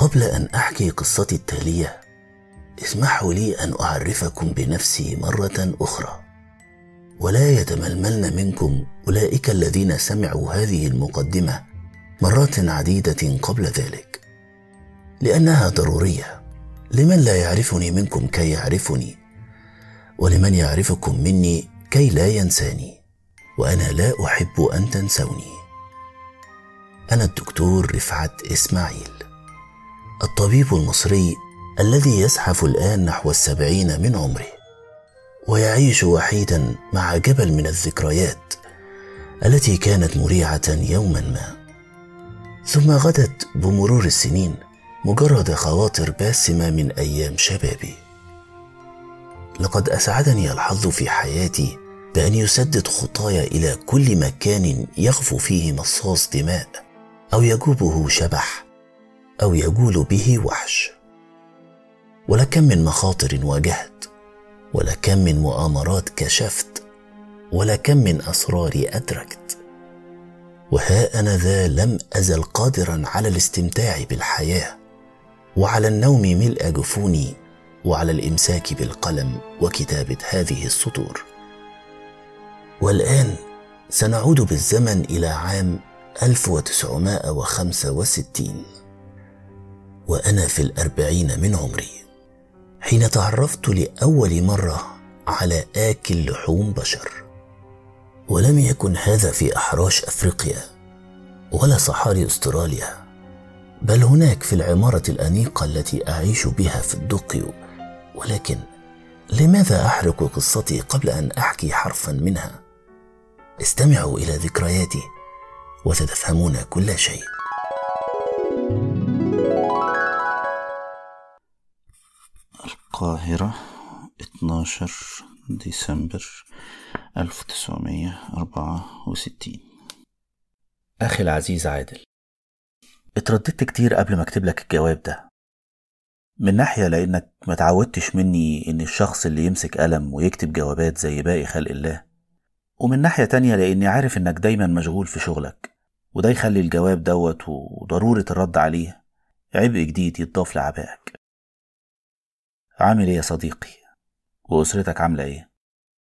وقبل أن أحكي قصتي التالية اسمحوا لي أن أعرفكم بنفسي مرة أخرى ولا يتململن منكم أولئك الذين سمعوا هذه المقدمة مرات عديدة قبل ذلك لأنها ضرورية لمن لا يعرفني منكم كي يعرفني ولمن يعرفكم مني كي لا ينساني وأنا لا أحب أن تنسوني أنا الدكتور رفعت إسماعيل الطبيب المصري الذي يزحف الآن نحو السبعين من عمره ويعيش وحيدا مع جبل من الذكريات التي كانت مريعة يوما ما ثم غدت بمرور السنين مجرد خواطر باسمة من أيام شبابي لقد أسعدني الحظ في حياتي بأن يسدد خطاي إلى كل مكان يغفو فيه مصاص دماء أو يجوبه شبح أو يجول به وحش ولكم من مخاطر واجهت ولكم من مؤامرات كشفت ولكم من أسرار أدركت وها أنا ذا لم أزل قادرا على الاستمتاع بالحياة وعلى النوم ملء جفوني وعلى الإمساك بالقلم وكتابة هذه السطور والآن سنعود بالزمن إلى عام 1965 وأنا في الأربعين من عمري حين تعرفت لأول مرة على آكل لحوم بشر ولم يكن هذا في أحراش أفريقيا ولا صحاري أستراليا بل هناك في العمارة الأنيقة التي أعيش بها في الدقيو ولكن لماذا أحرق قصتي قبل أن أحكي حرفا منها؟ استمعوا إلى ذكرياتي وستفهمون كل شيء القاهرة 12 ديسمبر 1964 أخي العزيز عادل اترددت كتير قبل ما اكتب لك الجواب ده من ناحية لأنك ما تعودتش مني إن الشخص اللي يمسك قلم ويكتب جوابات زي باقي خلق الله ومن ناحية تانية لأني عارف إنك دايما مشغول في شغلك وده يخلي الجواب دوت وضرورة الرد عليه عبء جديد يتضاف لعبائك عامل ايه يا صديقي وأسرتك عاملة ايه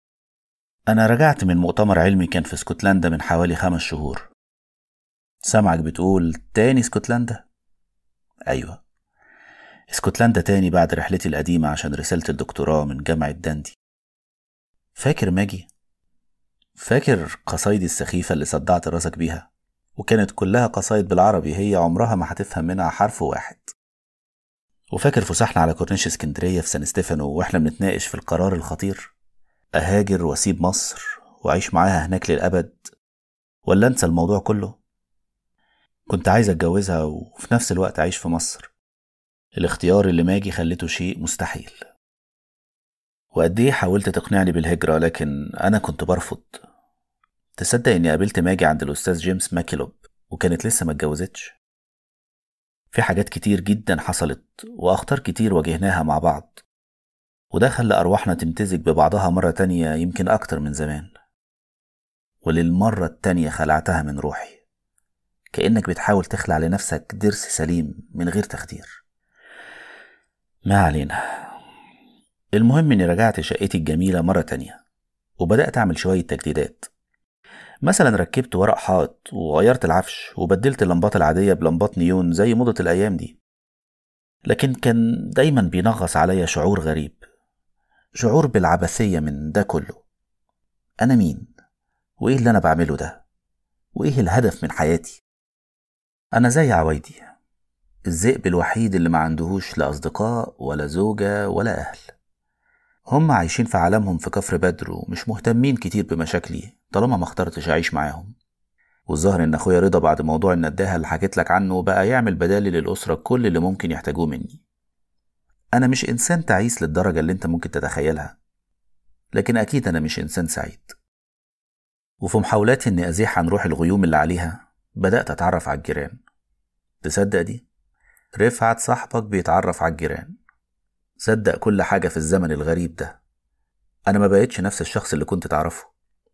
أنا رجعت من مؤتمر علمي كان في اسكتلندا من حوالي خمس شهور سامعك بتقول تاني اسكتلندا أيوة اسكتلندا تاني بعد رحلتي القديمة عشان رسالة الدكتوراه من جامعة داندي فاكر ماجي فاكر قصايدي السخيفة اللي صدعت راسك بيها وكانت كلها قصايد بالعربي هي عمرها ما هتفهم منها حرف واحد وفاكر فسحنا على كورنيش اسكندرية في سان ستيفانو واحنا بنتناقش في القرار الخطير أهاجر وأسيب مصر وأعيش معاها هناك للأبد ولا أنسى الموضوع كله كنت عايز أتجوزها وفي نفس الوقت أعيش في مصر الاختيار اللي ماجي خليته شيء مستحيل وقد ايه حاولت تقنعني بالهجرة لكن أنا كنت برفض تصدق إني قابلت ماجي عند الأستاذ جيمس ماكيلوب وكانت لسه ما اتجوزتش في حاجات كتير جدا حصلت وأخطار كتير واجهناها مع بعض وده خلى أرواحنا تمتزج ببعضها مرة تانية يمكن أكتر من زمان وللمرة التانية خلعتها من روحي كأنك بتحاول تخلع لنفسك ضرس سليم من غير تخدير ما علينا المهم إني رجعت شقتي الجميلة مرة تانية وبدأت أعمل شوية تجديدات مثلا ركبت ورق حائط وغيرت العفش وبدلت اللمبات العادية بلمبات نيون زي موضة الأيام دي لكن كان دايما بينغص عليا شعور غريب شعور بالعبثية من ده كله أنا مين؟ وإيه اللي أنا بعمله ده؟ وإيه الهدف من حياتي؟ أنا زي عوايدي الذئب الوحيد اللي ما عندهوش لا أصدقاء ولا زوجة ولا أهل هم عايشين في عالمهم في كفر بدر ومش مهتمين كتير بمشاكلي طالما ما اخترتش أعيش معاهم والظاهر إن أخويا رضا بعد موضوع النداهة اللي حكيت لك عنه بقى يعمل بدالي للأسرة كل اللي ممكن يحتاجوه مني أنا مش إنسان تعيس للدرجة اللي أنت ممكن تتخيلها لكن أكيد أنا مش إنسان سعيد وفي محاولاتي إني أزيح عن روح الغيوم اللي عليها بدأت أتعرف على الجيران تصدق دي؟ رفعت صاحبك بيتعرف على الجيران صدق كل حاجة في الزمن الغريب ده أنا ما بقتش نفس الشخص اللي كنت تعرفه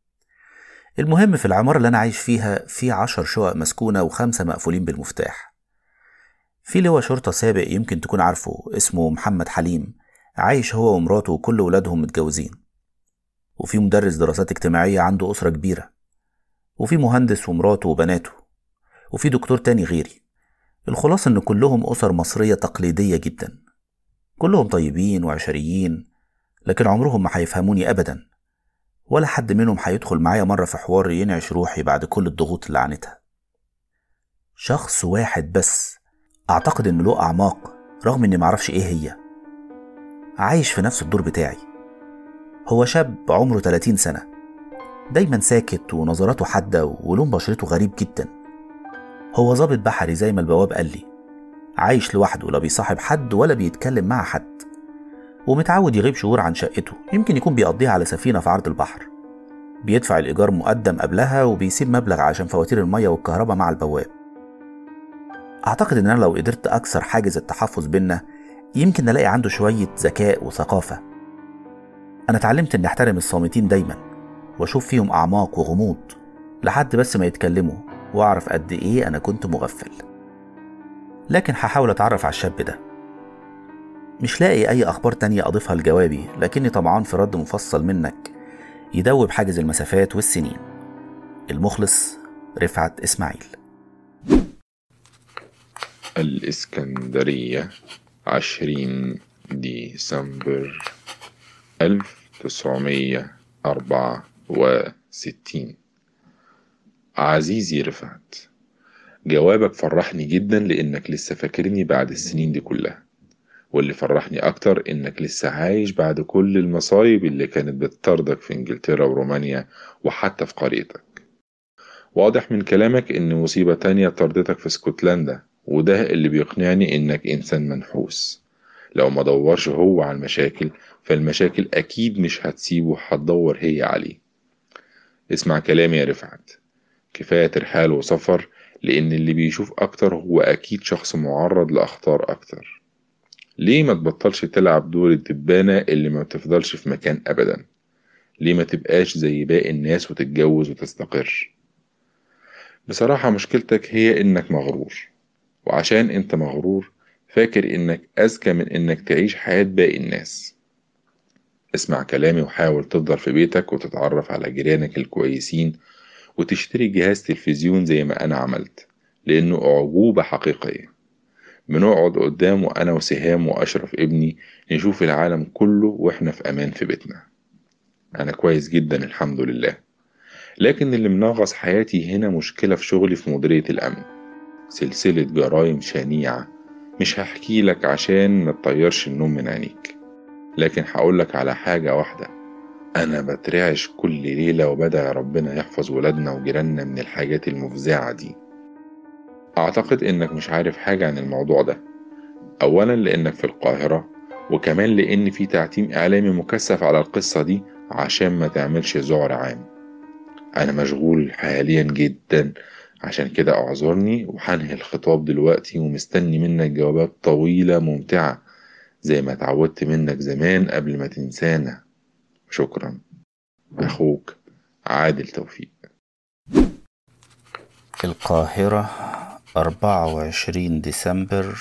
المهم في العمارة اللي أنا عايش فيها في عشر شقق مسكونة وخمسة مقفولين بالمفتاح في لواء شرطة سابق يمكن تكون عارفه اسمه محمد حليم عايش هو ومراته وكل ولادهم متجوزين وفي مدرس دراسات اجتماعية عنده أسرة كبيرة وفي مهندس ومراته وبناته وفي دكتور تاني غيري الخلاصة إن كلهم أسر مصرية تقليدية جدا كلهم طيبين وعشريين لكن عمرهم ما هيفهموني أبدا ولا حد منهم هيدخل معايا مرة في حوار ينعش روحي بعد كل الضغوط اللي عانتها شخص واحد بس أعتقد إنه له أعماق رغم إني معرفش إيه هي عايش في نفس الدور بتاعي هو شاب عمره 30 سنة دايما ساكت ونظراته حادة ولون بشرته غريب جدا هو ظابط بحري زي ما البواب قال لي عايش لوحده لا بيصاحب حد ولا بيتكلم مع حد ومتعود يغيب شهور عن شقته يمكن يكون بيقضيها على سفينة في عرض البحر بيدفع الإيجار مقدم قبلها وبيسيب مبلغ عشان فواتير المية والكهرباء مع البواب أعتقد إن أنا لو قدرت أكسر حاجز التحفظ بينا يمكن ألاقي عنده شوية ذكاء وثقافة أنا اتعلمت إني أحترم الصامتين دايما وأشوف فيهم أعماق وغموض لحد بس ما يتكلموا وأعرف قد إيه أنا كنت مغفل لكن هحاول أتعرف على الشاب ده مش لاقي أي أخبار تانية أضيفها لجوابي لكني طمعان في رد مفصل منك يدوب حاجز المسافات والسنين المخلص رفعت إسماعيل الإسكندرية عشرين ديسمبر ألف تسعمية أربعة وستين عزيزي رفعت جوابك فرحني جدا لأنك لسه فاكرني بعد السنين دي كلها واللي فرحني أكتر إنك لسه عايش بعد كل المصايب اللي كانت بتطاردك في إنجلترا ورومانيا وحتى في قريتك واضح من كلامك إن مصيبة تانية طردتك في اسكتلندا وده اللي بيقنعني إنك إنسان منحوس لو ما دورش هو على المشاكل فالمشاكل أكيد مش هتسيبه هتدور هي عليه اسمع كلامي يا رفعت كفاية ترحال وسفر لأن اللي بيشوف أكتر هو أكيد شخص معرض لأخطار أكتر ليه ما تبطلش تلعب دور الدبانة اللي ما تفضلش في مكان أبدا ليه ما تبقاش زي باقي الناس وتتجوز وتستقر بصراحة مشكلتك هي إنك مغرور وعشان انت مغرور فاكر انك اذكى من انك تعيش حياة باقي الناس اسمع كلامي وحاول تفضل في بيتك وتتعرف على جيرانك الكويسين وتشتري جهاز تلفزيون زي ما انا عملت لانه اعجوبة حقيقية بنقعد قدامه انا وسهام واشرف ابني نشوف العالم كله واحنا في امان في بيتنا انا كويس جدا الحمد لله لكن اللي منغص حياتي هنا مشكلة في شغلي في مديرية الامن سلسلة جرايم شنيعة مش هحكي لك عشان ما تطيرش النوم من عينيك لكن هقولك على حاجة واحدة أنا بترعش كل ليلة وبدعي ربنا يحفظ ولادنا وجيراننا من الحاجات المفزعة دي أعتقد إنك مش عارف حاجة عن الموضوع ده أولا لأنك في القاهرة وكمان لأن في تعتيم إعلامي مكثف على القصة دي عشان ما تعملش ذعر عام أنا مشغول حاليا جدا عشان كده اعذرني وهنهي الخطاب دلوقتي ومستني منك جوابات طويلة ممتعة زي ما اتعودت منك زمان قبل ما تنسانا شكرا أخوك عادل توفيق القاهرة 24 ديسمبر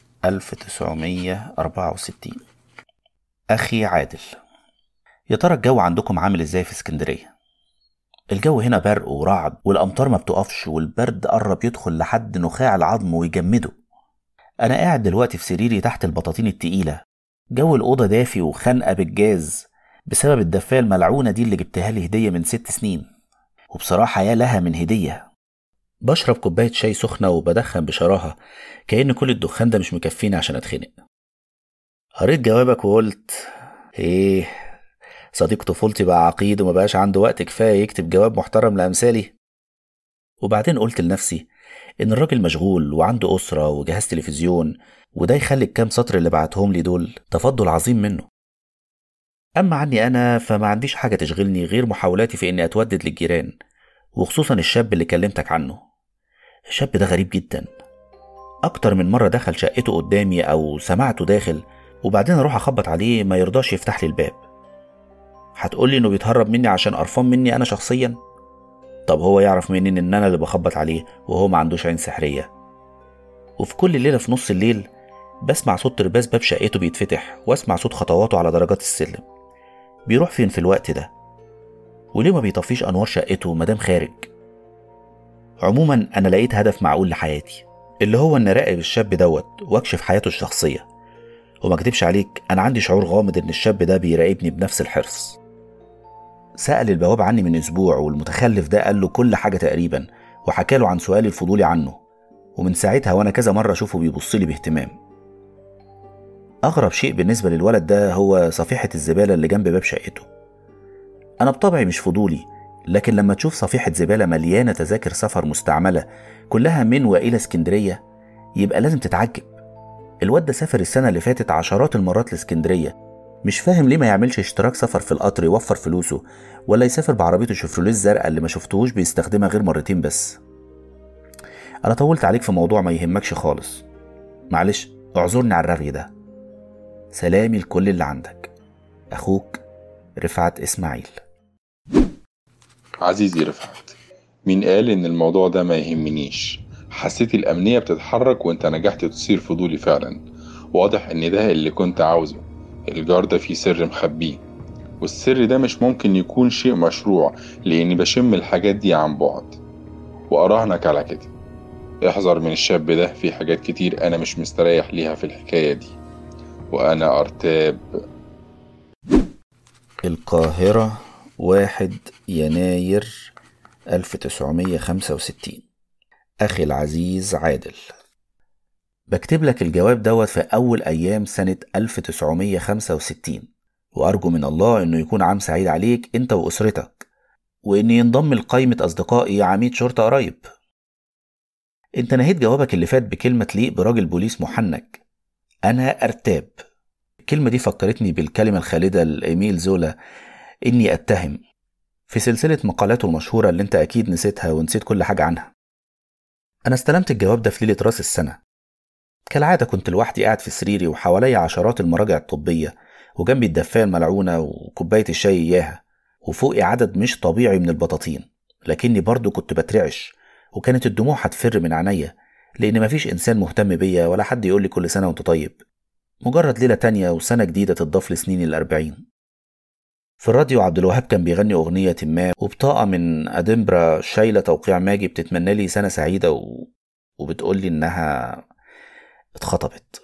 1964 أخي عادل يا ترى الجو عندكم عامل ازاي في اسكندرية؟ الجو هنا برق ورعد والأمطار ما بتقفش والبرد قرب يدخل لحد نخاع العظم ويجمده أنا قاعد دلوقتي في سريري تحت البطاطين التقيلة جو الأوضة دافي وخنقة بالجاز بسبب الدفاية الملعونة دي اللي جبتها لي هدية من ست سنين وبصراحة يا لها من هدية بشرب كوباية شاي سخنة وبدخن بشراهة كأن كل الدخان ده مش مكفيني عشان أتخنق قريت جوابك وقلت إيه صديق طفولتي بقى عقيد وما بقاش عنده وقت كفاية يكتب جواب محترم لأمثالي وبعدين قلت لنفسي إن الراجل مشغول وعنده أسرة وجهاز تلفزيون وده يخلي الكام سطر اللي بعتهم لي دول تفضل عظيم منه أما عني أنا فما عنديش حاجة تشغلني غير محاولاتي في إني أتودد للجيران وخصوصا الشاب اللي كلمتك عنه الشاب ده غريب جدا أكتر من مرة دخل شقته قدامي أو سمعته داخل وبعدين أروح أخبط عليه ما يرضاش يفتح لي الباب هتقولي إنه بيتهرب مني عشان قرفان مني أنا شخصيا طب هو يعرف منين إن أنا اللي بخبط عليه وهو ما عندوش عين سحرية وفي كل ليلة في نص الليل بسمع صوت ترباس باب شقته بيتفتح واسمع صوت خطواته على درجات السلم بيروح فين في الوقت ده وليه ما بيطفيش انوار شقته مادام خارج عموما انا لقيت هدف معقول لحياتي اللي هو ان اراقب الشاب دوت واكشف حياته الشخصيه وما اكدبش عليك انا عندي شعور غامض ان الشاب ده بيراقبني بنفس الحرص سأل البواب عني من اسبوع والمتخلف ده قال له كل حاجه تقريبا وحكى له عن سؤالي الفضولي عنه ومن ساعتها وانا كذا مره اشوفه بيبص لي باهتمام اغرب شيء بالنسبه للولد ده هو صفيحه الزباله اللي جنب باب شقته انا بطبعي مش فضولي لكن لما تشوف صفيحه زباله مليانه تذاكر سفر مستعمله كلها من والى اسكندريه يبقى لازم تتعجب الواد ده سافر السنه اللي فاتت عشرات المرات لاسكندريه مش فاهم ليه ما يعملش اشتراك سفر في القطر يوفر فلوسه ولا يسافر بعربيته شيفروليه الزرقاء اللي ما شفتهوش بيستخدمها غير مرتين بس انا طولت عليك في موضوع ما يهمكش خالص معلش اعذرني على الرغي ده سلامي لكل اللي عندك اخوك رفعت اسماعيل عزيزي رفعت مين قال ان الموضوع ده ما يهمنيش حسيت الأمنية بتتحرك وانت نجحت تصير فضولي فعلا واضح ان ده اللي كنت عاوزه الجار ده فيه سر مخبيه والسر ده مش ممكن يكون شيء مشروع لاني بشم الحاجات دي عن بعد واراهنك على كده احذر من الشاب ده في حاجات كتير انا مش مستريح ليها في الحكاية دي وانا ارتاب القاهرة واحد يناير 1965 أخي العزيز عادل بكتب لك الجواب دوت في أول أيام سنة 1965 وأرجو من الله إنه يكون عام سعيد عليك أنت وأسرتك وإن ينضم لقائمة أصدقائي عميد شرطة قريب أنت نهيت جوابك اللي فات بكلمة تليق براجل بوليس محنك أنا أرتاب الكلمة دي فكرتني بالكلمة الخالدة لإيميل زولا إني أتهم في سلسلة مقالاته المشهورة اللي أنت أكيد نسيتها ونسيت كل حاجة عنها أنا استلمت الجواب ده في ليلة راس السنة كالعادة كنت لوحدي قاعد في سريري وحواليا عشرات المراجع الطبية وجنبي الدفاية الملعونة وكوباية الشاي إياها وفوقي عدد مش طبيعي من البطاطين لكني برضه كنت بترعش وكانت الدموع هتفر من عينيا لأن مفيش إنسان مهتم بيا ولا حد يقول لي كل سنة وأنت طيب مجرد ليلة تانية وسنة جديدة تضاف لسنيني الأربعين في الراديو عبد الوهاب كان بيغني أغنية ما وبطاقة من أدنبرا شايلة توقيع ماجي بتتمنى لي سنة سعيدة و... وبتقول لي إنها اتخطبت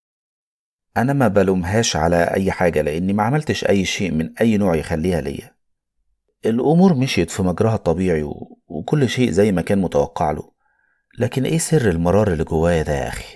أنا ما بلومهاش على أي حاجة لأني ما عملتش أي شيء من أي نوع يخليها ليا الأمور مشيت في مجراها الطبيعي و... وكل شيء زي ما كان متوقع له لكن إيه سر المرار اللي جوايا ده يا أخي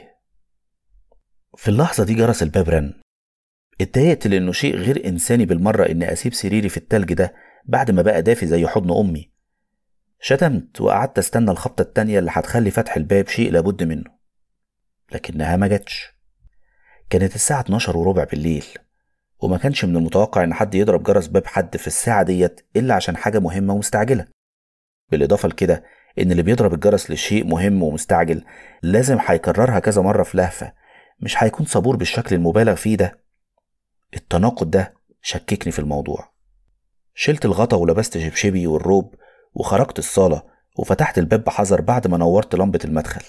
في اللحظة دي جرس الباب رن اتضايقت لأنه شيء غير إنساني بالمرة إني أسيب سريري في التلج ده بعد ما بقى دافي زي حضن أمي شتمت وقعدت استنى الخبطة التانية اللي هتخلي فتح الباب شيء لابد منه لكنها ما جاتش كانت الساعة 12 وربع بالليل وما كانش من المتوقع إن حد يضرب جرس باب حد في الساعة ديت إلا عشان حاجة مهمة ومستعجلة بالإضافة لكده إن اللي بيضرب الجرس لشيء مهم ومستعجل لازم هيكررها كذا مرة في لهفة مش هيكون صبور بالشكل المبالغ فيه ده التناقض ده شككني في الموضوع شلت الغطا ولبست شبشبي والروب وخرجت الصالة وفتحت الباب بحذر بعد ما نورت لمبة المدخل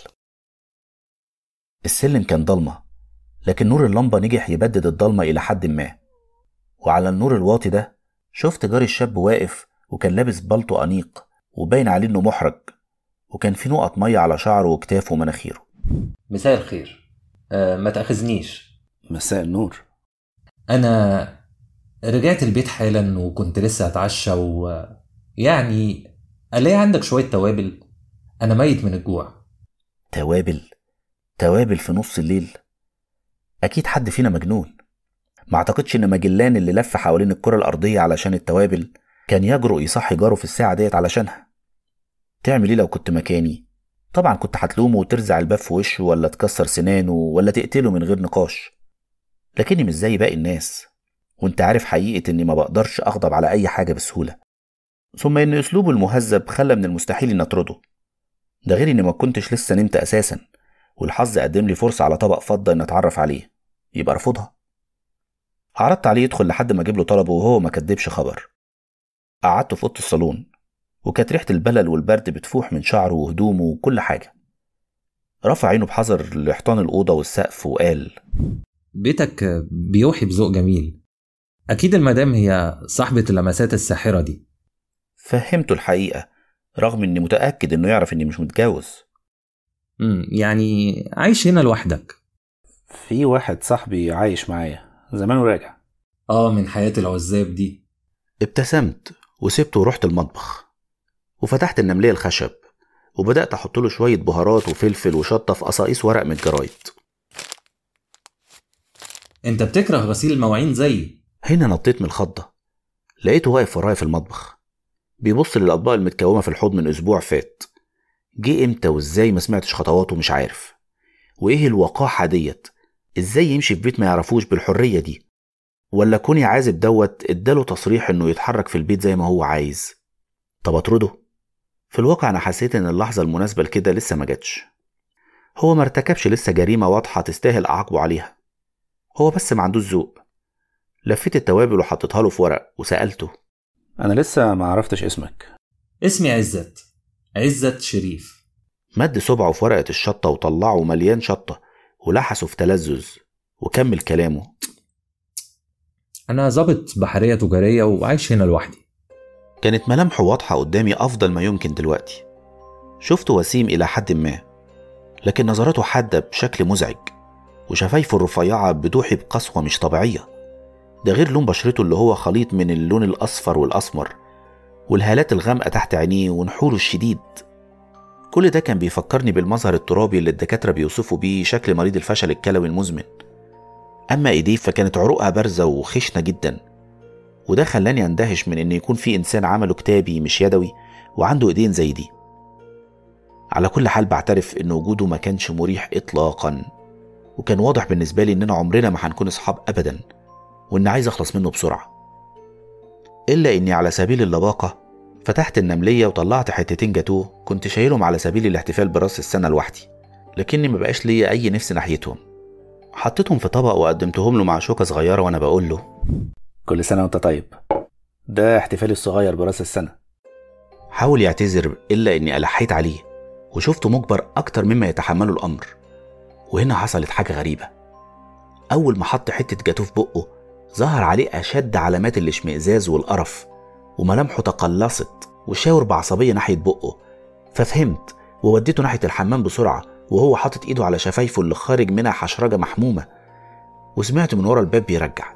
السلم كان ضلمة لكن نور اللمبة نجح يبدد الضلمة إلى حد ما وعلى النور الواطي ده شفت جاري الشاب واقف وكان لابس بلطو أنيق وباين عليه إنه محرج وكان في نقط مية على شعره وكتافه ومناخيره مساء الخير أه ما تأخذنيش مساء النور أنا رجعت البيت حالا وكنت لسه أتعشى و يعني ألاقي عندك شوية توابل أنا ميت من الجوع توابل توابل في نص الليل أكيد حد فينا مجنون ما أعتقدش إن مجلان اللي لف حوالين الكرة الأرضية علشان التوابل كان يجرؤ يصحي جاره في الساعة ديت علشانها تعمل إيه لو كنت مكاني طبعا كنت هتلومه وترزع الباب في وشه ولا تكسر سنانه ولا تقتله من غير نقاش لكني مش زي باقي الناس وانت عارف حقيقة اني ما بقدرش اغضب على اي حاجة بسهولة ثم ان اسلوبه المهذب خلى من المستحيل اني اطرده ده غير اني ما كنتش لسه نمت اساسا والحظ قدم لي فرصة على طبق فضة ان اتعرف عليه يبقى ارفضها عرضت عليه يدخل لحد ما اجيب له طلبه وهو ما كدبش خبر قعدت في اوضه الصالون وكانت ريحة البلل والبرد بتفوح من شعره وهدومه وكل حاجة رفع عينه بحذر لحيطان الأوضة والسقف وقال بيتك بيوحي بذوق جميل أكيد المدام هي صاحبة اللمسات الساحرة دي فهمته الحقيقة رغم إني متأكد إنه يعرف إني مش متجوز مم يعني عايش هنا لوحدك في واحد صاحبي عايش معايا زمان وراجع اه من حياة العزاب دي ابتسمت وسبته ورحت المطبخ وفتحت النملية الخشب وبدأت أحط له شوية بهارات وفلفل وشطة في قصاقيص ورق من الجرايد انت بتكره غسيل المواعين زيي هنا نطيت من الخضة لقيته واقف ورايا في المطبخ بيبص للأطباق المتكومة في الحوض من أسبوع فات جه امتى وازاي ما سمعتش خطواته مش عارف وايه الوقاحة ديت ازاي يمشي في بيت ما يعرفوش بالحرية دي ولا كوني عازب دوت اداله تصريح انه يتحرك في البيت زي ما هو عايز طب اطرده في الواقع انا حسيت ان اللحظة المناسبة لكده لسه ما جاتش هو ما ارتكبش لسه جريمة واضحة تستاهل اعاقبه عليها هو بس ما عندوش ذوق لفيت التوابل وحطيتها له في ورق وسألته أنا لسه ما عرفتش اسمك اسمي عزت عزت شريف مد صبعه في ورقة الشطة وطلعه مليان شطة ولحسه في تلذذ وكمل كلامه أنا ظابط بحرية تجارية وعايش هنا لوحدي كانت ملامحه واضحة قدامي أفضل ما يمكن دلوقتي شفته وسيم إلى حد ما لكن نظراته حادة بشكل مزعج وشفايفه الرفيعة بتوحي بقسوة مش طبيعية ده غير لون بشرته اللي هو خليط من اللون الأصفر والأسمر والهالات الغامقة تحت عينيه ونحوله الشديد كل ده كان بيفكرني بالمظهر الترابي اللي الدكاترة بيوصفوا بيه شكل مريض الفشل الكلوي المزمن أما إيديه فكانت عروقها بارزة وخشنة جدا وده خلاني أندهش من إن يكون في إنسان عمله كتابي مش يدوي وعنده إيدين زي دي على كل حال بعترف إن وجوده ما كانش مريح إطلاقا وكان واضح بالنسبة لي إننا عمرنا ما هنكون أصحاب أبدا وإني عايز أخلص منه بسرعة إلا إني على سبيل اللباقة فتحت النملية وطلعت حتتين جاتوه كنت شايلهم على سبيل الاحتفال براس السنة لوحدي لكني ما بقاش ليا أي نفس ناحيتهم حطيتهم في طبق وقدمتهم له مع شوكة صغيرة وأنا بقول له كل سنة وأنت طيب ده احتفالي الصغير براس السنة حاول يعتذر إلا إني ألحيت عليه وشفته مجبر أكتر مما يتحمله الأمر وهنا حصلت حاجة غريبة أول ما حط حتة جاتوه في بقه ظهر عليه أشد علامات الاشمئزاز والقرف وملامحه تقلصت وشاور بعصبية ناحية بقه ففهمت ووديته ناحية الحمام بسرعة وهو حاطط ايده على شفايفه اللي خارج منها حشرجة محمومة وسمعت من ورا الباب بيرجع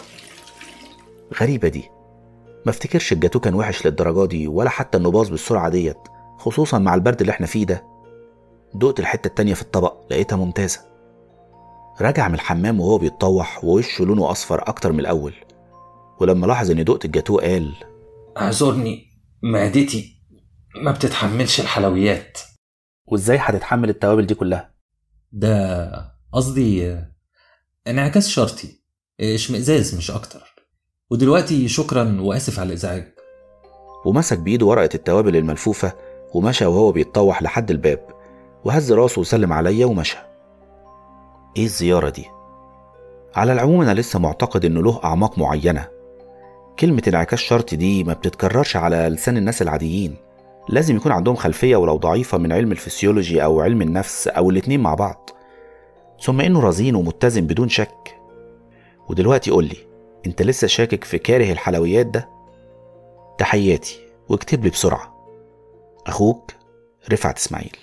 غريبة دي ما افتكرش الجاتو كان وحش للدرجة دي ولا حتى انه باظ بالسرعة ديت خصوصا مع البرد اللي احنا فيه ده دقت الحتة التانية في الطبق لقيتها ممتازة رجع من الحمام وهو بيتطوح ووشه لونه أصفر أكتر من الأول ولما لاحظ إني دقت الجاتوه قال اعذرني معدتي ما بتتحملش الحلويات وإزاي هتتحمل التوابل دي كلها ده قصدي انعكاس شرطي اشمئزاز مش اكتر ودلوقتي شكرا واسف على الازعاج ومسك بإيده ورقة التوابل الملفوفة ومشى وهو بيتطوح لحد الباب وهز راسه وسلم عليا ومشى ايه الزيارة دي؟ على العموم أنا لسه معتقد إنه له أعماق معينة كلمة انعكاس شرطي دي ما بتتكررش على لسان الناس العاديين لازم يكون عندهم خلفية ولو ضعيفة من علم الفسيولوجي أو علم النفس أو الاتنين مع بعض ثم إنه رزين ومتزن بدون شك ودلوقتي قولي أنت لسه شاكك في كاره الحلويات ده؟ تحياتي واكتب لي بسرعة أخوك رفعت إسماعيل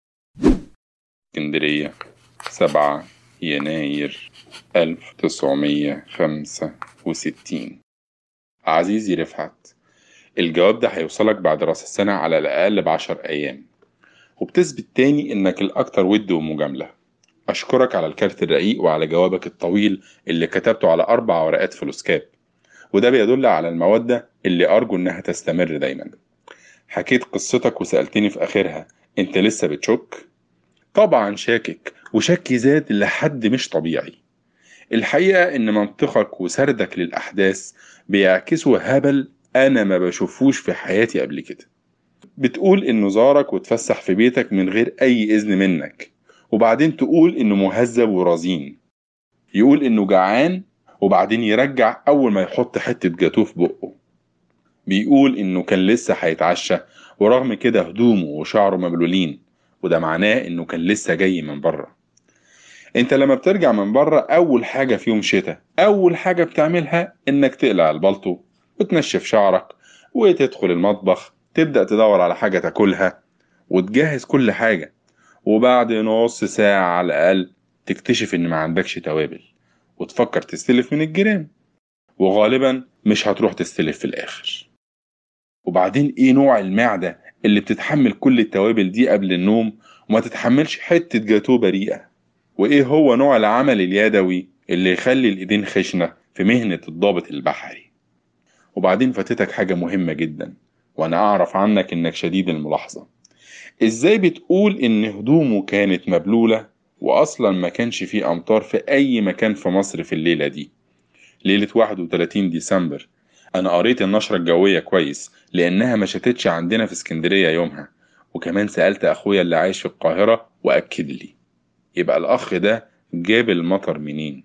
اسكندرية سبعة يناير ألف تسعمية خمسة وستين عزيزي رفعت الجواب ده هيوصلك بعد راس السنة على الأقل بعشر أيام وبتثبت تاني إنك الأكتر ود ومجاملة أشكرك على الكارت الرقيق وعلى جوابك الطويل اللي كتبته على أربع ورقات فلوسكاب وده بيدل على المودة اللي أرجو إنها تستمر دايما حكيت قصتك وسألتني في آخرها أنت لسه بتشك؟ طبعا شاكك وشكي زاد لحد مش طبيعي الحقيقة إن منطقك وسردك للأحداث بيعكسوا هبل أنا ما بشوفوش في حياتي قبل كده بتقول إنه زارك وتفسح في بيتك من غير أي إذن منك وبعدين تقول إنه مهذب ورزين يقول إنه جعان وبعدين يرجع أول ما يحط حتة جاتوه في بقه بيقول إنه كان لسه هيتعشى ورغم كده هدومه وشعره مبلولين وده معناه إنه كان لسه جاي من بره انت لما بترجع من بره اول حاجة في يوم شتاء اول حاجة بتعملها انك تقلع البلطو وتنشف شعرك وتدخل المطبخ تبدأ تدور على حاجة تاكلها وتجهز كل حاجة وبعد نص ساعة على الأقل تكتشف إن ما عندكش توابل وتفكر تستلف من الجيران وغالبا مش هتروح تستلف في الآخر وبعدين إيه نوع المعدة اللي بتتحمل كل التوابل دي قبل النوم وما تتحملش حتة جاتوه بريئة وإيه هو نوع العمل اليدوي اللي يخلي الإيدين خشنة في مهنة الضابط البحري وبعدين فاتتك حاجة مهمة جدا وأنا أعرف عنك إنك شديد الملاحظة إزاي بتقول إن هدومه كانت مبلولة وأصلا ما كانش فيه أمطار في أي مكان في مصر في الليلة دي ليلة 31 ديسمبر أنا قريت النشرة الجوية كويس لأنها ما شتتش عندنا في اسكندرية يومها وكمان سألت أخويا اللي عايش في القاهرة وأكد لي يبقى الأخ ده جاب المطر منين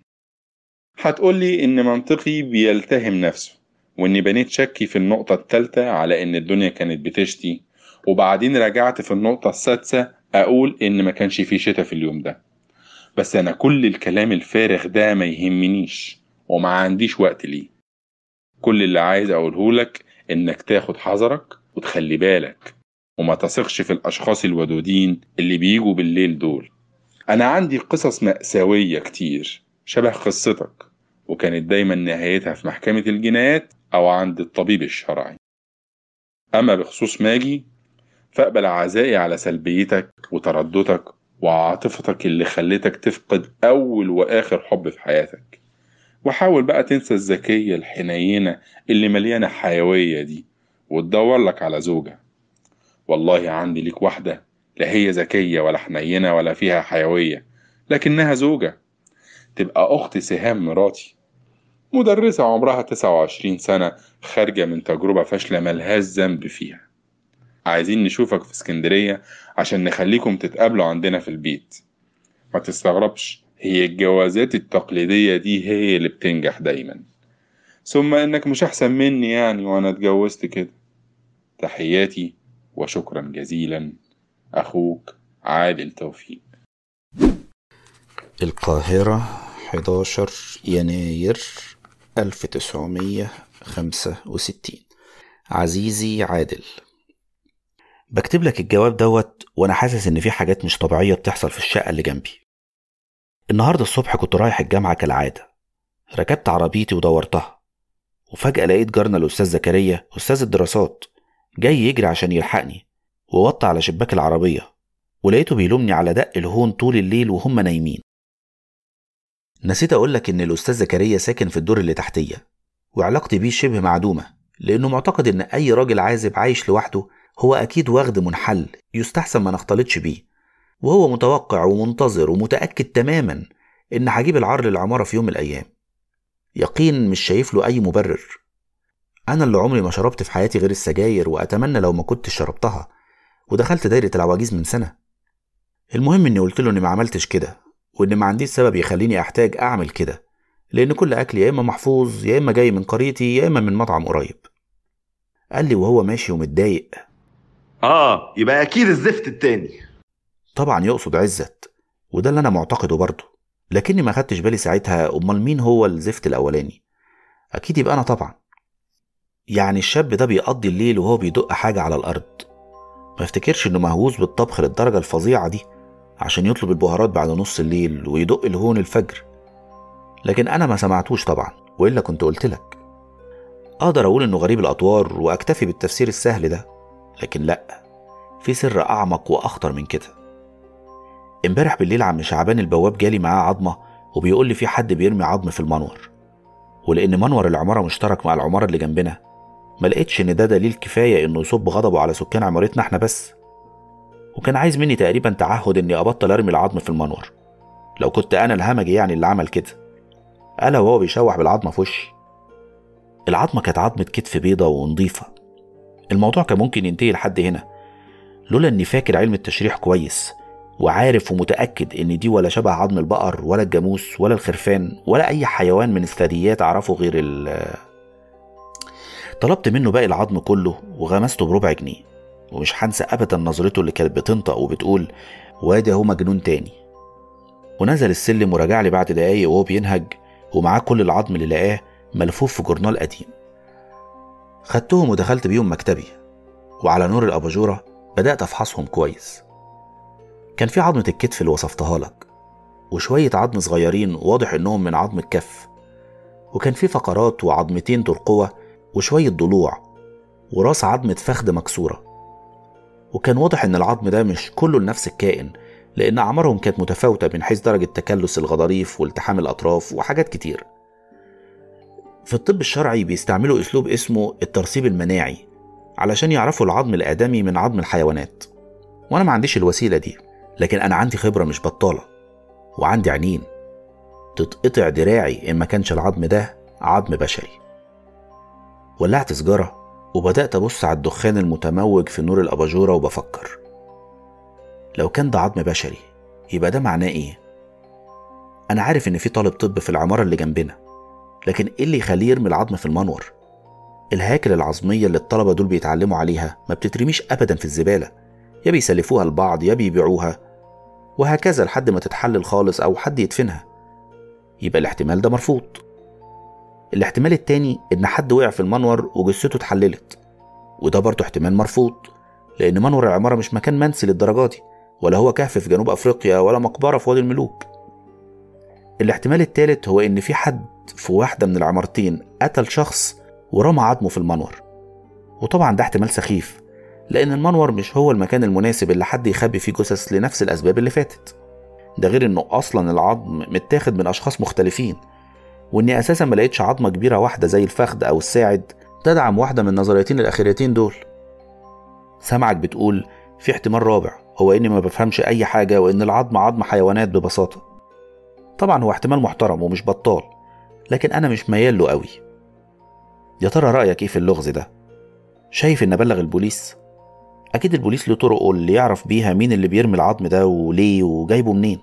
هتقولي إن منطقي بيلتهم نفسه وإني بنيت شكي في النقطة التالتة على إن الدنيا كانت بتشتي وبعدين رجعت في النقطة السادسة أقول إن ما كانش في شتاء في اليوم ده بس أنا كل الكلام الفارغ ده ما يهمنيش وما عنديش وقت ليه كل اللي عايز أقوله لك إنك تاخد حذرك وتخلي بالك وما تثقش في الأشخاص الودودين اللي بيجوا بالليل دول أنا عندي قصص مأساوية كتير شبه قصتك وكانت دايما نهايتها في محكمة الجنايات أو عند الطبيب الشرعي أما بخصوص ماجي فاقبل عزائي على سلبيتك وترددك وعاطفتك اللي خلتك تفقد أول وآخر حب في حياتك وحاول بقى تنسى الذكية الحنينة اللي مليانة حيوية دي وتدور لك على زوجة والله عندي ليك واحدة لا هي ذكية ولا حنينة ولا فيها حيوية لكنها زوجة تبقى أخت سهام مراتي مدرسة عمرها 29 سنة خارجة من تجربة فاشلة ملهاش ذنب فيها عايزين نشوفك في اسكندرية عشان نخليكم تتقابلوا عندنا في البيت ما تستغربش هي الجوازات التقليدية دي هي اللي بتنجح دايما ثم انك مش احسن مني يعني وانا اتجوزت كده تحياتي وشكرا جزيلا اخوك عادل توفيق القاهرة 11 يناير 1965 عزيزي عادل بكتب لك الجواب دوت وانا حاسس ان في حاجات مش طبيعية بتحصل في الشقة اللي جنبي النهاردة الصبح كنت رايح الجامعة كالعادة ركبت عربيتي ودورتها وفجأة لقيت جارنا الأستاذ زكريا أستاذ الدراسات جاي يجري عشان يلحقني ووطى على شباك العربية ولقيته بيلومني على دق الهون طول الليل وهم نايمين نسيت أقولك إن الأستاذ زكريا ساكن في الدور اللي تحتية وعلاقتي بيه شبه معدومة لأنه معتقد إن أي راجل عازب عايش لوحده هو أكيد واخد منحل يستحسن ما نختلطش بيه وهو متوقع ومنتظر ومتأكد تماما إن هجيب العار للعمارة في يوم من الأيام يقين مش شايف له أي مبرر أنا اللي عمري ما شربت في حياتي غير السجاير وأتمنى لو ما كنتش شربتها ودخلت دايرة العواجيز من سنة المهم إني قلت له إني ما عملتش كده وإن ما عنديش سبب يخليني أحتاج أعمل كده لأن كل أكل يا إما محفوظ يا إما جاي من قريتي يا إما من مطعم قريب قال لي وهو ماشي ومتضايق اه يبقى اكيد الزفت التاني طبعا يقصد عزت وده اللي انا معتقده برضه لكني ما خدتش بالي ساعتها امال مين هو الزفت الاولاني اكيد يبقى انا طبعا يعني الشاب ده بيقضي الليل وهو بيدق حاجه على الارض ما افتكرش انه مهووس بالطبخ للدرجه الفظيعه دي عشان يطلب البهارات بعد نص الليل ويدق الهون الفجر لكن انا ما سمعتوش طبعا والا كنت قلت لك اقدر اقول انه غريب الاطوار واكتفي بالتفسير السهل ده لكن لا في سر اعمق واخطر من كده امبارح بالليل عم شعبان البواب جالي معاه عظمه وبيقول لي في حد بيرمي عظم في المنور ولان منور العماره مشترك مع العماره اللي جنبنا ما لقيتش ان ده دليل كفايه انه يصب غضبه على سكان عمارتنا احنا بس وكان عايز مني تقريبا تعهد اني ابطل ارمي العظم في المنور لو كنت انا الهمجي يعني اللي عمل كده قالها وهو بيشوح بالعظمه في وشي العظمه كانت عظمه كتف بيضه ونضيفه الموضوع كان ممكن ينتهي لحد هنا لولا اني فاكر علم التشريح كويس وعارف ومتأكد إن دي ولا شبه عظم البقر ولا الجاموس ولا الخرفان ولا أي حيوان من الثدييات أعرفه غير ال طلبت منه باقي العظم كله وغمسته بربع جنيه ومش هنسى أبدا نظرته اللي كانت بتنطق وبتقول وادي أهو مجنون تاني ونزل السلم ورجع لي بعد دقايق وهو بينهج ومعاه كل العظم اللي لقاه ملفوف في جورنال قديم خدتهم ودخلت بيهم مكتبي وعلى نور الأباجورة بدأت أفحصهم كويس كان في عظمة الكتف اللي وصفتها لك وشوية عظم صغيرين واضح إنهم من عظم الكف وكان في فقرات وعظمتين ترقوة وشوية ضلوع وراس عظمة فخذ مكسورة وكان واضح إن العظم ده مش كله لنفس الكائن لأن أعمارهم كانت متفاوتة من حيث درجة تكلس الغضاريف والتحام الأطراف وحاجات كتير في الطب الشرعي بيستعملوا أسلوب اسمه الترسيب المناعي علشان يعرفوا العظم الآدمي من عظم الحيوانات وأنا ما عنديش الوسيلة دي لكن أنا عندي خبرة مش بطالة وعندي عينين تتقطع دراعي إن ما كانش العظم ده عظم بشري ولعت سجارة وبدأت أبص على الدخان المتموج في نور الأباجورة وبفكر لو كان ده عظم بشري يبقى ده معناه إيه؟ أنا عارف إن في طالب طب في العمارة اللي جنبنا لكن إيه اللي يخليه يرمي العظم في المنور؟ الهياكل العظمية اللي الطلبة دول بيتعلموا عليها ما بتترميش أبدا في الزبالة يا بيسلفوها لبعض يا بيبيعوها وهكذا لحد ما تتحلل خالص أو حد يدفنها يبقى الاحتمال ده مرفوض الاحتمال التاني إن حد وقع في المنور وجثته اتحللت وده برضه احتمال مرفوض لأن منور العمارة مش مكان منسي للدرجة دي ولا هو كهف في جنوب أفريقيا ولا مقبرة في وادي الملوك الاحتمال التالت هو إن في حد في واحدة من العمارتين قتل شخص ورمى عظمه في المنور وطبعا ده احتمال سخيف لأن المنور مش هو المكان المناسب اللي حد يخبي فيه جثث لنفس الأسباب اللي فاتت ده غير إنه أصلا العظم متاخد من أشخاص مختلفين وإني أساسا ما لقيتش عظمة كبيرة واحدة زي الفخذ أو الساعد تدعم واحدة من النظريتين الأخيرتين دول سامعك بتقول في احتمال رابع هو إني ما بفهمش أي حاجة وإن العظم عظم حيوانات ببساطة طبعا هو احتمال محترم ومش بطال لكن أنا مش ميال له قوي يا ترى رأيك إيه في اللغز ده؟ شايف إن أبلغ البوليس؟ أكيد البوليس له طرقه اللي يعرف بيها مين اللي بيرمي العظم ده وليه وجايبه منين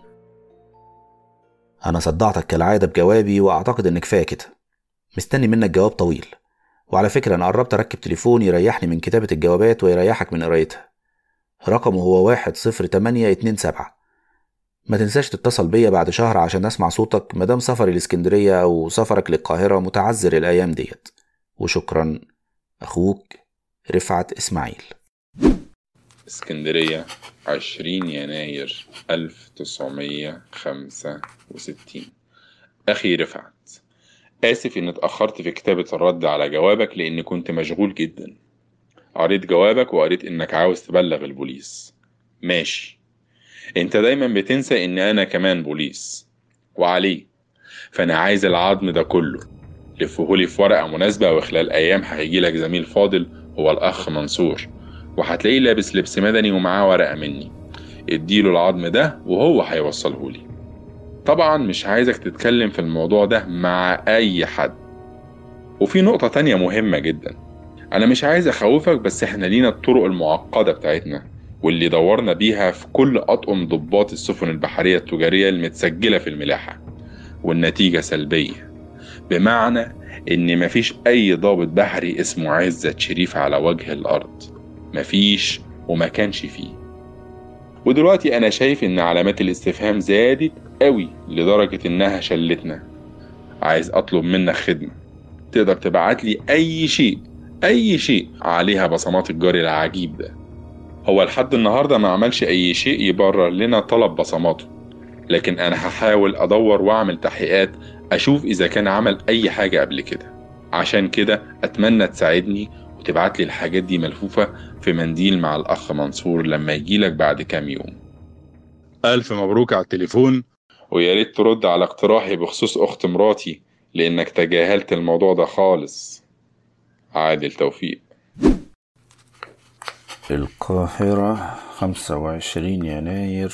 أنا صدعتك كالعادة بجوابي وأعتقد إن كفاية كده مستني منك جواب طويل وعلى فكرة أنا قربت أركب تليفون يريحني من كتابة الجوابات ويريحك من قرايتها رقمه هو واحد صفر تمانية اتنين سبعة ما تنساش تتصل بيا بعد شهر عشان أسمع صوتك مدام سفري الإسكندرية أو سفرك للقاهرة متعذر الأيام ديت وشكرا أخوك رفعت إسماعيل اسكندرية 20 يناير 1965 أخي رفعت آسف إن اتأخرت في كتابة الرد على جوابك لأني كنت مشغول جدا قريت جوابك وقريت إنك عاوز تبلغ البوليس ماشي انت دايما بتنسى ان انا كمان بوليس وعليه فانا عايز العظم ده كله لفهولي في ورقة مناسبة وخلال أيام هيجيلك زميل فاضل هو الأخ منصور وهتلاقيه لابس لبس مدني ومعاه ورقة مني اديله العظم ده وهو هيوصلهولي طبعا مش عايزك تتكلم في الموضوع ده مع أي حد وفي نقطة تانية مهمة جدا أنا مش عايز أخوفك بس إحنا لينا الطرق المعقدة بتاعتنا واللي دورنا بيها في كل أطقم ضباط السفن البحرية التجارية المتسجلة في الملاحة والنتيجة سلبية بمعنى إن مفيش أي ضابط بحري اسمه عزت شريف على وجه الأرض مفيش وما كانش فيه ودلوقتي أنا شايف إن علامات الاستفهام زادت قوي لدرجة إنها شلتنا عايز أطلب منك خدمة تقدر تبعت لي أي شيء أي شيء عليها بصمات الجاري العجيب ده هو لحد النهاردة ما عملش أي شيء يبرر لنا طلب بصماته لكن أنا هحاول أدور وأعمل تحقيقات أشوف إذا كان عمل أي حاجة قبل كده عشان كده أتمنى تساعدني وتبعت لي الحاجات دي ملفوفة في منديل مع الأخ منصور لما يجيلك بعد كام يوم ألف مبروك على التليفون ويا ريت ترد على اقتراحي بخصوص أخت مراتي لأنك تجاهلت الموضوع ده خالص عادل توفيق القاهرة 25 يناير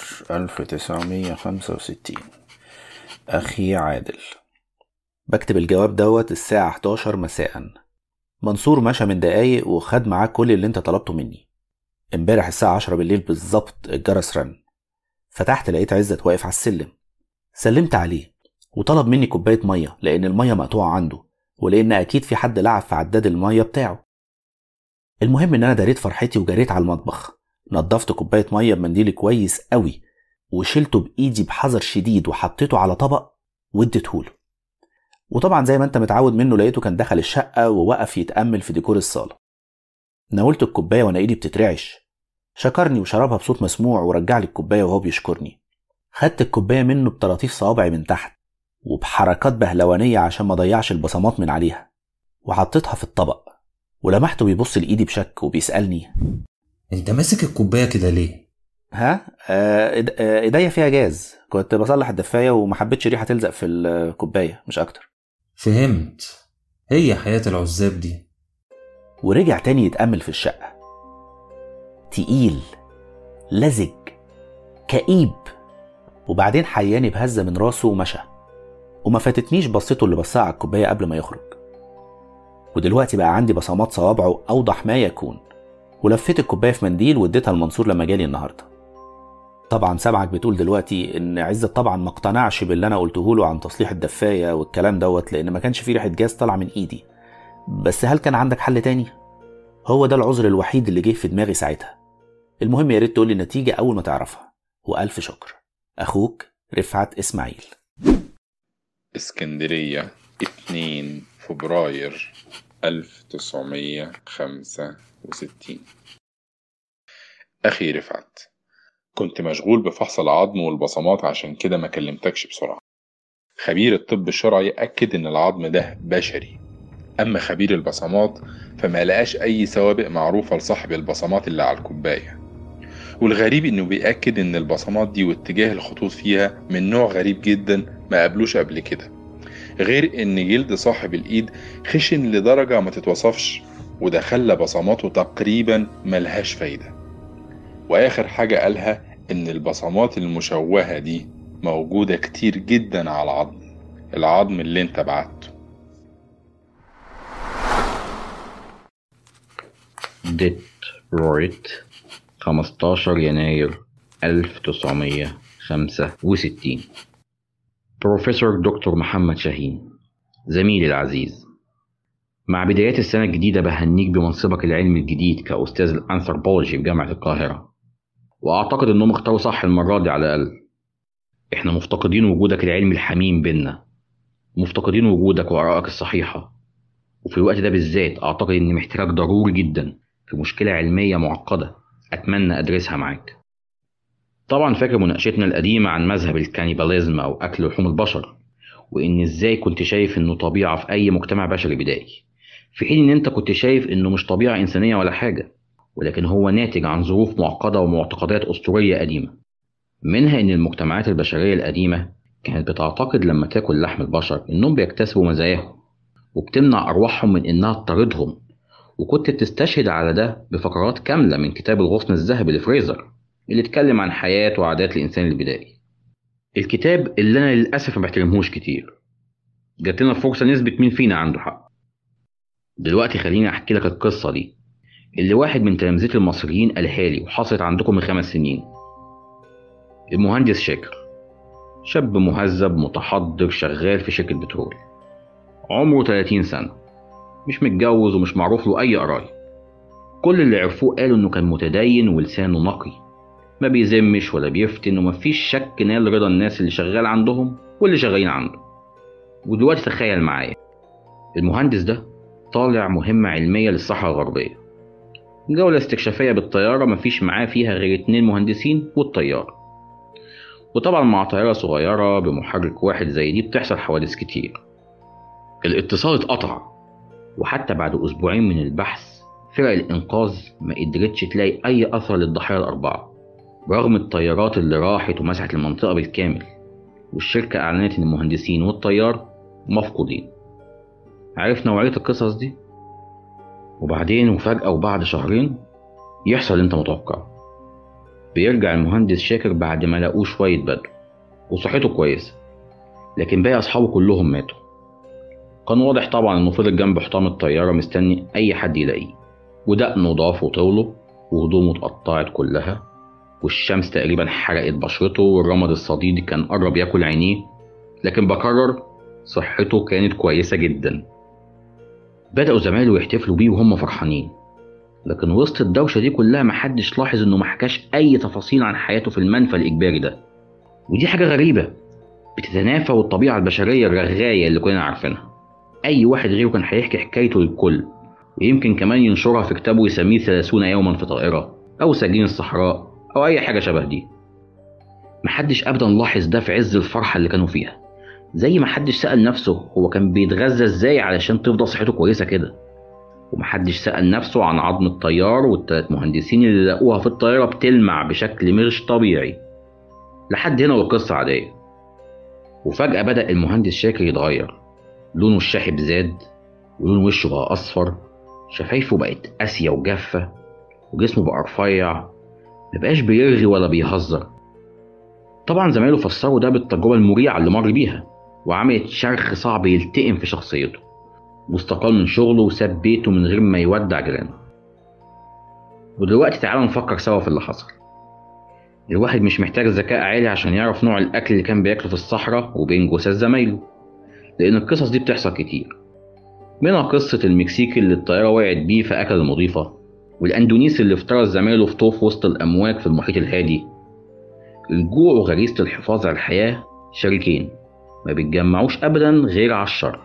1965 أخي عادل بكتب الجواب دوت الساعة 11 مساء منصور مشى من دقايق وخد معاه كل اللي انت طلبته مني امبارح الساعة 10 بالليل بالظبط الجرس رن فتحت لقيت عزت واقف على السلم سلمت عليه وطلب مني كوباية مية لأن المية مقطوعة عنده ولأن أكيد في حد لعب في عداد المية بتاعه المهم ان انا داريت فرحتي وجريت على المطبخ نضفت كوبايه ميه بمنديلي كويس قوي وشلته بايدي بحذر شديد وحطيته على طبق واديتهوله وطبعا زي ما انت متعود منه لقيته كان دخل الشقه ووقف يتامل في ديكور الصاله ناولت الكوبايه وانا ايدي بتترعش شكرني وشربها بصوت مسموع ورجع لي الكوبايه وهو بيشكرني خدت الكوبايه منه بطراطيف صوابعي من تحت وبحركات بهلوانيه عشان ما ضيعش البصمات من عليها وحطيتها في الطبق ولمحته بيبص لايدي بشك وبيسالني انت ماسك الكوبايه كده ليه ها آه، إيد- آه، ايديا فيها جاز كنت بصلح الدفايه وما حبيتش ريحه تلزق في الكوبايه مش اكتر فهمت هي حياه العزاب دي ورجع تاني يتامل في الشقه تقيل لزج كئيب وبعدين حياني بهزه من راسه ومشى وما فاتتنيش بصيته اللي بصها على الكوبايه قبل ما يخرج ودلوقتي بقى عندي بصمات صوابعه اوضح ما يكون ولفيت الكوبايه في منديل واديتها لمنصور لما جالي النهارده طبعا سامعك بتقول دلوقتي ان عزت طبعا ما اقتنعش باللي انا قلته له عن تصليح الدفايه والكلام دوت لان ما كانش فيه ريحه جاز طالعه من ايدي بس هل كان عندك حل تاني هو ده العذر الوحيد اللي جه في دماغي ساعتها المهم يا ريت تقول لي النتيجه اول ما تعرفها والف شكر اخوك رفعت اسماعيل اسكندرية 2 فبراير 1965 أخي رفعت كنت مشغول بفحص العظم والبصمات عشان كده ما كلمتكش بسرعة خبير الطب الشرعي أكد إن العظم ده بشري أما خبير البصمات فما لقاش أي سوابق معروفة لصاحب البصمات اللي على الكوباية والغريب إنه بيأكد إن البصمات دي واتجاه الخطوط فيها من نوع غريب جدا ما قابلوش قبل كده غير إن جلد صاحب الإيد خشن لدرجة ما تتوصفش وده خلى بصماته تقريبا ملهاش فايدة وآخر حاجة قالها إن البصمات المشوهة دي موجودة كتير جدا على العظم العظم اللي انت بعته ديترويت 15 يناير 1965 بروفيسور دكتور محمد شاهين زميلي العزيز مع بدايات السنة الجديدة بهنيك بمنصبك العلمي الجديد كأستاذ الأنثروبولوجي بجامعة القاهرة وأعتقد إنهم اختاروا صح المرة دي على الأقل إحنا مفتقدين وجودك العلمي الحميم بينا مفتقدين وجودك وآرائك الصحيحة وفي الوقت ده بالذات أعتقد إني محتاجك ضروري جدا في مشكلة علمية معقدة أتمنى أدرسها معاك طبعا فاكر مناقشتنا القديمة عن مذهب الكانيباليزم أو أكل لحوم البشر وإن إزاي كنت شايف إنه طبيعة في أي مجتمع بشري بدائي في حين إن أنت كنت شايف إنه مش طبيعة إنسانية ولا حاجة ولكن هو ناتج عن ظروف معقدة ومعتقدات أسطورية قديمة منها إن المجتمعات البشرية القديمة كانت بتعتقد لما تاكل لحم البشر إنهم بيكتسبوا مزاياهم وبتمنع أرواحهم من إنها تطاردهم وكنت بتستشهد على ده بفقرات كاملة من كتاب الغصن الذهبي لفريزر اللي اتكلم عن حياة وعادات الإنسان البدائي الكتاب اللي أنا للأسف ما بحترمهوش كتير جات لنا فرصة نثبت مين فينا عنده حق دلوقتي خليني أحكي لك القصة دي اللي واحد من تلامذتي المصريين قالها لي وحصلت عندكم من خمس سنين المهندس شاكر شاب مهذب متحضر شغال في شركة بترول عمره 30 سنة مش متجوز ومش معروف له أي قرايب كل اللي عرفوه قالوا إنه كان متدين ولسانه نقي ما بيذمش ولا بيفتن ومفيش شك نال رضا الناس اللي شغال عندهم واللي شغالين عنده ودلوقتي تخيل معايا المهندس ده طالع مهمة علمية للصحراء الغربية جولة استكشافية بالطيارة مفيش معاه فيها غير اتنين مهندسين والطيار وطبعا مع طيارة صغيرة بمحرك واحد زي دي بتحصل حوادث كتير الاتصال اتقطع وحتى بعد أسبوعين من البحث فرق الإنقاذ ما قدرتش تلاقي أي أثر للضحايا الأربعة برغم الطيارات اللي راحت ومسحت المنطقة بالكامل والشركة أعلنت إن المهندسين والطيار مفقودين عارف نوعية القصص دي؟ وبعدين وفجأة وبعد شهرين يحصل اللي انت متوقع بيرجع المهندس شاكر بعد ما لقوه شوية بدو وصحته كويسة لكن باقي أصحابه كلهم ماتوا كان واضح طبعا إنه فضل جنب حطام الطيارة مستني أي حد يلاقيه ودقنه ضاف وطوله وهدومه اتقطعت كلها والشمس تقريبا حرقت بشرته والرمد الصديدي كان قرب ياكل عينيه لكن بكرر صحته كانت كويسة جدا بدأوا زمايله يحتفلوا بيه وهم فرحانين لكن وسط الدوشة دي كلها محدش لاحظ إنه محكاش أي تفاصيل عن حياته في المنفى الإجباري ده ودي حاجة غريبة بتتنافى والطبيعة البشرية الرغاية اللي كلنا عارفينها أي واحد غيره كان هيحكي حكايته للكل ويمكن كمان ينشرها في كتابه يسميه ثلاثون يوما في طائرة أو سجين الصحراء أو أي حاجة شبه دي محدش أبدا لاحظ ده في عز الفرحة اللي كانوا فيها زي ما حدش سأل نفسه هو كان بيتغذى ازاي علشان تفضل صحته كويسة كده ومحدش سأل نفسه عن عظم الطيار والتلات مهندسين اللي لقوها في الطائرة بتلمع بشكل مش طبيعي لحد هنا والقصة عادية وفجأة بدأ المهندس شاكر يتغير لونه الشاحب زاد ولون وشه بقى أصفر شفايفه بقت قاسية وجافة وجسمه بقى رفيع مبقاش بيرغي ولا بيهزر طبعا زمايله فسروا ده بالتجربة المريعة اللي مر بيها وعملت شرخ صعب يلتئم في شخصيته واستقال من شغله وساب بيته من غير ما يودع جيرانه ودلوقتي تعالوا نفكر سوا في اللي حصل الواحد مش محتاج ذكاء عالي عشان يعرف نوع الأكل اللي كان بياكله في الصحراء وبين جثث زمايله لأن القصص دي بتحصل كتير منها قصة المكسيكي اللي الطيارة وقعت بيه فأكل المضيفة والأندونيسي اللي افترس زمايله في طوف وسط الأمواج في المحيط الهادي الجوع وغريزة الحفاظ على الحياة شريكين ما بيتجمعوش أبدا غير على الشر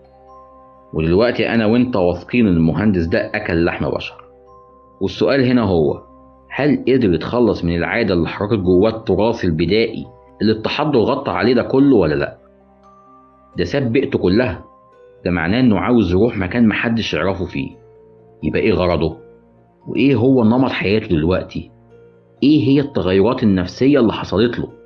ودلوقتي أنا وأنت واثقين إن المهندس ده أكل لحم بشر والسؤال هنا هو هل قدر يتخلص من العادة اللي حركت جواه التراث البدائي اللي التحضر غطى عليه ده كله ولا لأ؟ ده ساب بيئته كلها ده معناه إنه عاوز يروح مكان محدش يعرفه فيه يبقى إيه غرضه؟ وإيه هو نمط حياته دلوقتي؟ إيه هي التغيرات النفسية اللي حصلت له؟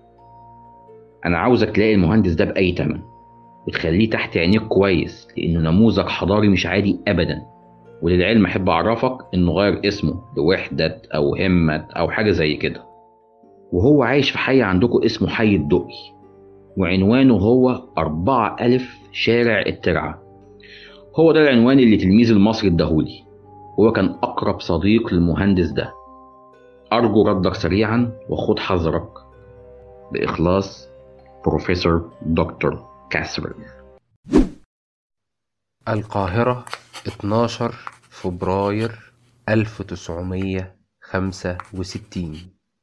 أنا عاوزك تلاقي المهندس ده بأي تمن وتخليه تحت عينيك كويس لأنه نموذج حضاري مش عادي أبدا وللعلم أحب أعرفك إنه غير اسمه لوحدة أو همة أو حاجة زي كده وهو عايش في حي عندكم اسمه حي الدقي وعنوانه هو أربعة ألف شارع الترعة هو ده العنوان اللي تلميذ المصري اداهولي هو كان أقرب صديق للمهندس ده أرجو ردك سريعا وخد حذرك بإخلاص بروفيسور دكتور كاسبر القاهرة 12 فبراير 1965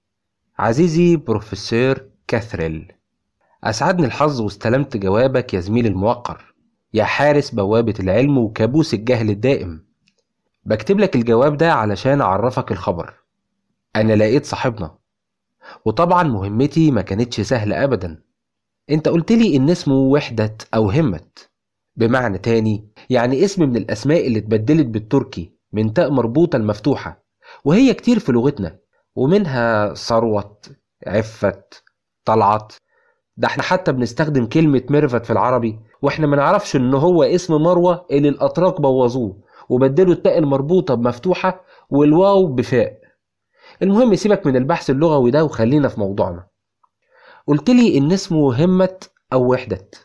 عزيزي بروفيسور كاثريل أسعدني الحظ واستلمت جوابك يا زميلي الموقر يا حارس بوابة العلم وكابوس الجهل الدائم بكتب لك الجواب ده علشان أعرفك الخبر أنا لقيت صاحبنا وطبعا مهمتي ما كانتش سهلة أبدا انت قلت لي ان اسمه وحدة او همت بمعنى تاني يعني اسم من الاسماء اللي اتبدلت بالتركي من تاء مربوطة المفتوحة وهي كتير في لغتنا ومنها ثروت عفت طلعت ده احنا حتى بنستخدم كلمة ميرفت في العربي واحنا ما نعرفش ان هو اسم مروة اللي الاتراك بوظوه وبدلوا التاء المربوطة بمفتوحة والواو بفاء المهم سيبك من البحث اللغوي ده وخلينا في موضوعنا قلت لي ان اسمه همت او وحدت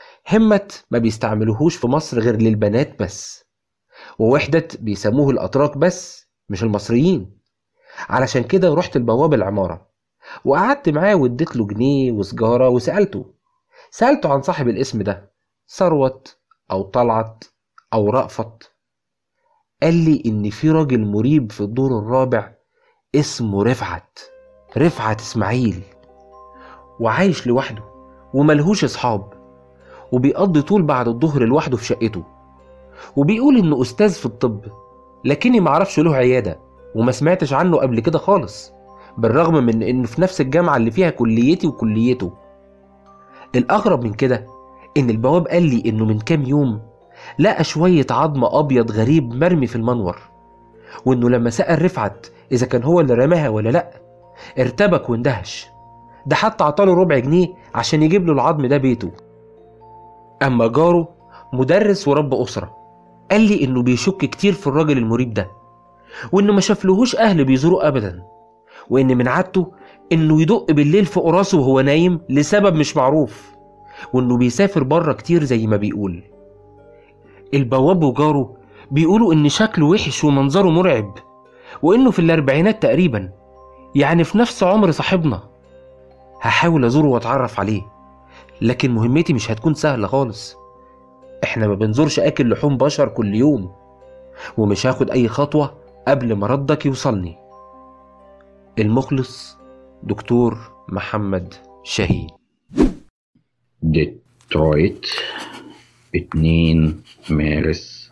همت ما بيستعملوهوش في مصر غير للبنات بس ووحدت بيسموه الاتراك بس مش المصريين علشان كده رحت البواب العمارة وقعدت معاه واديت له جنيه وسجارة وسألته سألته عن صاحب الاسم ده ثروت أو طلعت أو رأفت قال لي إن في راجل مريب في الدور الرابع اسمه رفعت رفعت إسماعيل وعايش لوحده وملهوش أصحاب وبيقضي طول بعد الظهر لوحده في شقته وبيقول إنه أستاذ في الطب لكني معرفش له عيادة وما سمعتش عنه قبل كده خالص بالرغم من إنه في نفس الجامعة اللي فيها كليتي وكليته الأغرب من كده إن البواب قال لي إنه من كام يوم لقى شوية عظم أبيض غريب مرمي في المنور وإنه لما سأل رفعت إذا كان هو اللي رماها ولا لأ ارتبك واندهش ده حتى عطاله ربع جنيه عشان يجيب له العظم ده بيته أما جاره مدرس ورب أسرة قال لي إنه بيشك كتير في الراجل المريب ده وإنه ما شافلهوش أهل بيزوروه أبدا وإن من عادته إنه يدق بالليل فوق راسه وهو نايم لسبب مش معروف وإنه بيسافر بره كتير زي ما بيقول البواب وجاره بيقولوا إن شكله وحش ومنظره مرعب وإنه في الأربعينات تقريبا يعني في نفس عمر صاحبنا هحاول أزوره وأتعرف عليه لكن مهمتي مش هتكون سهلة خالص احنا ما بنزورش أكل لحوم بشر كل يوم ومش هاخد أي خطوة قبل ما ردك يوصلني المخلص دكتور محمد شاهين ديترويت 2 مارس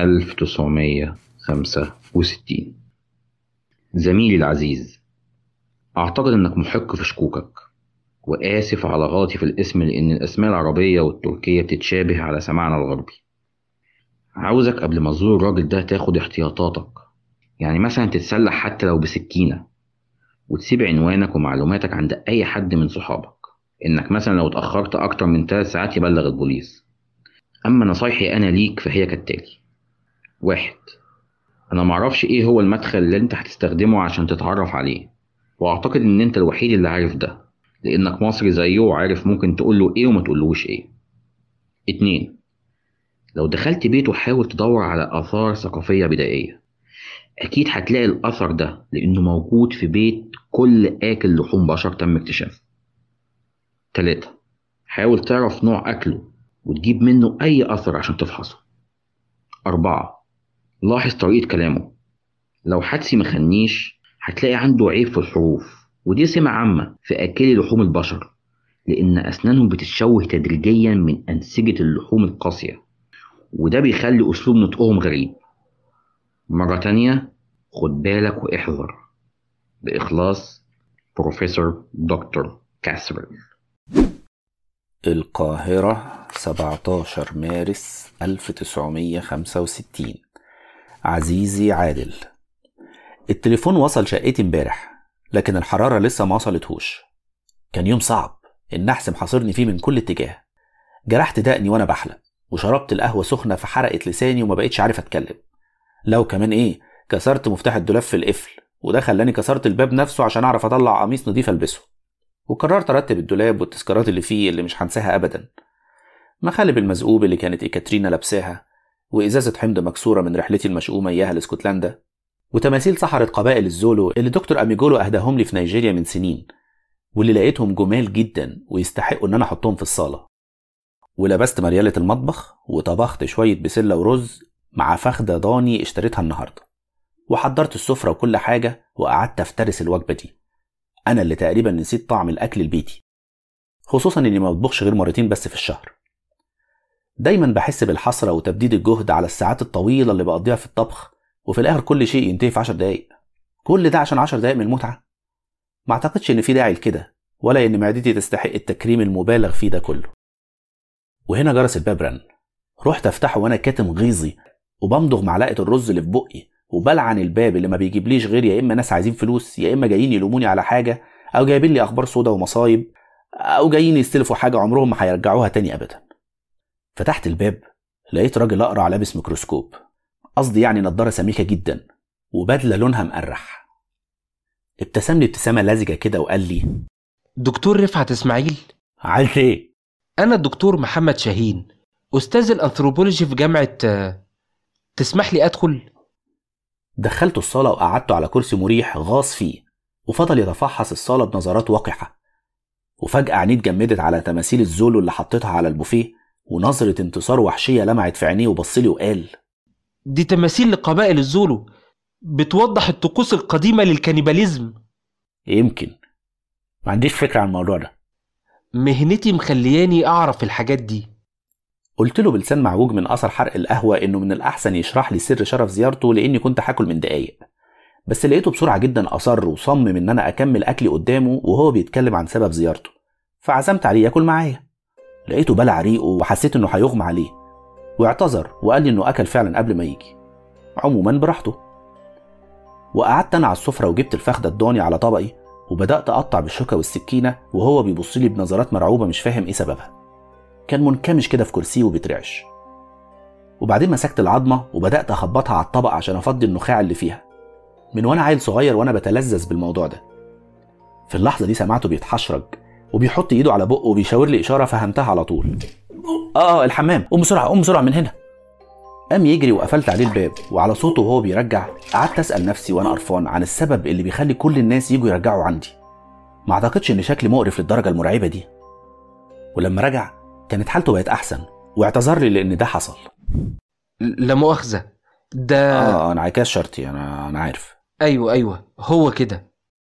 1965 زميلي العزيز أعتقد إنك محق في شكوكك وآسف على غلطي في الاسم لأن الأسماء العربية والتركية بتتشابه على سماعنا الغربي عاوزك قبل ما تزور الراجل ده تاخد احتياطاتك يعني مثلا تتسلح حتى لو بسكينة وتسيب عنوانك ومعلوماتك عند أي حد من صحابك إنك مثلا لو اتأخرت أكتر من ثلاث ساعات يبلغ البوليس أما نصايحي أنا ليك فهي كالتالي واحد أنا معرفش إيه هو المدخل اللي أنت هتستخدمه عشان تتعرف عليه وأعتقد إن أنت الوحيد اللي عارف ده لأنك مصري زيه وعارف ممكن تقوله إيه وما تقولوش إيه اتنين لو دخلت بيته حاول تدور على آثار ثقافية بدائية أكيد هتلاقي الأثر ده لأنه موجود في بيت كل آكل لحوم بشر تم اكتشافه تلاتة حاول تعرف نوع أكله وتجيب منه أي أثر عشان تفحصه أربعة لاحظ طريقة كلامه لو حدسي مخنيش هتلاقي عنده عيب في الحروف ودي سمة عامة في أكلي لحوم البشر لأن أسنانهم بتتشوه تدريجيا من أنسجة اللحوم القاسية وده بيخلي أسلوب نطقهم غريب مرة تانية خد بالك واحذر بإخلاص بروفيسور دكتور كاسرل القاهرة 17 مارس 1965 عزيزي عادل التليفون وصل شقتي امبارح لكن الحرارة لسه ما وصلتهوش كان يوم صعب النحس محاصرني فيه من كل اتجاه جرحت دقني وانا بحلق وشربت القهوة سخنة فحرقت لساني وما بقتش عارف اتكلم لو كمان ايه كسرت مفتاح الدولاب في القفل وده خلاني كسرت الباب نفسه عشان اعرف اطلع قميص نضيف البسه وقررت ارتب الدولاب والتذكارات اللي فيه اللي مش هنساها ابدا مخالب المزقوب اللي كانت إيكاترينا لابساها وإزازة حمض مكسورة من رحلتي المشؤومة إياها لاسكتلندا وتماثيل سحرة قبائل الزولو اللي دكتور أميجولو أهداهم لي في نيجيريا من سنين واللي لقيتهم جمال جدا ويستحقوا إن أنا أحطهم في الصالة ولبست مريالة المطبخ وطبخت شوية بسلة ورز مع فخدة ضاني اشتريتها النهاردة وحضرت السفرة وكل حاجة وقعدت أفترس الوجبة دي أنا اللي تقريبا نسيت طعم الأكل البيتي خصوصا إني ما بطبخش غير مرتين بس في الشهر دايما بحس بالحسرة وتبديد الجهد على الساعات الطويلة اللي بقضيها في الطبخ وفي الآخر كل شيء ينتهي في عشر دقايق كل ده عشان عشر دقايق من المتعة ما أعتقدش إن في داعي لكده ولا إن معدتي تستحق التكريم المبالغ فيه ده كله وهنا جرس الباب رن رحت أفتحه وأنا كاتم غيظي وبمضغ معلقة الرز اللي في بقي وبلعن الباب اللي ما بيجيبليش غير يا إما ناس عايزين فلوس يا إما جايين يلوموني على حاجة أو جايبين لي أخبار سودا ومصايب أو جايين يستلفوا حاجة عمرهم ما هيرجعوها تاني أبدا فتحت الباب لقيت راجل أقرع لابس ميكروسكوب قصدي يعني نضارة سميكة جدا وبدلة لونها مقرح ابتسم لي ابتسامة لزجة كده وقال لي دكتور رفعت اسماعيل عايز ايه؟ انا الدكتور محمد شاهين استاذ الانثروبولوجي في جامعه آه، تسمح لي ادخل دخلته الصالة وقعدته على كرسي مريح غاص فيه وفضل يتفحص الصالة بنظرات وقحة وفجأة عينيه اتجمدت على تماثيل الزولو اللي حطيتها على البوفيه ونظرة انتصار وحشية لمعت في عينيه وبصلي وقال دي تماثيل لقبائل الزولو بتوضح الطقوس القديمه للكانيباليزم يمكن ما عنديش فكرة عن الموضوع ده مهنتي مخلياني اعرف الحاجات دي قلت له بلسان معوج من اثر حرق القهوه انه من الاحسن يشرح لي سر شرف زيارته لاني كنت هاكل من دقايق بس لقيته بسرعه جدا اصر وصمم ان انا اكمل اكلي قدامه وهو بيتكلم عن سبب زيارته فعزمت عليه ياكل معايا لقيته بلع ريقه وحسيت انه هيغمى عليه واعتذر وقال لي انه اكل فعلا قبل ما يجي عموما براحته وقعدت انا على السفره وجبت الفخده الضاني على طبقي وبدات اقطع بالشوكه والسكينه وهو بيبص لي بنظرات مرعوبه مش فاهم ايه سببها كان منكمش كده في كرسيه وبيترعش وبعدين مسكت العظمه وبدات اخبطها على الطبق عشان افضي النخاع اللي فيها من وانا عيل صغير وانا بتلذذ بالموضوع ده في اللحظه دي سمعته بيتحشرج وبيحط ايده على بقه وبيشاور لي اشاره فهمتها على طول اه اه الحمام قوم بسرعه قوم بسرعه من هنا قام يجري وقفلت عليه الباب وعلى صوته وهو بيرجع قعدت اسال نفسي وانا قرفان عن السبب اللي بيخلي كل الناس يجوا يرجعوا عندي ما اعتقدش ان شكلي مقرف للدرجه المرعبه دي ولما رجع كانت حالته بقت احسن واعتذر لي لان ده حصل لا مؤاخذه ده اه انعكاس شرطي انا انا عارف ايوه ايوه هو كده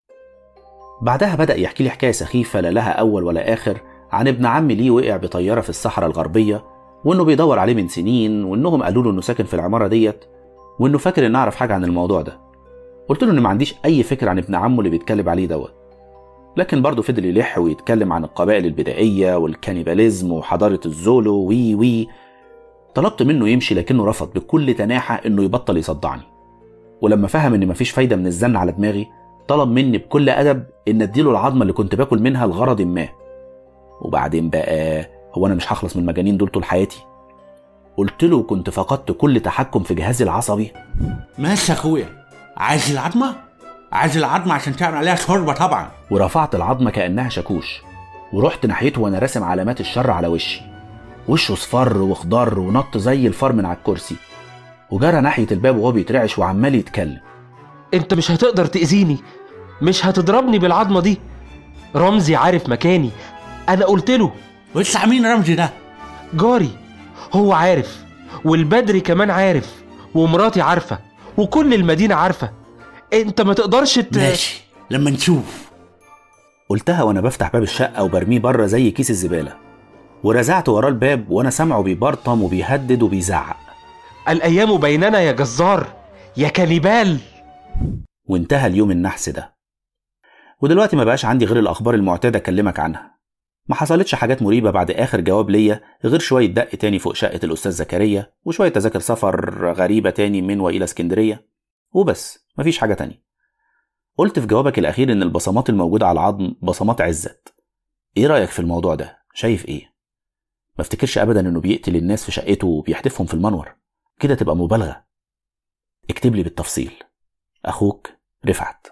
بعدها بدأ يحكي لي حكاية سخيفة لا لها أول ولا آخر عن ابن عم ليه وقع بطيارة في الصحراء الغربية وإنه بيدور عليه من سنين وإنهم قالوا له إنه ساكن في العمارة ديت وإنه فاكر إن أعرف حاجة عن الموضوع ده قلت له إن ما عنديش أي فكرة عن ابن عمه اللي بيتكلم عليه دوت لكن برضه فضل يلح ويتكلم عن القبائل البدائية والكانيباليزم وحضارة الزولو وي وي طلبت منه يمشي لكنه رفض بكل تناحة إنه يبطل يصدعني ولما فهم إن مفيش فايدة من الزن على دماغي طلب مني بكل أدب إن أديله العظمة اللي كنت باكل منها لغرض ما وبعدين بقى هو أنا مش هخلص من المجانين دول طول حياتي قلت له كنت فقدت كل تحكم في جهازي العصبي ماشي يا اخويا عايز العظمه عايز العظمه عشان تعمل عليها شوربه طبعا ورفعت العظمة كأنها شاكوش ورحت ناحيته وأنا راسم علامات الشر على وشي وشه صفر وخضر ونط زي الفار من على الكرسي وجرى ناحية الباب وهو بيترعش وعمال يتكلم انت مش هتقدر تأذيني مش هتضربني بالعظمة دي رمزي عارف مكاني انا قلت له واسع مين رمزي ده جاري هو عارف والبدري كمان عارف ومراتي عارفة وكل المدينة عارفة انت ما تقدرش ت... ماشي لما نشوف قلتها وأنا بفتح باب الشقة وبرميه بره زي كيس الزبالة ورزعت وراه الباب وأنا سامعه بيبرطم وبيهدد وبيزعق الأيام بيننا يا جزار يا كانيبال وانتهى اليوم النحس ده ودلوقتي ما بقاش عندي غير الأخبار المعتادة أكلمك عنها ما حصلتش حاجات مريبة بعد آخر جواب ليا غير شوية دق تاني فوق شقة الأستاذ زكريا وشوية تذاكر سفر غريبة تاني من وإلى اسكندرية وبس مفيش حاجة تانية قلت في جوابك الأخير إن البصمات الموجودة على العظم بصمات عزت إيه رأيك في الموضوع ده؟ شايف إيه؟ ما افتكرش أبدا إنه بيقتل الناس في شقته وبيحدفهم في المنور كده تبقى مبالغة اكتب لي بالتفصيل أخوك رفعت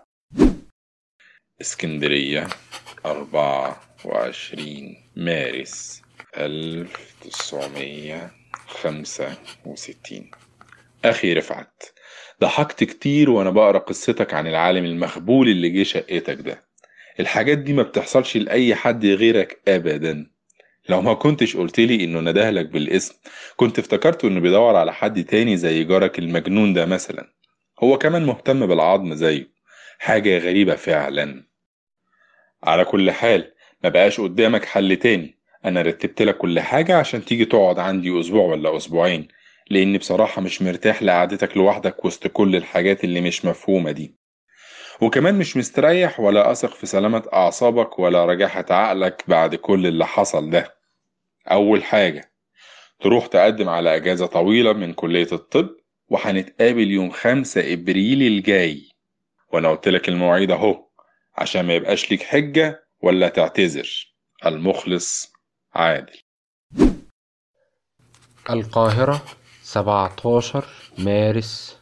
اسكندرية أربعة وعشرين مارس ألف تسعمية خمسة وستين أخي رفعت ضحكت كتير وأنا بقرا قصتك عن العالم المخبول اللي جه شقتك ده الحاجات دي ما بتحصلش لأي حد غيرك أبدا لو ما كنتش قلتلي إنه ندهلك بالاسم كنت افتكرته إنه بيدور على حد تاني زي جارك المجنون ده مثلا هو كمان مهتم بالعظم زيه حاجة غريبة فعلا على كل حال ما بقاش قدامك حل تاني انا رتبت لك كل حاجة عشان تيجي تقعد عندي اسبوع ولا اسبوعين لاني بصراحة مش مرتاح لقعدتك لوحدك وسط كل الحاجات اللي مش مفهومة دي وكمان مش مستريح ولا اثق في سلامة اعصابك ولا رجاحة عقلك بعد كل اللي حصل ده اول حاجة تروح تقدم على اجازة طويلة من كلية الطب وهنتقابل يوم خمسة ابريل الجاي وانا قلت لك المواعيد اهو عشان ما يبقاش ليك حجة ولا تعتذر المخلص عادل القاهرة 17 مارس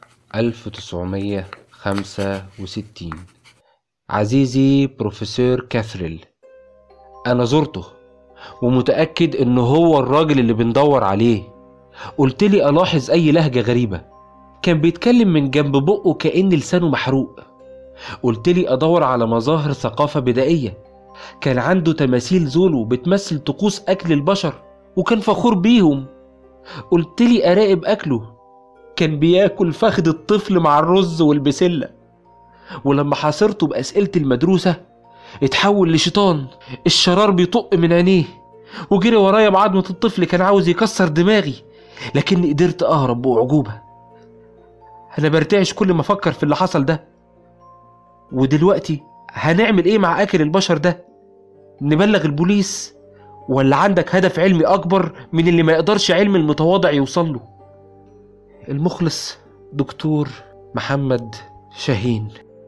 1965 عزيزي بروفيسور كاثريل أنا زرته ومتأكد إنه هو الراجل اللي بندور عليه قلت لي ألاحظ أي لهجة غريبة كان بيتكلم من جنب بقه كأن لسانه محروق قلت لي أدور على مظاهر ثقافة بدائية كان عنده تماثيل زولو بتمثل طقوس أكل البشر وكان فخور بيهم قلت لي أراقب أكله كان بياكل فخد الطفل مع الرز والبسلة ولما حاصرته بأسئلة المدروسة اتحول لشيطان الشرار بيطق من عينيه وجري ورايا بعظمة الطفل كان عاوز يكسر دماغي لكني قدرت أهرب بأعجوبة أنا برتعش كل ما أفكر في اللي حصل ده ودلوقتي هنعمل إيه مع آكل البشر ده؟ نبلغ البوليس ولا عندك هدف علمي أكبر من اللي ما يقدرش علم المتواضع يوصل له المخلص دكتور محمد شاهين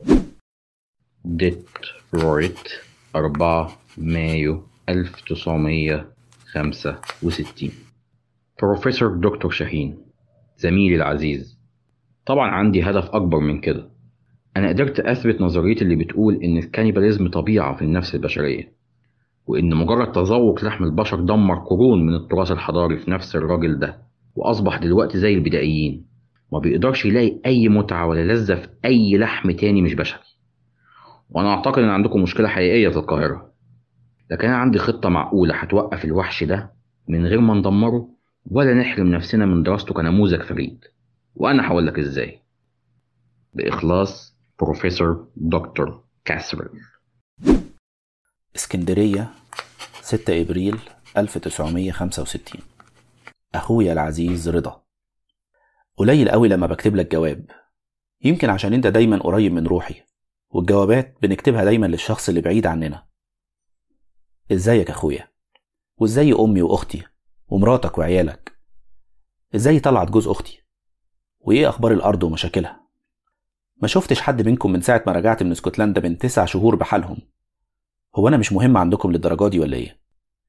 ديترويت 4 مايو 1965 بروفيسور دكتور شاهين زميلي العزيز طبعا عندي هدف أكبر من كده أنا قدرت أثبت نظريتي اللي بتقول إن الكانيباليزم طبيعة في النفس البشرية وإن مجرد تذوق لحم البشر دمر قرون من التراث الحضاري في نفس الراجل ده وأصبح دلوقتي زي البدائيين ما بيقدرش يلاقي أي متعة ولا لذة في أي لحم تاني مش بشري وأنا أعتقد إن عندكم مشكلة حقيقية في القاهرة لكن أنا عندي خطة معقولة هتوقف الوحش ده من غير ما ندمره ولا نحرم نفسنا من دراسته كنموذج فريد وأنا هقول لك إزاي بإخلاص بروفيسور دكتور كاسرين اسكندرية 6 إبريل 1965 أخويا العزيز رضا قليل قوي لما بكتب لك جواب يمكن عشان انت دايما قريب من روحي والجوابات بنكتبها دايما للشخص اللي بعيد عننا ازيك اخويا وازاي امي واختي ومراتك وعيالك ازاي طلعت جوز اختي وايه اخبار الارض ومشاكلها ما شفتش حد منكم من ساعه ما رجعت من اسكتلندا من تسع شهور بحالهم هو انا مش مهم عندكم للدرجه دي ولا ايه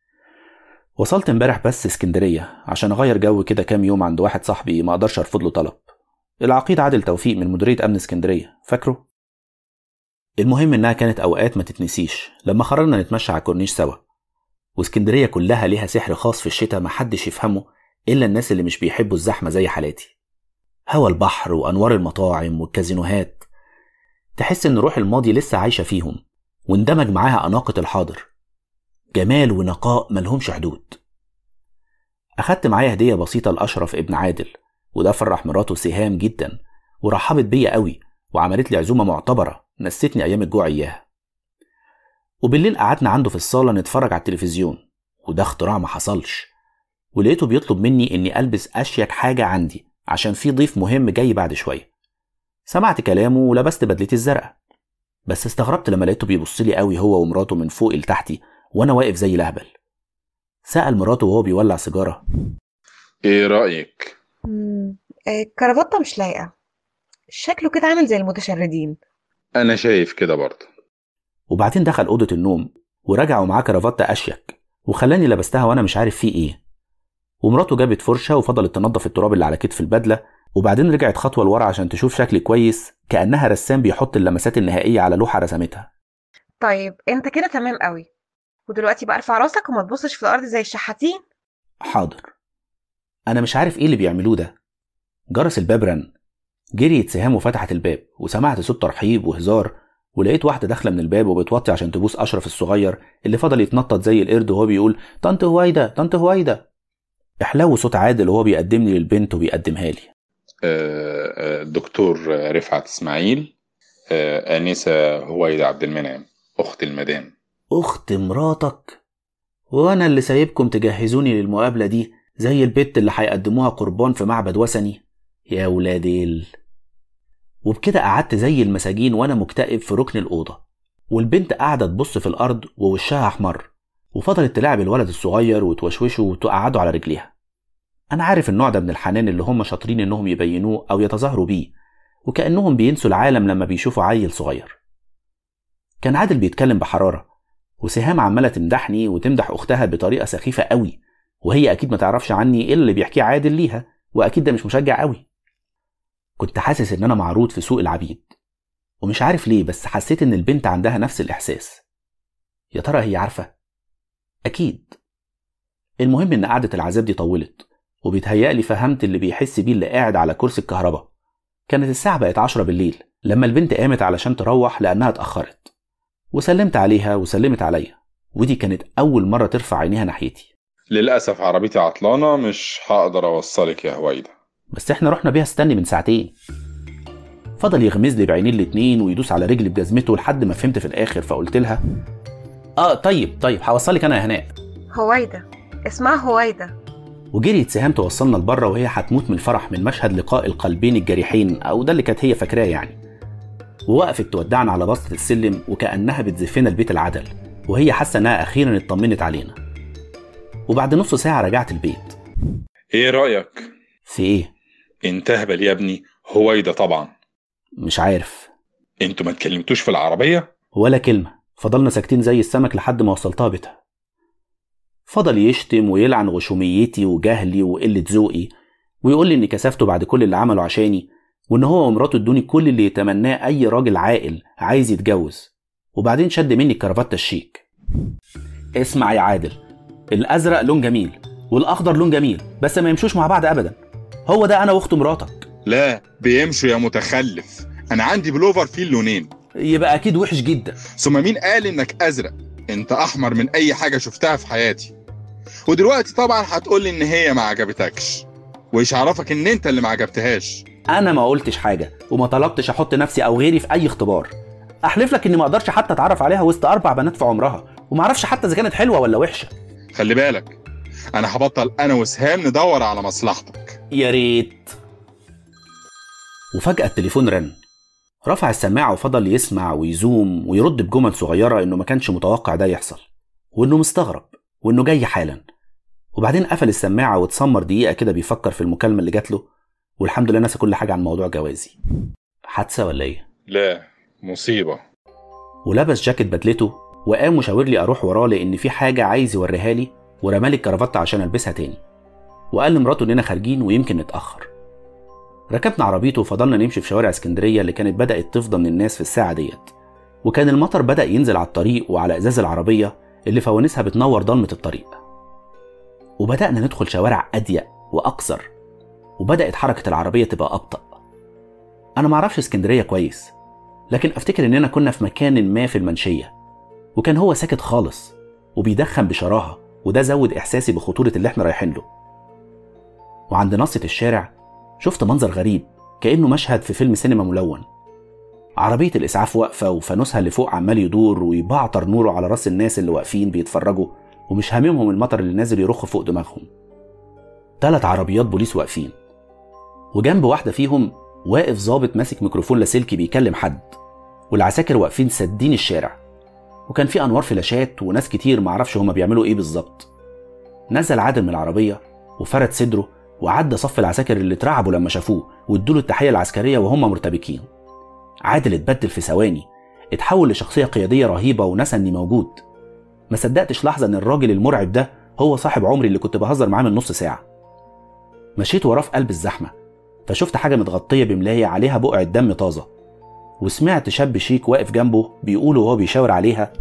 وصلت امبارح بس اسكندريه عشان اغير جو كده كام يوم عند واحد صاحبي ما اقدرش ارفض له طلب العقيد عادل توفيق من مديريه امن اسكندريه فاكره المهم انها كانت اوقات ما تتنسيش لما خرجنا نتمشى على الكورنيش سوا واسكندريه كلها ليها سحر خاص في الشتاء ما حدش يفهمه الا الناس اللي مش بيحبوا الزحمه زي حالاتي هوا البحر وانوار المطاعم والكازينوهات تحس ان روح الماضي لسه عايشه فيهم واندمج معاها اناقه الحاضر جمال ونقاء ملهمش حدود اخدت معايا هديه بسيطه لاشرف ابن عادل وده فرح مراته سهام جدا ورحبت بيا قوي وعملت لي عزومه معتبره نستني ايام الجوع اياها وبالليل قعدنا عنده في الصاله نتفرج على التلفزيون وده اختراع ما حصلش ولقيته بيطلب مني اني البس اشيك حاجه عندي عشان في ضيف مهم جاي بعد شويه سمعت كلامه ولبست بدلتي الزرقاء بس استغربت لما لقيته بيبص لي قوي هو ومراته من فوق لتحتي وانا واقف زي لهبل سأل مراته وهو بيولع سيجاره ايه رأيك مم، آه، الكرافتة مش لايقة شكله كده عامل زي المتشردين انا شايف كده برضه وبعدين دخل اوضه النوم ورجع ومعاه كرافته اشيك وخلاني لبستها وانا مش عارف فيه ايه ومراته جابت فرشه وفضلت تنظف التراب اللي على كتف البدله وبعدين رجعت خطوه لورا عشان تشوف شكلي كويس كانها رسام بيحط اللمسات النهائيه على لوحه رسمتها طيب انت كده تمام قوي ودلوقتي بقى ارفع راسك وما تبصش في الارض زي الشحاتين حاضر انا مش عارف ايه اللي بيعملوه ده جرس الباب رن جريت سهام وفتحت الباب وسمعت صوت ترحيب وهزار ولقيت واحده داخله من الباب وبتوطي عشان تبوس اشرف الصغير اللي فضل يتنطط زي القرد وهو بيقول طنط هويدا طنط هويدا احلو صوت عادل وهو بيقدمني للبنت وبيقدمها لي آه، آه، الدكتور رفعت اسماعيل آه، انسه هويدا عبد المنعم اخت المدام اخت مراتك وانا اللي سايبكم تجهزوني للمقابله دي زي البت اللي هيقدموها قربان في معبد وثني يا ولاديل وبكده قعدت زي المساجين وانا مكتئب في ركن الاوضه والبنت قاعده تبص في الارض ووشها احمر وفضلت تلاعب الولد الصغير وتوشوشه وتقعده على رجليها انا عارف النوع ده من الحنان اللي هم شاطرين انهم يبينوه او يتظاهروا بيه وكانهم بينسوا العالم لما بيشوفوا عيل صغير كان عادل بيتكلم بحراره وسهام عماله تمدحني وتمدح اختها بطريقه سخيفه قوي وهي اكيد ما تعرفش عني ايه اللي بيحكيه عادل ليها واكيد ده مش مشجع قوي كنت حاسس ان انا معروض في سوق العبيد ومش عارف ليه بس حسيت ان البنت عندها نفس الاحساس يا ترى هي عارفه اكيد المهم ان قعده العذاب دي طولت وبيتهيألي فهمت اللي بيحس بيه اللي قاعد على كرسي الكهرباء كانت الساعة بقت عشرة بالليل لما البنت قامت علشان تروح لأنها اتأخرت وسلمت عليها وسلمت عليا ودي كانت أول مرة ترفع عينيها ناحيتي للأسف عربيتي عطلانة مش هقدر أوصلك يا هويدا بس احنا رحنا بيها استني من ساعتين فضل يغمز لي بعينين الاتنين ويدوس على رجلي بجزمته لحد ما فهمت في الآخر فقلت لها اه طيب طيب هوصلك أنا يا هناء هويدا اسمها هويدا وجريت سهام توصلنا لبره وهي هتموت من الفرح من مشهد لقاء القلبين الجريحين او ده اللي كانت هي فاكراه يعني ووقفت تودعنا على بسطة السلم وكأنها بتزفنا البيت العدل وهي حاسة انها اخيرا اطمنت علينا وبعد نص ساعة رجعت البيت ايه رأيك؟ في ايه؟ انتهبل يا ابني هويدا طبعا مش عارف انتوا ما اتكلمتوش في العربية؟ ولا كلمة فضلنا ساكتين زي السمك لحد ما وصلتها بيتها فضل يشتم ويلعن غشوميتي وجهلي وقلة ذوقي ويقول لي إني كسفته بعد كل اللي عمله عشاني وإن هو ومراته ادوني كل اللي يتمناه أي راجل عاقل عايز يتجوز وبعدين شد مني الكرافتة الشيك اسمع يا عادل الأزرق لون جميل والأخضر لون جميل بس ما يمشوش مع بعض أبدا هو ده أنا وأخت مراتك لا بيمشوا يا متخلف انا عندي بلوفر فيه اللونين يبقى أكيد وحش جدا ثم مين قال انك ازرق انت احمر من اي حاجه شفتها في حياتي ودلوقتي طبعا هتقولي ان هي ما عجبتكش وايش عرفك ان انت اللي ما عجبتهاش انا ما قلتش حاجه وما طلبتش احط نفسي او غيري في اي اختبار احلف لك اني ما اقدرش حتى اتعرف عليها وسط اربع بنات في عمرها وما اعرفش حتى اذا كانت حلوه ولا وحشه خلي بالك انا هبطل انا وسهام ندور على مصلحتك يا ريت وفجاه التليفون رن رفع السماعه وفضل يسمع ويزوم ويرد بجمل صغيره انه ما كانش متوقع ده يحصل وانه مستغرب وانه جاي حالا وبعدين قفل السماعه واتسمر دقيقه كده بيفكر في المكالمه اللي جات له والحمد لله نسى كل حاجه عن موضوع جوازي حادثه ولا ايه لا مصيبة ولبس جاكيت بدلته وقام وشاور لي اروح وراه لان في حاجه عايز يوريها لي ورمالي الكرافته عشان البسها تاني وقال لمراته اننا خارجين ويمكن نتاخر ركبنا عربيته وفضلنا نمشي في شوارع اسكندريه اللي كانت بدات تفضى من الناس في الساعه ديت وكان المطر بدا ينزل على الطريق وعلى ازاز العربيه اللي فوانيسها بتنور ضلمه الطريق وبدانا ندخل شوارع اضيق واقصر وبدات حركه العربيه تبقى ابطا انا معرفش اسكندريه كويس لكن افتكر اننا كنا في مكان ما في المنشيه وكان هو ساكت خالص وبيدخن بشراهه وده زود احساسي بخطوره اللي احنا رايحين له وعند نصة الشارع شفت منظر غريب كأنه مشهد في فيلم سينما ملون عربية الإسعاف واقفة وفانوسها اللي فوق عمال يدور ويبعتر نوره على راس الناس اللي واقفين بيتفرجوا ومش هاممهم المطر اللي نازل يرخ فوق دماغهم تلات عربيات بوليس واقفين وجنب واحدة فيهم واقف ظابط ماسك ميكروفون لاسلكي بيكلم حد والعساكر واقفين سادين الشارع وكان في انوار فلاشات وناس كتير معرفش هما بيعملوا ايه بالظبط نزل عادل من العربية وفرد صدره وعدى صف العساكر اللي اترعبوا لما شافوه وادوله التحية العسكرية وهم مرتبكين عادل اتبدل في ثواني اتحول لشخصية قيادية رهيبة ونسى اني موجود ما صدقتش لحظة ان الراجل المرعب ده هو صاحب عمري اللي كنت بهزر معاه من نص ساعة مشيت وراه في قلب الزحمة فشفت حاجة متغطية بملاية عليها بقعة دم طازة وسمعت شاب شيك واقف جنبه بيقول وهو بيشاور عليها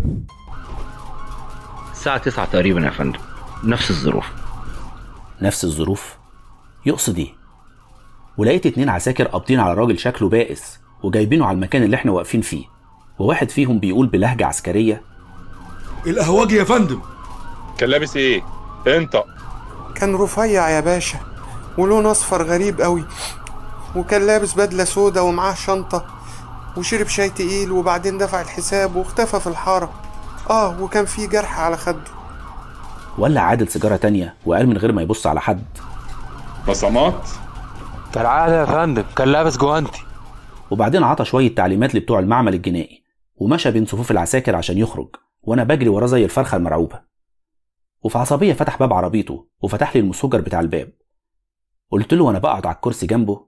الساعة 9 تقريبا يا فندم نفس الظروف نفس الظروف يقصد ايه ولقيت اتنين عساكر قابضين على راجل شكله بائس وجايبينه على المكان اللي احنا واقفين فيه وواحد فيهم بيقول بلهجة عسكرية القهوجي يا فندم كان لابس ايه انت كان رفيع يا باشا ولون اصفر غريب قوي وكان لابس بدلة سودا ومعاه شنطة وشرب شاي تقيل وبعدين دفع الحساب واختفى في الحارة اه وكان في جرح على خده ولع عادل سيجارة تانية وقال من غير ما يبص على حد بصمات كالعادة يا فندم كان لابس جوانتي وبعدين عطى شوية تعليمات لبتوع المعمل الجنائي ومشى بين صفوف العساكر عشان يخرج وانا بجري وراه زي الفرخة المرعوبة وفي عصبية فتح باب عربيته وفتح لي المسوجر بتاع الباب قلت له وانا بقعد على الكرسي جنبه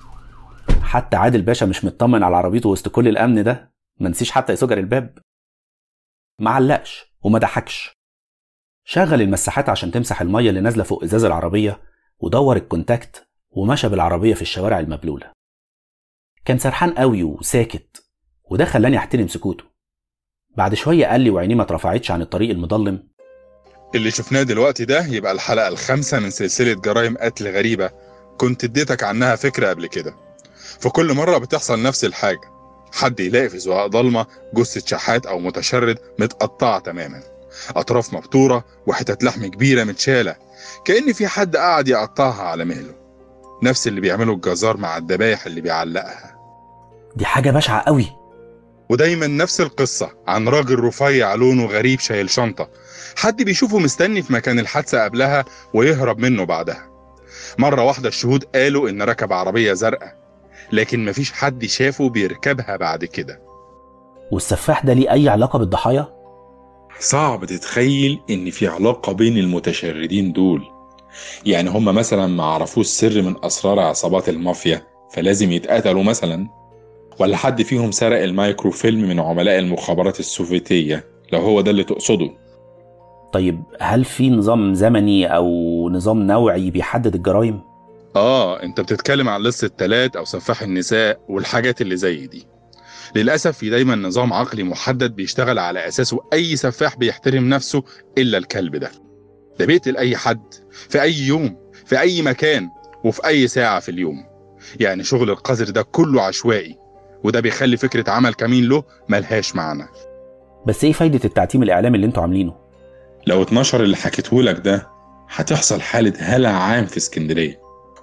حتى عادل باشا مش مطمن على عربيته وسط كل الامن ده ما نسيش حتى يسجر الباب ما علقش وما ضحكش شغل المساحات عشان تمسح الميه اللي نازله فوق ازاز العربيه ودور الكونتاكت ومشى بالعربيه في الشوارع المبلوله كان سرحان قوي وساكت وده خلاني احترم سكوته بعد شويه قال لي وعينيه ما اترفعتش عن الطريق المظلم اللي شفناه دلوقتي ده يبقى الحلقة الخامسة من سلسلة جرائم قتل غريبة كنت اديتك عنها فكرة قبل كده في كل مرة بتحصل نفس الحاجة حد يلاقي في زقاق ضلمة جثة شحات أو متشرد متقطعة تماما أطراف مبتورة وحتت لحم كبيرة متشالة كأن في حد قاعد يقطعها على مهله نفس اللي بيعمله الجزار مع الذبايح اللي بيعلقها دي حاجه بشعه قوي ودايما نفس القصة عن راجل رفيع لونه غريب شايل شنطة حد بيشوفه مستني في مكان الحادثة قبلها ويهرب منه بعدها مرة واحدة الشهود قالوا إن ركب عربية زرقاء لكن مفيش حد شافه بيركبها بعد كده والسفاح ده ليه اي علاقه بالضحايا صعب تتخيل إن في علاقة بين المتشردين دول يعني هما مثلا ما عرفوش سر من أسرار عصابات المافيا فلازم يتقتلوا مثلا ولا حد فيهم سرق المايكرو فيلم من عملاء المخابرات السوفيتية لو هو ده اللي تقصده طيب هل في نظام زمني او نظام نوعي بيحدد الجرائم آه أنت بتتكلم عن لص التلات أو سفاح النساء والحاجات اللي زي دي للأسف في دايما نظام عقلي محدد بيشتغل على أساسه أي سفاح بيحترم نفسه إلا الكلب ده ده بيقتل أي حد في أي يوم في أي مكان وفي أي ساعة في اليوم يعني شغل القذر ده كله عشوائي وده بيخلي فكرة عمل كمين له ملهاش معنى بس ايه فايده التعتيم الاعلامي اللي انتوا عاملينه لو اتنشر اللي حكيتهولك ده هتحصل حالة هلع عام في اسكندرية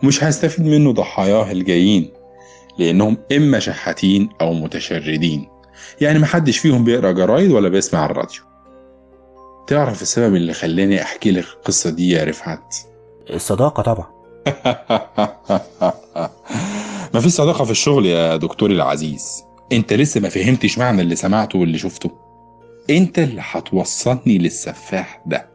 ومش هيستفيد منه ضحاياه الجايين لأنهم إما شحاتين أو متشردين يعني محدش فيهم بيقرأ جرايد ولا بيسمع الراديو تعرف السبب اللي خلاني أحكي لك القصة دي يا رفعت؟ الصداقة طبعا مفيش صداقة في الشغل يا دكتوري العزيز انت لسه ما فهمتش معنى اللي سمعته واللي شفته انت اللي هتوصلني للسفاح ده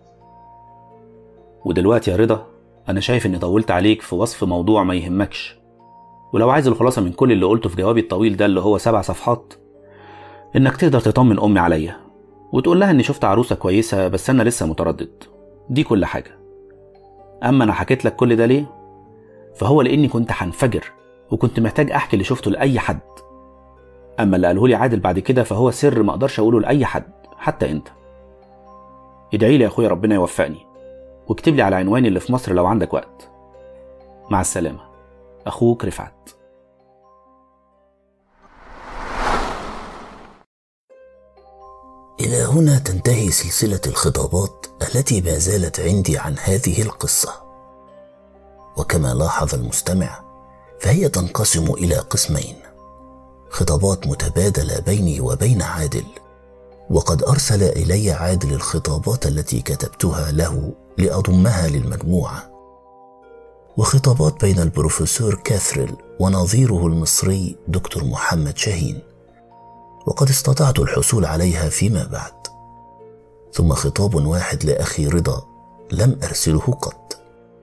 ودلوقتي يا رضا أنا شايف إني طولت عليك في وصف موضوع ما يهمكش ولو عايز الخلاصة من كل اللي قلته في جوابي الطويل ده اللي هو سبع صفحات إنك تقدر تطمن أمي عليا وتقول لها إني شفت عروسة كويسة بس أنا لسه متردد دي كل حاجة أما أنا حكيت لك كل ده ليه؟ فهو لأني كنت هنفجر وكنت محتاج أحكي اللي شفته لأي حد أما اللي قاله لي عادل بعد كده فهو سر ما أقدرش أقوله لأي حد حتى أنت ادعي لي يا أخويا ربنا يوفقني واكتب لي على عنواني اللي في مصر لو عندك وقت مع السلامة أخوك رفعت إلى هنا تنتهي سلسلة الخطابات التي ما زالت عندي عن هذه القصة وكما لاحظ المستمع فهي تنقسم إلى قسمين خطابات متبادلة بيني وبين عادل وقد أرسل إلي عادل الخطابات التي كتبتها له لأضمها للمجموعة وخطابات بين البروفيسور كاثريل ونظيره المصري دكتور محمد شاهين وقد استطعت الحصول عليها فيما بعد ثم خطاب واحد لاخي رضا لم ارسله قط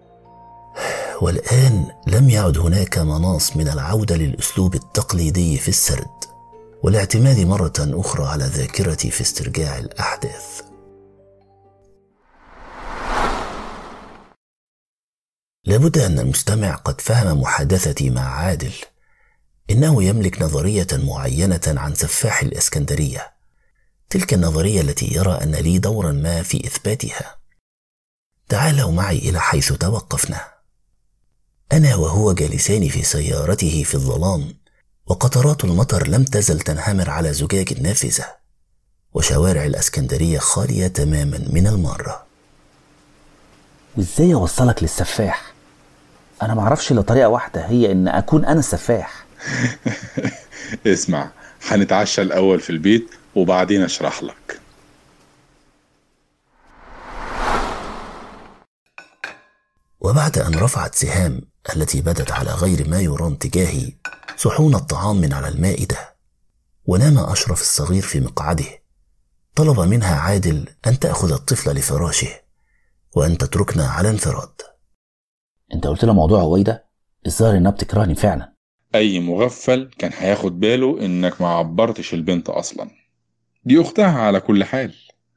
والان لم يعد هناك مناص من العوده للاسلوب التقليدي في السرد والاعتماد مره اخرى على ذاكرتي في استرجاع الاحداث لابد ان المستمع قد فهم محادثتي مع عادل انه يملك نظريه معينه عن سفاح الاسكندريه تلك النظريه التي يرى ان لي دورا ما في اثباتها تعالوا معي الى حيث توقفنا انا وهو جالسان في سيارته في الظلام وقطرات المطر لم تزل تنهمر على زجاج النافذه وشوارع الاسكندريه خاليه تماما من الماره وازاي اوصلك للسفاح انا معرفش الا طريقه واحده هي ان اكون انا السفاح اسمع هنتعشى الأول في البيت وبعدين أشرح لك وبعد ان رفعت سهام التي بدت على غير ما يرام تجاهي صحون الطعام من على المائده ونام اشرف الصغير في مقعده طلب منها عادل ان تاخذ الطفل لفراشه وان تتركنا على انفراد انت قلت لها موضوع هويدا الظاهر انها بتكرهني فعلا أي مغفل كان هياخد باله إنك ما عبرتش البنت أصلا دي أختها على كل حال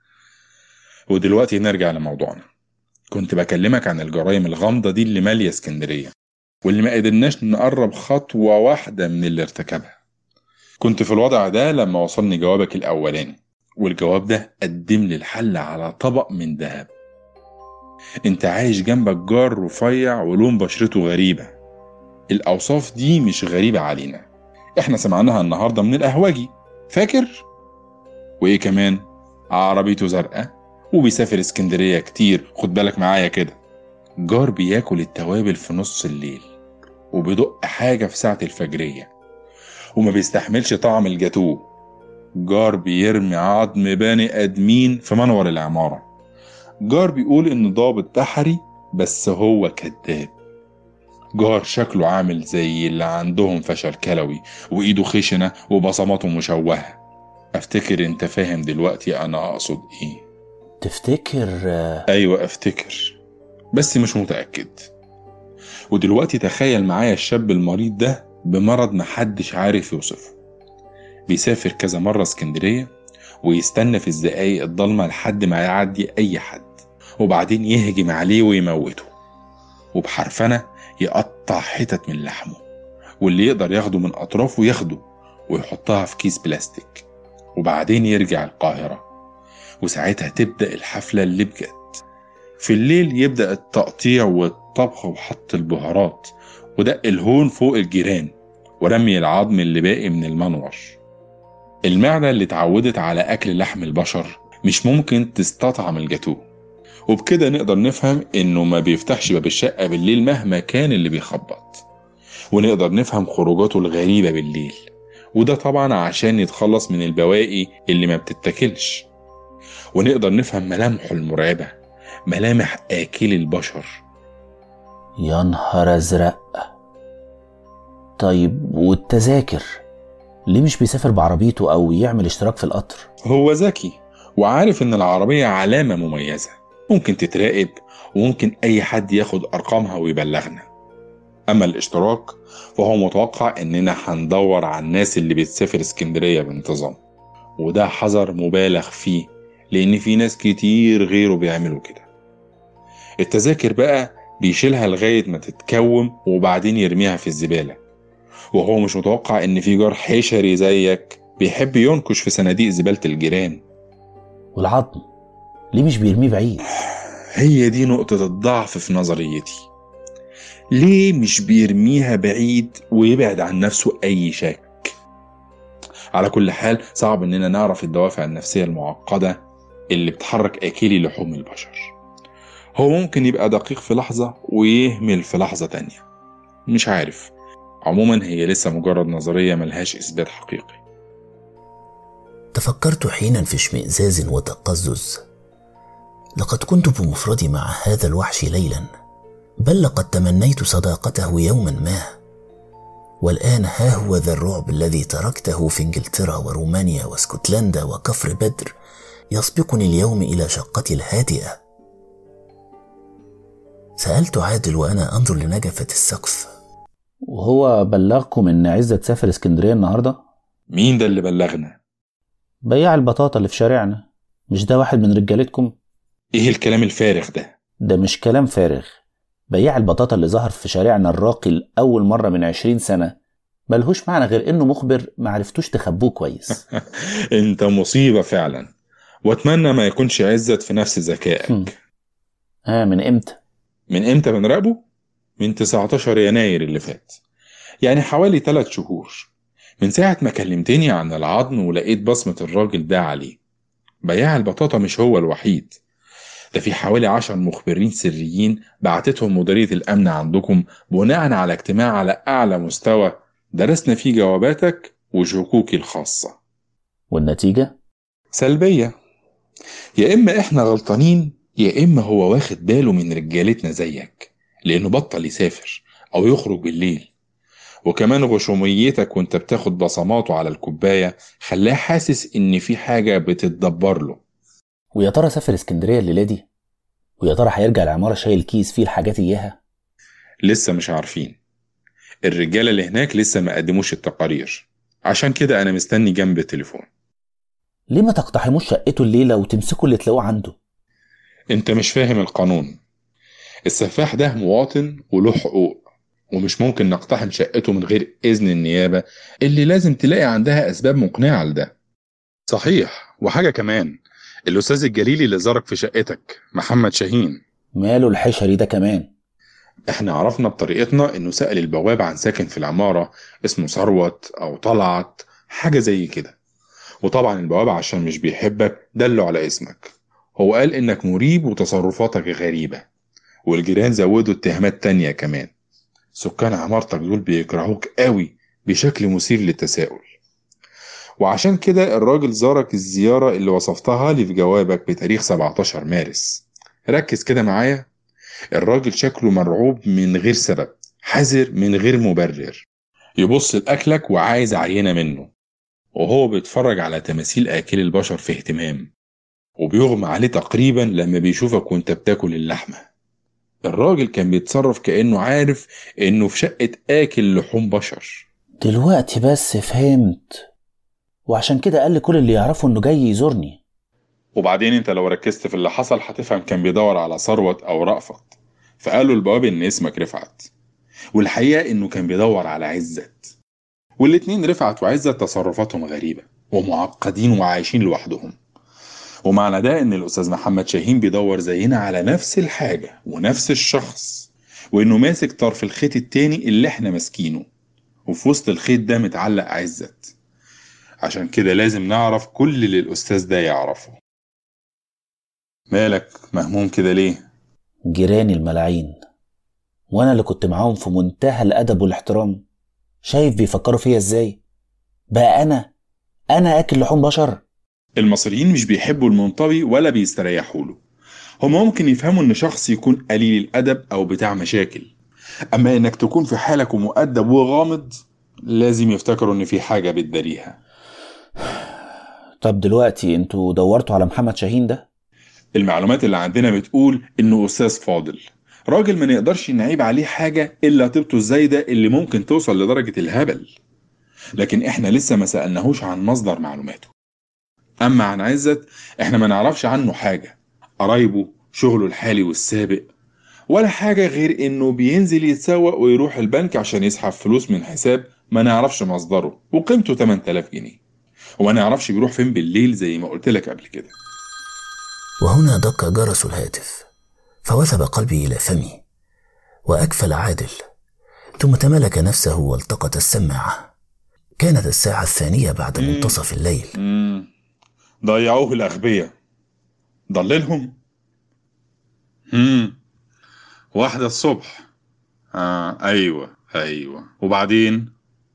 ودلوقتي نرجع لموضوعنا كنت بكلمك عن الجرائم الغامضة دي اللي مالية اسكندرية واللي ما قدرناش نقرب خطوة واحدة من اللي ارتكبها كنت في الوضع ده لما وصلني جوابك الأولاني والجواب ده قدم لي الحل على طبق من ذهب انت عايش جنبك جار رفيع ولون بشرته غريبة الأوصاف دي مش غريبة علينا احنا سمعناها النهاردة من القهوجي فاكر؟ وإيه كمان؟ عربيته زرقاء وبيسافر اسكندرية كتير خد بالك معايا كده جار بياكل التوابل في نص الليل وبيدق حاجة في ساعة الفجرية وما بيستحملش طعم الجاتوه جار بيرمي عظم بني آدمين في منور العمارة جار بيقول إن ضابط بحري بس هو كذاب جار شكله عامل زي اللي عندهم فشل كلوي وإيده خشنة وبصماته مشوهة أفتكر أنت فاهم دلوقتي أنا أقصد إيه تفتكر أيوة أفتكر بس مش متأكد ودلوقتي تخيل معايا الشاب المريض ده بمرض محدش عارف يوصفه بيسافر كذا مرة اسكندرية ويستنى في الزقايق الضلمة لحد ما يعدي أي حد وبعدين يهجم عليه ويموته وبحرفنة يقطع حتت من لحمه واللي يقدر ياخده من أطرافه ياخده ويحطها في كيس بلاستيك وبعدين يرجع القاهرة وساعتها تبدأ الحفلة اللي بجد في الليل يبدأ التقطيع والطبخ وحط البهارات ودق الهون فوق الجيران ورمي العظم اللي باقي من المنور المعدة اللي اتعودت على أكل لحم البشر مش ممكن تستطعم الجاتوه وبكده نقدر نفهم إنه ما بيفتحش باب الشقة بالليل مهما كان اللي بيخبط ونقدر نفهم خروجاته الغريبة بالليل وده طبعا عشان يتخلص من البواقي اللي ما بتتاكلش ونقدر نفهم ملامحه المرعبة ملامح آكل البشر يا نهار ازرق طيب والتذاكر ليه مش بيسافر بعربيته او يعمل اشتراك في القطر هو ذكي وعارف إن العربية علامة مميزة ممكن تتراقب وممكن أي حد ياخد أرقامها ويبلغنا أما الاشتراك فهو متوقع إننا هندور على الناس اللي بتسافر اسكندرية بانتظام وده حذر مبالغ فيه لأن في ناس كتير غيره بيعملوا كده التذاكر بقى بيشيلها لغاية ما تتكوم وبعدين يرميها في الزبالة وهو مش متوقع إن في جار حشري زيك بيحب ينكش في صناديق زبالة الجيران والعظم ليه مش بيرميه بعيد هي دي نقطة الضعف في نظريتي ليه مش بيرميها بعيد ويبعد عن نفسه أي شك على كل حال صعب إننا نعرف الدوافع النفسية المعقدة اللي بتحرك آكلي لحوم البشر هو ممكن يبقى دقيق في لحظة ويهمل في لحظة تانية مش عارف عموما هي لسه مجرد نظرية ملهاش إثبات حقيقي تفكرت حينا في اشمئزاز وتقزز لقد كنت بمفردي مع هذا الوحش ليلا بل لقد تمنيت صداقته يوما ما والان ها هو ذا الرعب الذي تركته في انجلترا ورومانيا واسكتلندا وكفر بدر يسبقني اليوم الى شقتي الهادئه سالت عادل وانا انظر لنجفه السقف وهو بلغكم ان عزة تسافر اسكندرية النهاردة مين ده اللي بلغنا بياع البطاطا اللي في شارعنا مش ده واحد من رجالتكم ايه الكلام الفارغ ده ده مش كلام فارغ بياع البطاطا اللي ظهر في شارعنا الراقي لأول مرة من عشرين سنة ملهوش معنى غير إنه مخبر معرفتوش تخبوه كويس انت مصيبة فعلا واتمنى ما يكونش عزت في نفس ذكائك ها من إمتى؟ من امتى بنراقبه؟ من 19 يناير اللي فات يعني حوالي 3 شهور من ساعة ما كلمتني عن العظم ولقيت بصمة الراجل ده عليه بياع البطاطا مش هو الوحيد ده في حوالي عشر مخبرين سريين بعتتهم مديرية الأمن عندكم بناء على اجتماع على أعلى مستوى درسنا فيه جواباتك وشكوكي الخاصة والنتيجة؟ سلبية يا إما إحنا غلطانين يا إما هو واخد باله من رجالتنا زيك لأنه بطل يسافر أو يخرج بالليل وكمان غشوميتك وانت بتاخد بصماته على الكوباية خلاه حاسس إن في حاجة بتتدبر له ويا ترى سافر اسكندرية الليلة دي؟ ويا ترى هيرجع العمارة شايل كيس فيه الحاجات إياها؟ لسه مش عارفين الرجالة اللي هناك لسه ما قدموش التقارير عشان كده أنا مستني جنب التليفون ليه ما تقتحموش شقته الليلة وتمسكوا اللي تلاقوه عنده؟ انت مش فاهم القانون السفاح ده مواطن وله حقوق ومش ممكن نقتحم شقته من غير إذن النيابة اللي لازم تلاقي عندها أسباب مقنعة لده صحيح وحاجة كمان الأستاذ الجليلي اللي زارك في شقتك محمد شاهين ماله الحشري ده كمان احنا عرفنا بطريقتنا انه سأل البواب عن ساكن في العمارة اسمه ثروت او طلعت حاجة زي كده وطبعا البواب عشان مش بيحبك دله على اسمك هو قال انك مريب وتصرفاتك غريبة والجيران زودوا اتهامات تانية كمان سكان عمارتك دول بيكرهوك قوي بشكل مثير للتساؤل وعشان كده الراجل زارك الزيارة اللي وصفتها لي في جوابك بتاريخ 17 مارس ركز كده معايا الراجل شكله مرعوب من غير سبب حذر من غير مبرر يبص لأكلك وعايز عينة منه وهو بيتفرج على تماثيل آكل البشر في اهتمام وبيغمى عليه تقريبا لما بيشوفك وانت بتاكل اللحمة الراجل كان بيتصرف كأنه عارف انه في شقة آكل لحوم بشر دلوقتي بس فهمت وعشان كده قال لي كل اللي يعرفه انه جاي يزورني وبعدين انت لو ركزت في اللي حصل هتفهم كان بيدور على ثروت او رأفت فقالوا البواب ان اسمك رفعت والحقيقة انه كان بيدور على عزت والاتنين رفعت وعزت تصرفاتهم غريبة ومعقدين وعايشين لوحدهم ومعنى ده ان الاستاذ محمد شاهين بيدور زينا على نفس الحاجة ونفس الشخص وانه ماسك طرف الخيط التاني اللي احنا ماسكينه وفي وسط الخيط ده متعلق عزت عشان كده لازم نعرف كل اللي الاستاذ ده يعرفه مالك مهموم كده ليه جيراني الملاعين وانا اللي كنت معاهم في منتهى الادب والاحترام شايف بيفكروا فيا ازاي بقى انا انا اكل لحوم بشر المصريين مش بيحبوا المنطوي ولا بيستريحوا له هما ممكن يفهموا ان شخص يكون قليل الادب او بتاع مشاكل اما انك تكون في حالك ومؤدب وغامض لازم يفتكروا ان في حاجه بتداريها طب دلوقتي انتوا دورتوا على محمد شاهين ده المعلومات اللي عندنا بتقول انه استاذ فاضل راجل ما نقدرش نعيب عليه حاجه الا طيبته الزايده اللي ممكن توصل لدرجه الهبل لكن احنا لسه ما سالناهوش عن مصدر معلوماته اما عن عزت احنا ما نعرفش عنه حاجه قرايبه شغله الحالي والسابق ولا حاجه غير انه بينزل يتسوق ويروح البنك عشان يسحب فلوس من حساب ما نعرفش مصدره وقيمته 8000 جنيه وما نعرفش بيروح فين بالليل زي ما قلت لك قبل كده وهنا دق جرس الهاتف فوثب قلبي إلى فمي وأكفل عادل ثم تملك نفسه والتقط السماعة كانت الساعة الثانية بعد منتصف الليل مم. ضيعوه الأغبياء ضللهم مم. واحدة الصبح آه أيوة أيوة وبعدين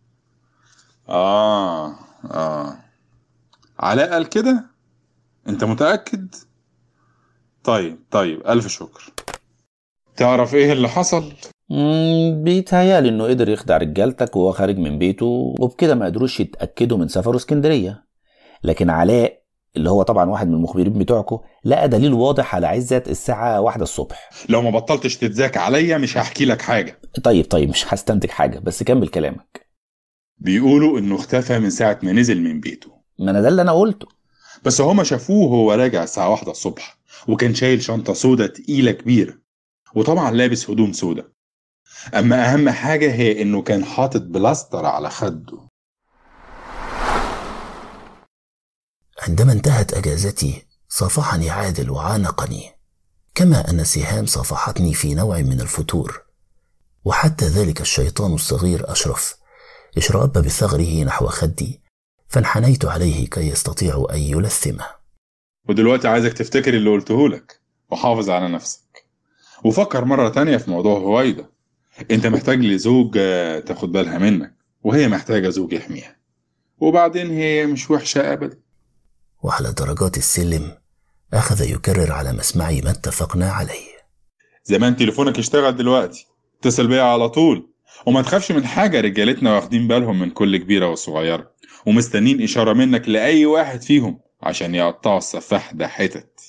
آه آه علاء قال كده أنت متأكد طيب طيب ألف شكر تعرف إيه اللي حصل مم، بيتهيألي انه قدر يخدع رجالتك وهو خارج من بيته وبكده ما قدروش يتأكدوا من سفره اسكندرية لكن علاء اللي هو طبعا واحد من المخبرين بتوعكم لقى دليل واضح على عزت الساعة واحدة الصبح لو ما بطلتش تتذاك عليا مش هحكي لك حاجة طيب طيب مش هستنتج حاجة بس كمل كلامك بيقولوا إنه اختفى من ساعة ما نزل من بيته ما انا ده اللي انا قلته بس هما شافوه وهو راجع الساعة واحدة الصبح وكان شايل شنطة سودة تقيلة كبيرة وطبعا لابس هدوم سودة أما أهم حاجة هي إنه كان حاطط بلاستر على خده عندما انتهت أجازتي صافحني عادل وعانقني كما أن سهام صافحتني في نوع من الفتور وحتى ذلك الشيطان الصغير أشرف اشرأب بثغره نحو خدي فانحنيت عليه كي يستطيع أن يلثمه ودلوقتي عايزك تفتكر اللي قلته لك وحافظ على نفسك وفكر مرة تانية في موضوع هويدا انت محتاج لزوج آه، تاخد بالها منك وهي محتاجة زوج يحميها وبعدين هي مش وحشة أبدا وعلى درجات السلم أخذ يكرر على مسمعي ما اتفقنا عليه زمان تليفونك اشتغل دلوقتي اتصل بيا على طول وما تخافش من حاجة رجالتنا واخدين بالهم من كل كبيرة وصغيرة ومستنين إشارة منك لأي واحد فيهم عشان يقطعوا السفاح ده حتت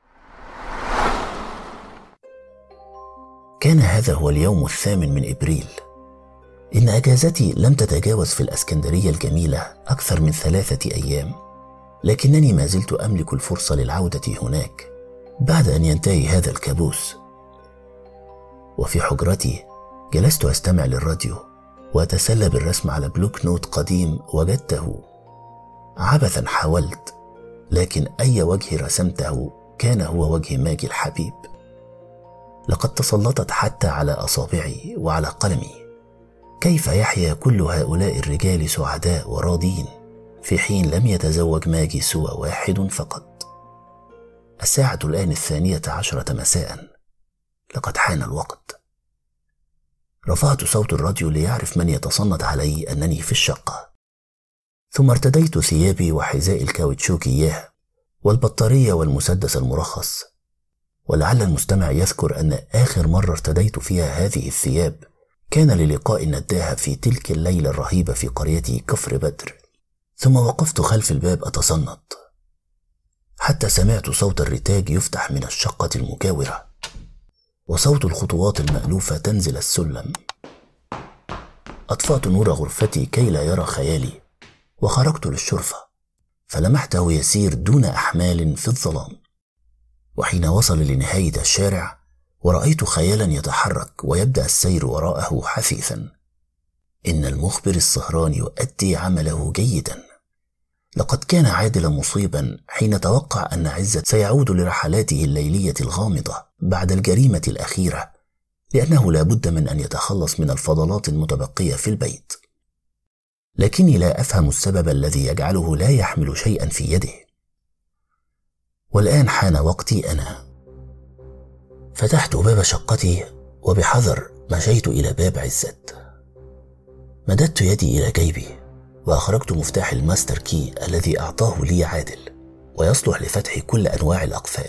كان هذا هو اليوم الثامن من إبريل إن أجازتي لم تتجاوز في الأسكندرية الجميلة أكثر من ثلاثة أيام لكنني ما زلت أملك الفرصة للعودة هناك بعد أن ينتهي هذا الكابوس وفي حجرتي جلست أستمع للراديو وأتسلى بالرسم على بلوك نوت قديم وجدته عبثا حاولت لكن أي وجه رسمته كان هو وجه ماجي الحبيب لقد تسلطت حتى على أصابعي وعلى قلمي كيف يحيا كل هؤلاء الرجال سعداء وراضين في حين لم يتزوج ماجي سوى واحد فقط الساعة الآن الثانية عشرة مساء لقد حان الوقت رفعت صوت الراديو ليعرف من يتصنت علي أنني في الشقة ثم ارتديت ثيابي وحذاء الكاوتشوك إياه والبطارية والمسدس المرخص ولعل المستمع يذكر أن آخر مرة ارتديت فيها هذه الثياب كان للقاء نداها في تلك الليلة الرهيبة في قريتي كفر بدر ثم وقفت خلف الباب أتصنت حتى سمعت صوت الرتاج يفتح من الشقة المجاورة وصوت الخطوات المألوفة تنزل السلم أطفأت نور غرفتي كي لا يرى خيالي وخرجت للشرفة فلمحته يسير دون أحمال في الظلام وحين وصل لنهاية الشارع ورأيت خيالا يتحرك ويبدأ السير وراءه حثيثا إن المخبر السهران يؤدي عمله جيدا لقد كان عادل مصيبا حين توقع أن عزت سيعود لرحلاته الليلية الغامضة بعد الجريمة الأخيرة لأنه لا بد من أن يتخلص من الفضلات المتبقية في البيت لكني لا أفهم السبب الذي يجعله لا يحمل شيئا في يده والآن حان وقتي أنا فتحت باب شقتي وبحذر مشيت إلى باب عزت مددت يدي إلى جيبي وأخرجت مفتاح الماستر كي الذي أعطاه لي عادل ويصلح لفتح كل أنواع الأقفال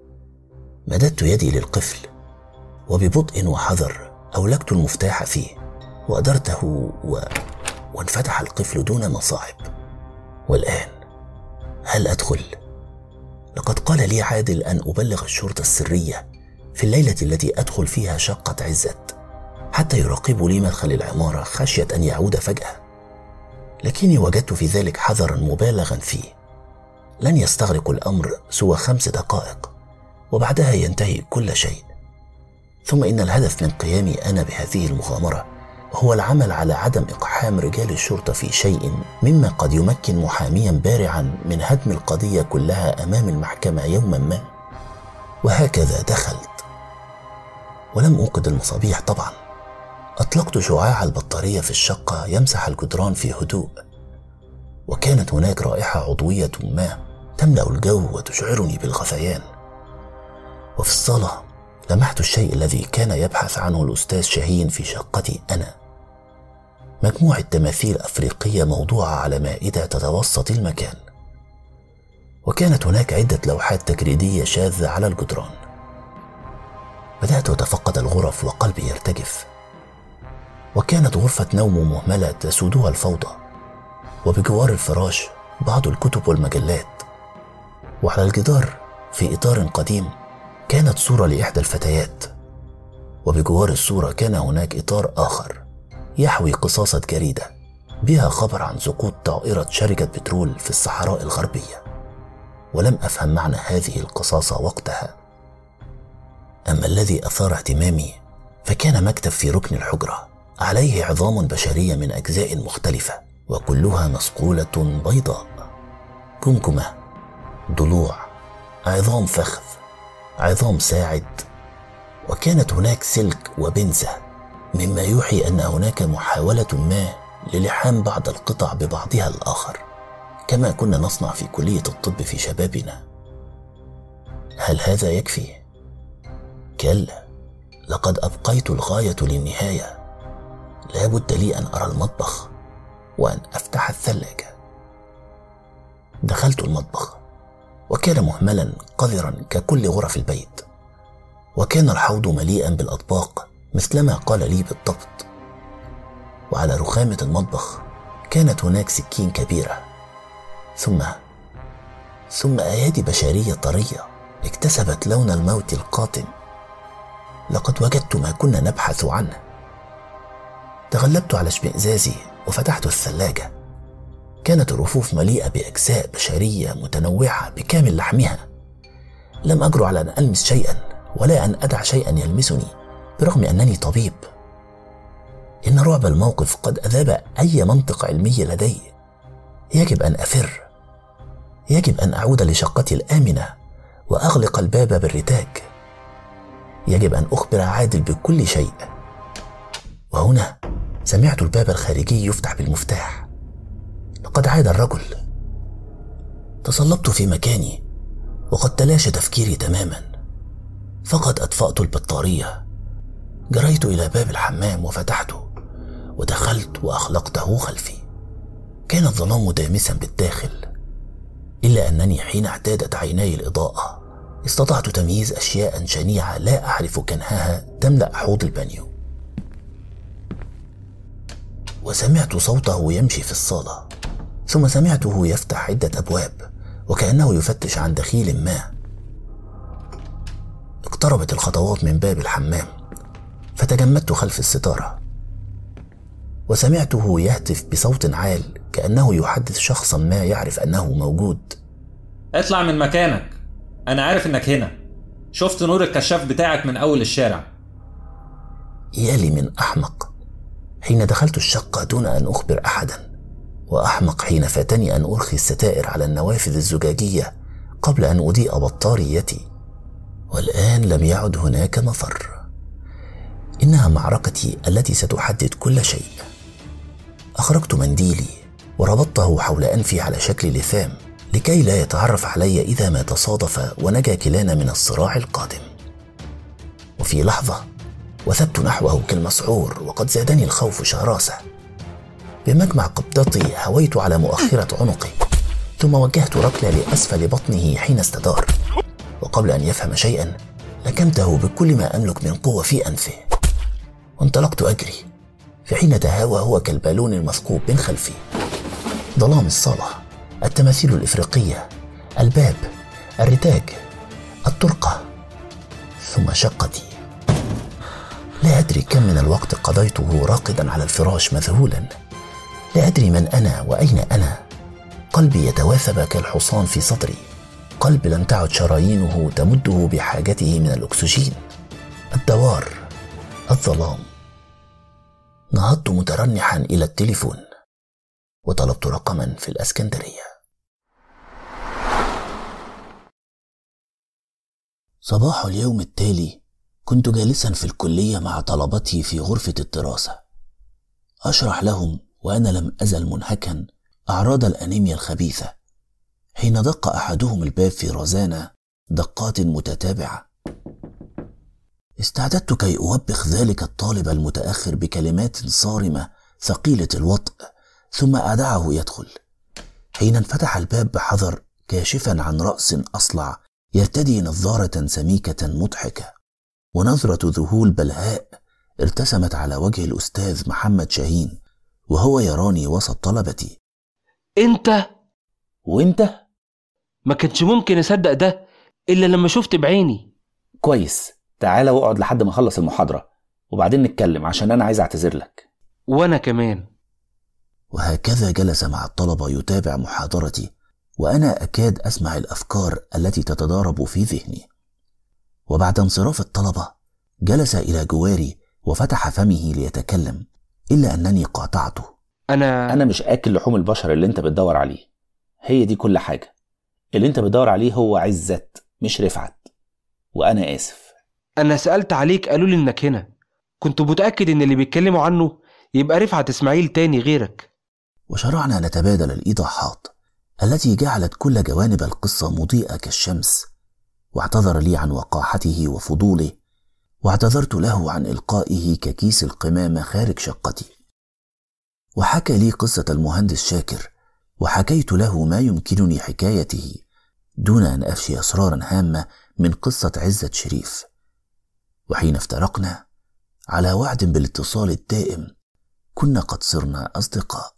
مددت يدي للقفل وببطء وحذر أولجت المفتاح فيه وأدرته و... وانفتح القفل دون مصاعب والآن هل أدخل؟ لقد قال لي عادل أن أبلغ الشرطة السرية في الليلة التي أدخل فيها شقة عزت حتى يراقبوا لي مدخل العمارة خشية أن يعود فجأة لكني وجدت في ذلك حذرا مبالغا فيه لن يستغرق الأمر سوى خمس دقائق وبعدها ينتهي كل شيء ثم إن الهدف من قيامي أنا بهذه المغامرة هو العمل على عدم إقحام رجال الشرطة في شيء مما قد يمكن محاميا بارعا من هدم القضية كلها أمام المحكمة يوما ما وهكذا دخلت ولم أوقد المصابيح طبعا أطلقت شعاع البطارية في الشقة يمسح الجدران في هدوء وكانت هناك رائحة عضوية ما تملأ الجو وتشعرني بالغثيان وفي الصالة لمحت الشيء الذي كان يبحث عنه الأستاذ شاهين في شقتي أنا مجموعة تماثيل أفريقية موضوعة على مائدة تتوسط المكان وكانت هناك عدة لوحات تجريدية شاذة على الجدران بدأت أتفقد الغرف وقلبي يرتجف وكانت غرفة نوم مهملة تسودها الفوضى وبجوار الفراش بعض الكتب والمجلات وعلى الجدار في إطار قديم كانت صورة لإحدى الفتيات وبجوار الصورة كان هناك إطار آخر يحوي قصاصة جريدة بها خبر عن سقوط طائرة شركة بترول في الصحراء الغربية ولم أفهم معنى هذه القصاصة وقتها أما الذي أثار اهتمامي فكان مكتب في ركن الحجرة عليه عظام بشرية من أجزاء مختلفة وكلها مصقولة بيضاء جمجمة ضلوع عظام فخذ عظام ساعد وكانت هناك سلك وبنزة مما يوحي أن هناك محاولة ما للحام بعض القطع ببعضها الآخر كما كنا نصنع في كلية الطب في شبابنا هل هذا يكفي؟ كلا لقد أبقيت الغاية للنهاية لا بد لي أن أرى المطبخ وأن أفتح الثلاجة دخلت المطبخ وكان مهملا قذرا ككل غرف البيت وكان الحوض مليئا بالاطباق مثلما قال لي بالضبط وعلى رخامه المطبخ كانت هناك سكين كبيره ثم ثم ايادي بشريه طريه اكتسبت لون الموت القاتم لقد وجدت ما كنا نبحث عنه تغلبت على اشمئزازي وفتحت الثلاجه كانت الرفوف مليئة بأجزاء بشرية متنوعة بكامل لحمها لم أجرؤ على أن ألمس شيئا ولا أن أدع شيئا يلمسني برغم أنني طبيب إن رعب الموقف قد أذاب أي منطق علمي لدي يجب أن أفر يجب أن أعود لشقتي الآمنة وأغلق الباب بالرتاج يجب أن أخبر عادل بكل شيء وهنا سمعت الباب الخارجي يفتح بالمفتاح لقد عاد الرجل تصلبت في مكاني وقد تلاشى تفكيري تماما فقد اطفات البطاريه جريت الى باب الحمام وفتحته ودخلت واغلقته خلفي كان الظلام دامسا بالداخل الا انني حين اعتادت عيناي الاضاءه استطعت تمييز اشياء شنيعه لا اعرف كنهها تملا حوض البانيو وسمعت صوته يمشي في الصاله ثم سمعته يفتح عدة أبواب وكأنه يفتش عن دخيل ما اقتربت الخطوات من باب الحمام فتجمدت خلف الستارة وسمعته يهتف بصوت عال كأنه يحدث شخصا ما يعرف أنه موجود اطلع من مكانك أنا عارف إنك هنا شفت نور الكشاف بتاعك من أول الشارع يالي من أحمق حين دخلت الشقة دون أن أخبر أحدا وأحمق حين فاتني أن أرخي الستائر على النوافذ الزجاجية قبل أن أضيء بطاريتي والآن لم يعد هناك مفر إنها معركتي التي ستحدد كل شيء أخرجت منديلي وربطته حول أنفي على شكل لثام لكي لا يتعرف علي إذا ما تصادف ونجا كلانا من الصراع القادم وفي لحظة وثبت نحوه كالمسعور وقد زادني الخوف شراسة بمجمع قبضتي هويت على مؤخرة عنقي ثم وجهت ركلة لأسفل بطنه حين استدار وقبل أن يفهم شيئا لكمته بكل ما أملك من قوة في أنفه وانطلقت أجري في حين تهاوى هو كالبالون المثقوب من خلفي ظلام الصالة التماثيل الإفريقية الباب الرتاج الطرقة ثم شقتي لا أدري كم من الوقت قضيته راقدا على الفراش مذهولا لا أدري من أنا وأين أنا قلبي يتواثب كالحصان في صدري قلب لم تعد شرايينه تمده بحاجته من الأكسجين الدوار الظلام نهضت مترنحا إلى التليفون وطلبت رقما في الاسكندريه صباح اليوم التالي كنت جالسا في الكليه مع طلبتي في غرفه الدراسه اشرح لهم وانا لم ازل منهكا اعراض الانيميا الخبيثه حين دق احدهم الباب في رزانه دقات متتابعه استعددت كي اوبخ ذلك الطالب المتاخر بكلمات صارمه ثقيله الوطء ثم أدعه يدخل حين انفتح الباب بحذر كاشفا عن رأس أصلع يرتدي نظارة سميكة مضحكة ونظرة ذهول بلهاء ارتسمت على وجه الأستاذ محمد شاهين وهو يراني وسط طلبتي انت وانت ما كانش ممكن اصدق ده الا لما شفت بعيني كويس تعالى واقعد لحد ما اخلص المحاضرة وبعدين نتكلم عشان انا عايز اعتذر لك وانا كمان وهكذا جلس مع الطلبه يتابع محاضرتي وانا اكاد اسمع الافكار التي تتضارب في ذهني وبعد انصراف الطلبه جلس الى جواري وفتح فمه ليتكلم الا انني قاطعته انا انا مش اكل لحوم البشر اللي انت بتدور عليه هي دي كل حاجه اللي انت بتدور عليه هو عزت مش رفعت وانا اسف انا سالت عليك قالوا لي انك هنا كنت متاكد ان اللي بيتكلموا عنه يبقى رفعت اسماعيل تاني غيرك وشرعنا نتبادل الايضاحات التي جعلت كل جوانب القصه مضيئه كالشمس واعتذر لي عن وقاحته وفضوله واعتذرت له عن القائه ككيس القمامه خارج شقتي وحكى لي قصه المهندس شاكر وحكيت له ما يمكنني حكايته دون ان افشي اسرارا هامه من قصه عزه شريف وحين افترقنا على وعد بالاتصال الدائم كنا قد صرنا اصدقاء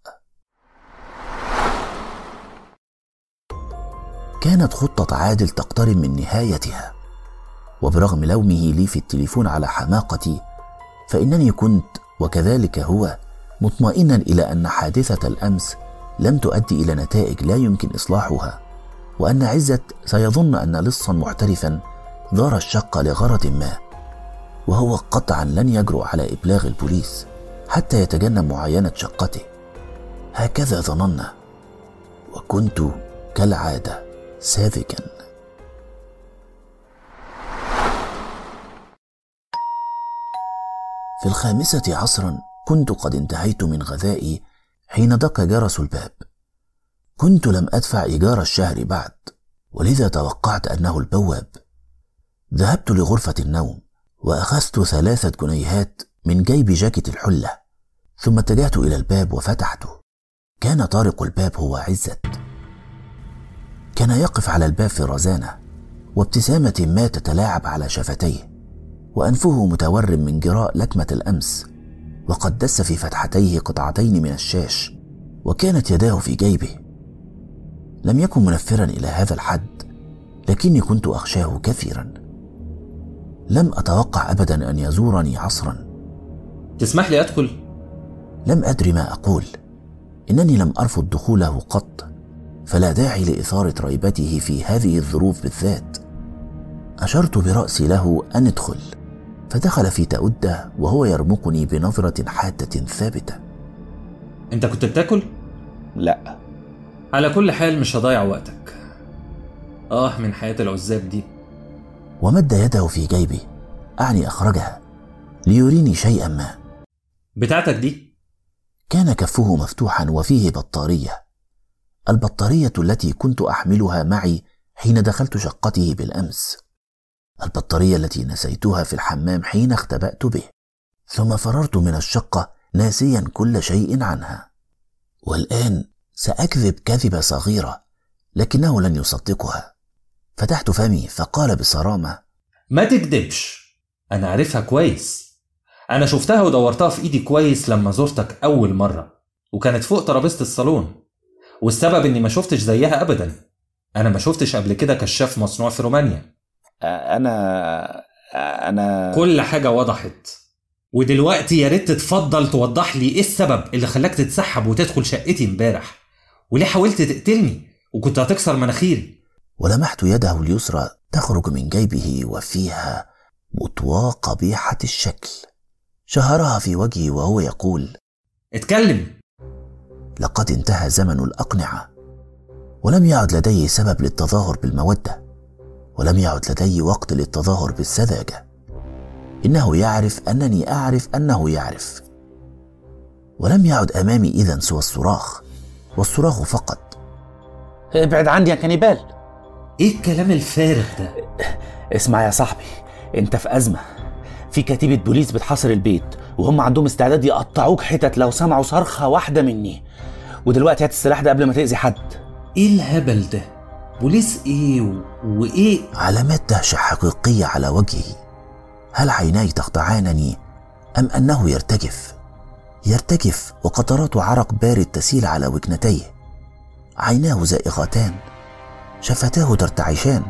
كانت خطة عادل تقترب من نهايتها وبرغم لومه لي في التليفون على حماقتي فإنني كنت وكذلك هو مطمئنا إلى أن حادثة الأمس لم تؤدي إلى نتائج لا يمكن إصلاحها وأن عزت سيظن أن لصا محترفا زار الشقة لغرض ما وهو قطعا لن يجرؤ على إبلاغ البوليس حتى يتجنب معاينة شقته هكذا ظننا وكنت كالعاده ساذجا في الخامسة عصرا كنت قد انتهيت من غذائي حين دق جرس الباب كنت لم أدفع إيجار الشهر بعد ولذا توقعت أنه البواب ذهبت لغرفة النوم وأخذت ثلاثة جنيهات من جيب جاكيت الحلة ثم اتجهت إلى الباب وفتحته كان طارق الباب هو عزت كان يقف على الباب في رزانه وابتسامه ما تتلاعب على شفتيه وانفه متورم من جراء لكمه الامس وقد دس في فتحتيه قطعتين من الشاش وكانت يداه في جيبه لم يكن منفرا الى هذا الحد لكني كنت اخشاه كثيرا لم اتوقع ابدا ان يزورني عصرا تسمح لي ادخل لم ادر ما اقول انني لم ارفض دخوله قط فلا داعي لاثاره ريبته في هذه الظروف بالذات اشرت براسي له ان ادخل فدخل في تأدة وهو يرمقني بنظرة حادة ثابتة انت كنت بتاكل؟ لا على كل حال مش هضيع وقتك اه من حياة العزاب دي ومد يده في جيبي أعني أخرجها ليريني شيئا ما بتاعتك دي؟ كان كفه مفتوحا وفيه بطارية البطارية التي كنت أحملها معي حين دخلت شقته بالأمس البطارية التي نسيتها في الحمام حين اختبأت به ثم فررت من الشقة ناسيا كل شيء عنها والآن سأكذب كذبة صغيرة لكنه لن يصدقها فتحت فمي فقال بصرامة ما تكدبش أنا عارفها كويس أنا شفتها ودورتها في إيدي كويس لما زرتك أول مرة وكانت فوق ترابيزة الصالون والسبب إني ما شفتش زيها أبدا أنا ما شفتش قبل كده كشاف مصنوع في رومانيا انا انا كل حاجة وضحت ودلوقتي يا ريت تتفضل توضح لي ايه السبب اللي خلاك تتسحب وتدخل شقتي امبارح وليه حاولت تقتلني وكنت هتكسر مناخيري ولمحت يده اليسرى تخرج من جيبه وفيها مطواة قبيحة الشكل شهرها في وجهي وهو يقول اتكلم لقد انتهى زمن الأقنعة ولم يعد لدي سبب للتظاهر بالمودة ولم يعد لدي وقت للتظاهر بالسذاجة إنه يعرف أنني أعرف أنه يعرف ولم يعد أمامي إذا سوى الصراخ والصراخ فقط ابعد عني يا كانيبال ايه الكلام الفارغ ده اسمع يا صاحبي انت في ازمه في كتيبه بوليس بتحاصر البيت وهم عندهم استعداد يقطعوك حتت لو سمعوا صرخه واحده مني ودلوقتي هات السلاح ده قبل ما تاذي حد ايه الهبل ده بوليس ايه و... وايه علامات دهشة حقيقية على وجهي هل عيناي تخدعانني أم أنه يرتجف يرتجف وقطرات عرق بارد تسيل على وجنتيه عيناه زائغتان شفتاه ترتعشان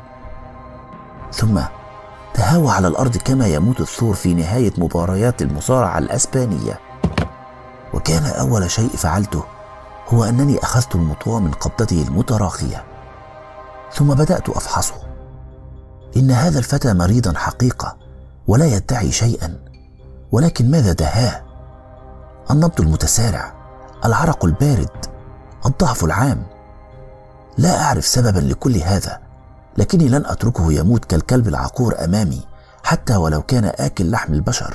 ثم تهاوى على الأرض كما يموت الثور في نهاية مباريات المصارعة الأسبانية وكان أول شيء فعلته هو أنني أخذت المطوى من قبضته المتراخية ثم بدأت أفحصه إن هذا الفتى مريضا حقيقة ولا يدعي شيئا ولكن ماذا دهاه النبض المتسارع العرق البارد الضعف العام لا اعرف سببا لكل هذا لكني لن اتركه يموت كالكلب العقور امامي حتى ولو كان اكل لحم البشر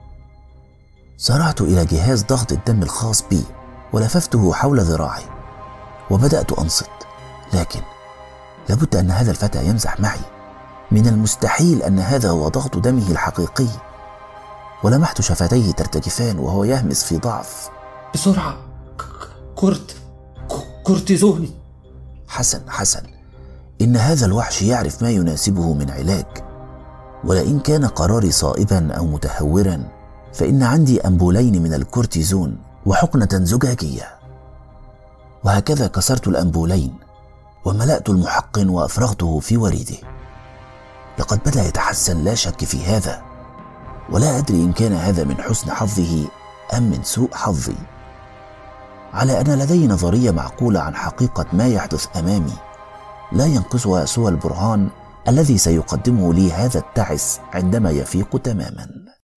سرعت الى جهاز ضغط الدم الخاص بي ولففته حول ذراعي وبدات انصت لكن لابد ان هذا الفتى يمزح معي من المستحيل ان هذا هو ضغط دمه الحقيقي ولمحت شفتيه ترتجفان وهو يهمس في ضعف بسرعه كورت كورتيزون حسن حسن ان هذا الوحش يعرف ما يناسبه من علاج ولئن كان قراري صائبا او متهورا فان عندي انبولين من الكورتيزون وحقنه زجاجيه وهكذا كسرت الانبولين وملات المحقن وافرغته في وريده لقد بدا يتحسن لا شك في هذا ولا ادري ان كان هذا من حسن حظه ام من سوء حظي على ان لدي نظريه معقوله عن حقيقه ما يحدث امامي لا ينقصها سوى البرهان الذي سيقدمه لي هذا التعس عندما يفيق تماما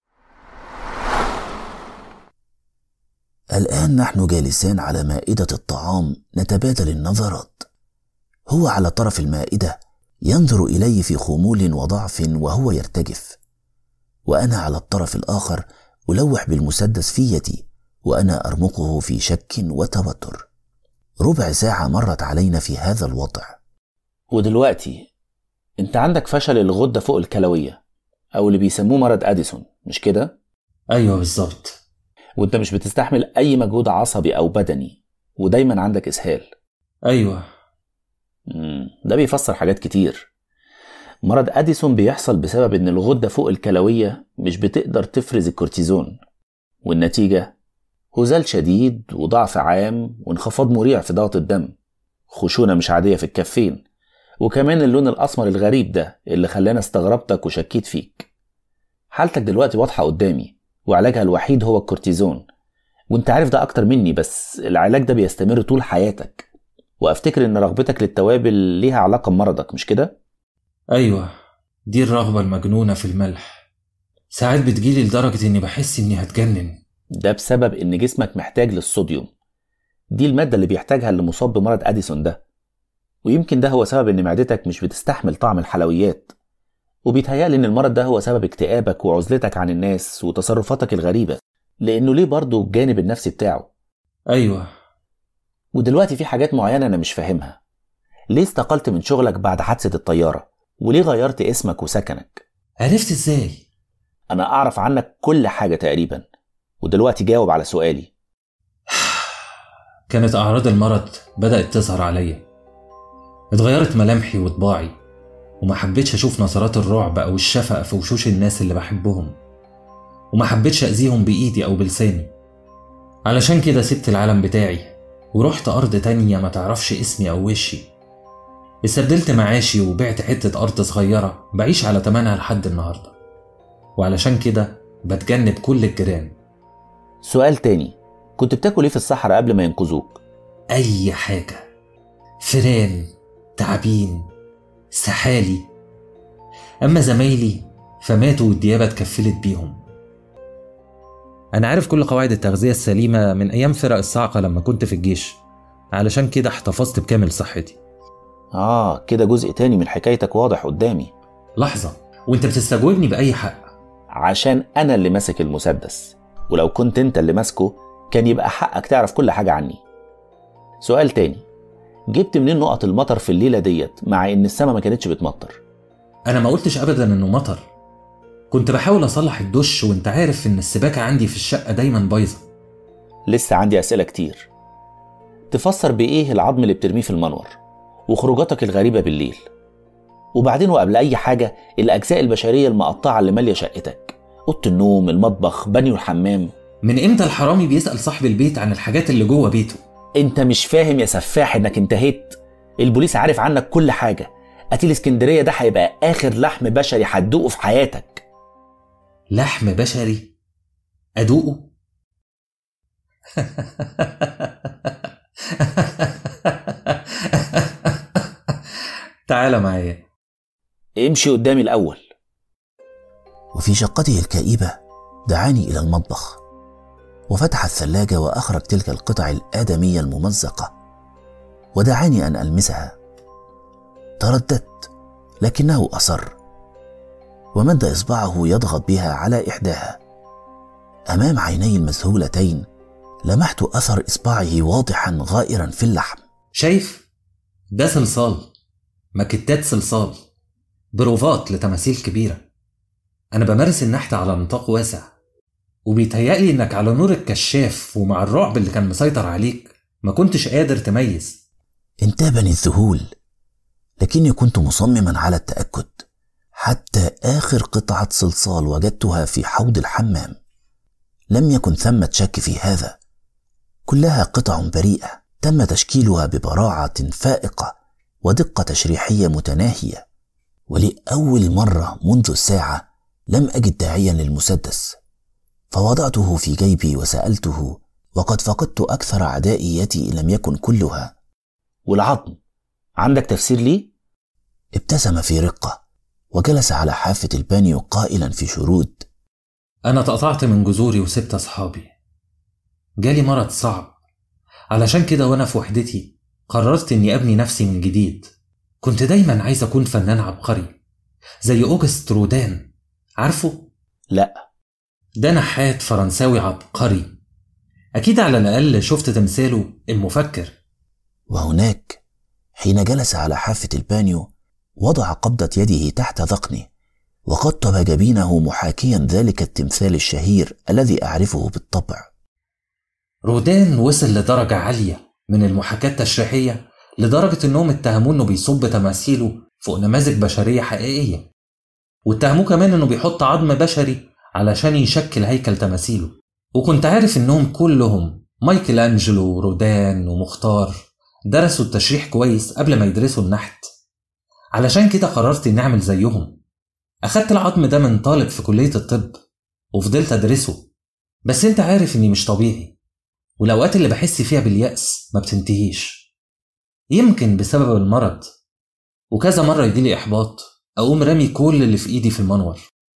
الان نحن جالسان على مائده الطعام نتبادل النظرات هو على طرف المائده ينظر الي في خمول وضعف وهو يرتجف وانا على الطرف الاخر الوح بالمسدس في يدي وانا ارمقه في شك وتوتر ربع ساعه مرت علينا في هذا الوضع ودلوقتي انت عندك فشل الغده فوق الكلويه او اللي بيسموه مرض اديسون مش كده ايوه بالظبط وانت مش بتستحمل اي مجهود عصبي او بدني ودايما عندك اسهال ايوه مم. ده بيفسر حاجات كتير مرض اديسون بيحصل بسبب ان الغده فوق الكلويه مش بتقدر تفرز الكورتيزون والنتيجه هزال شديد وضعف عام وانخفاض مريع في ضغط الدم خشونه مش عاديه في الكفين وكمان اللون الاسمر الغريب ده اللي خلاني استغربتك وشكيت فيك حالتك دلوقتي واضحه قدامي وعلاجها الوحيد هو الكورتيزون وانت عارف ده اكتر مني بس العلاج ده بيستمر طول حياتك وافتكر ان رغبتك للتوابل ليها علاقه بمرضك مش كده ايوه دي الرغبه المجنونه في الملح ساعات بتجيلي لدرجه اني بحس اني هتجنن ده بسبب ان جسمك محتاج للصوديوم دي الماده اللي بيحتاجها اللي مصاب بمرض اديسون ده ويمكن ده هو سبب ان معدتك مش بتستحمل طعم الحلويات وبيتهيألي ان المرض ده هو سبب اكتئابك وعزلتك عن الناس وتصرفاتك الغريبه لانه ليه برضه الجانب النفسي بتاعه ايوه ودلوقتي في حاجات معينة أنا مش فاهمها ليه استقلت من شغلك بعد حادثة الطيارة وليه غيرت اسمك وسكنك عرفت ازاي أنا أعرف عنك كل حاجة تقريبا ودلوقتي جاوب على سؤالي كانت أعراض المرض بدأت تظهر عليا اتغيرت ملامحي وطباعي وما حبيتش أشوف نظرات الرعب أو الشفقة في وشوش الناس اللي بحبهم وما حبيتش أذيهم بإيدي أو بلساني علشان كده سبت العالم بتاعي ورحت أرض تانية ما تعرفش اسمي أو وشي استبدلت معاشي وبعت حتة أرض صغيرة بعيش على تمنها لحد النهاردة وعلشان كده بتجنب كل الجيران سؤال تاني كنت بتاكل ايه في الصحراء قبل ما ينقذوك أي حاجة فيران تعابين سحالي أما زمايلي فماتوا والديابة اتكفلت بيهم أنا عارف كل قواعد التغذية السليمة من أيام فرق الصاعقة لما كنت في الجيش علشان كده احتفظت بكامل صحتي آه كده جزء تاني من حكايتك واضح قدامي لحظة وانت بتستجوبني بأي حق عشان أنا اللي ماسك المسدس ولو كنت أنت اللي ماسكه كان يبقى حقك تعرف كل حاجة عني سؤال تاني جبت منين نقط المطر في الليلة ديت مع إن السما ما كانتش بتمطر أنا ما قلتش أبدا إنه مطر كنت بحاول أصلح الدش وأنت عارف إن السباكة عندي في الشقة دايما بايظة لسه عندي أسئلة كتير تفسر بإيه العظم اللي بترميه في المنور وخروجاتك الغريبة بالليل وبعدين وقبل أي حاجة الأجزاء البشرية المقطعة اللي مالية شقتك أوضة النوم المطبخ بانيو الحمام من إمتى الحرامي بيسأل صاحب البيت عن الحاجات اللي جوه بيته انت مش فاهم يا سفاح انك انتهيت البوليس عارف عنك كل حاجة قتيل اسكندرية ده هيبقى آخر لحم بشري هتدوقه في حياتك لحم بشري أدوقه تعال معايا امشي قدامي الأول وفي شقته الكئيبة دعاني إلى المطبخ وفتح الثلاجة وأخرج تلك القطع الآدمية الممزقة ودعاني أن ألمسها ترددت لكنه أصر ومد إصبعه يضغط بها على إحداها أمام عيني المذهولتين لمحت أثر إصبعه واضحا غائرا في اللحم شايف؟ ده صلصال ماكيتات صلصال بروفات لتماثيل كبيرة أنا بمارس النحت على نطاق واسع وبيتهيألي إنك على نور الكشاف ومع الرعب اللي كان مسيطر عليك ما كنتش قادر تميز انتابني الذهول لكني كنت مصمما على التأكد حتى آخر قطعة صلصال وجدتها في حوض الحمام لم يكن ثمة شك في هذا كلها قطع بريئة تم تشكيلها ببراعة فائقة ودقة تشريحية متناهية ولأول مرة منذ الساعة لم أجد داعيا للمسدس فوضعته في جيبي وسألته وقد فقدت أكثر عدائيتي إن لم يكن كلها والعظم عندك تفسير ليه؟ ابتسم في رقة وجلس على حافة البانيو قائلا في شرود أنا اتقطعت من جذوري وسبت أصحابي جالي مرض صعب علشان كده وأنا في وحدتي قررت إني أبني نفسي من جديد كنت دايما عايز أكون فنان عبقري زي أوجست رودان عارفه؟ لا ده نحات فرنساوي عبقري أكيد على الأقل شفت تمثاله المفكر وهناك حين جلس على حافة البانيو وضع قبضة يده تحت ذقني وقطب جبينه محاكيا ذلك التمثال الشهير الذي أعرفه بالطبع رودان وصل لدرجة عالية من المحاكاة التشريحية لدرجة إنهم اتهموه إنه بيصب تماثيله فوق نماذج بشرية حقيقية واتهموه كمان إنه بيحط عظم بشري علشان يشكل هيكل تماثيله وكنت عارف إنهم كلهم مايكل أنجلو ورودان ومختار درسوا التشريح كويس قبل ما يدرسوا النحت علشان كده قررت إني أعمل زيهم أخدت العظم ده من طالب في كلية الطب وفضلت أدرسه بس أنت عارف إني مش طبيعي والأوقات اللي بحس فيها باليأس ما بتنتهيش يمكن بسبب المرض وكذا مرة يجيلي إحباط أقوم رامي كل اللي في إيدي في المنور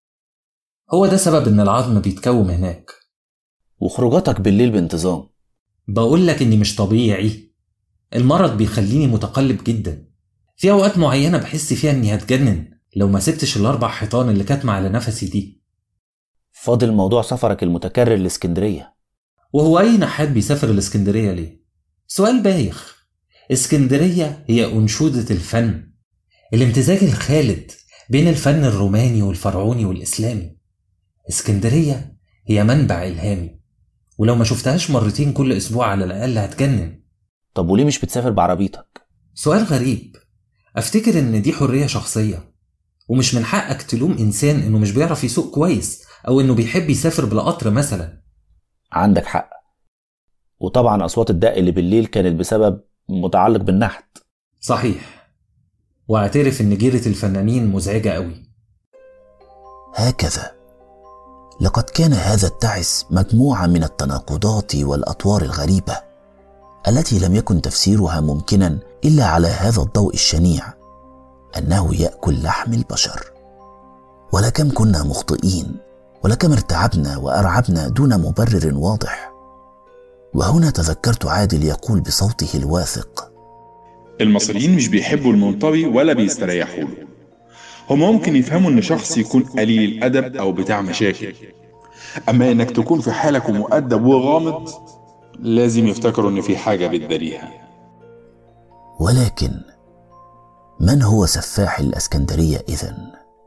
هو ده سبب إن العظم بيتكوم هناك وخروجاتك بالليل بانتظام بقول لك إني مش طبيعي المرض بيخليني متقلب جدا في أوقات معينة بحس فيها إني هتجنن لو ما سبتش الأربع حيطان اللي كاتمة على نفسي دي فاضل موضوع سفرك المتكرر لاسكندرية وهو أي نحات بيسافر الإسكندرية ليه؟ سؤال بايخ اسكندرية هي أنشودة الفن الامتزاج الخالد بين الفن الروماني والفرعوني والإسلامي اسكندرية هي منبع إلهامي ولو ما شفتهاش مرتين كل أسبوع على الأقل هتجنن طب وليه مش بتسافر بعربيتك سؤال غريب أفتكر إن دي حرية شخصية ومش من حقك تلوم إنسان إنه مش بيعرف يسوق كويس أو إنه بيحب يسافر بالقطر مثلا عندك حق وطبعا أصوات الدق اللي بالليل كانت بسبب متعلق بالنحت صحيح واعترف إن جيرة الفنانين مزعجة قوي هكذا لقد كان هذا التعس مجموعة من التناقضات والأطوار الغريبة التي لم يكن تفسيرها ممكنا إلا على هذا الضوء الشنيع أنه يأكل لحم البشر ولكم كنا مخطئين ولكم ارتعبنا وأرعبنا دون مبرر واضح وهنا تذكرت عادل يقول بصوته الواثق المصريين مش بيحبوا المنطوي ولا بيستريحوا له هم ممكن يفهموا ان شخص يكون قليل الادب او بتاع مشاكل اما انك تكون في حالك ومؤدب وغامض لازم يفتكروا ان في حاجه بتداريها ولكن من هو سفاح الاسكندريه اذن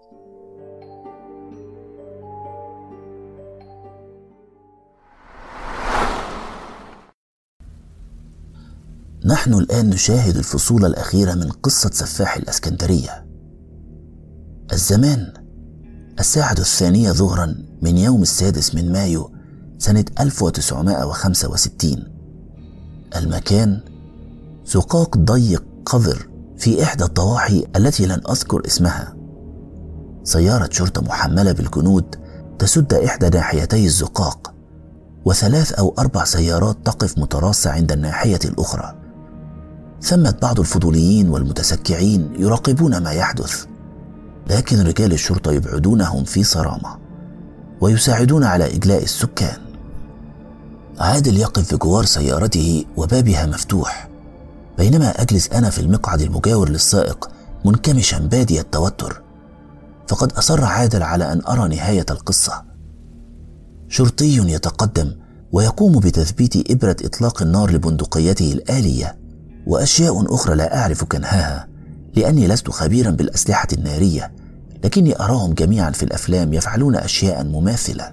نحن الان نشاهد الفصول الاخيره من قصه سفاح الاسكندريه الزمان الساعة الثانية ظهرا من يوم السادس من مايو سنة 1965 المكان زقاق ضيق قذر في إحدى الضواحي التي لن أذكر اسمها سيارة شرطة محملة بالجنود تسد إحدى ناحيتي الزقاق وثلاث أو أربع سيارات تقف متراصة عند الناحية الأخرى ثمة بعض الفضوليين والمتسكعين يراقبون ما يحدث لكن رجال الشرطة يبعدونهم في صرامة ويساعدون على إجلاء السكان عادل يقف بجوار سيارته وبابها مفتوح بينما أجلس أنا في المقعد المجاور للسائق منكمشا بادي التوتر فقد أصر عادل على أن أرى نهاية القصة شرطي يتقدم ويقوم بتثبيت إبرة إطلاق النار لبندقيته الآلية وأشياء أخرى لا أعرف كنهاها لأني لست خبيرا بالأسلحة النارية لكني أراهم جميعا في الأفلام يفعلون أشياء مماثلة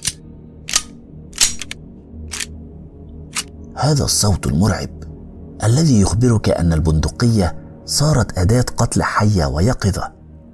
هذا الصوت المرعب الذي يخبرك أن البندقية صارت أداة قتل حية ويقظة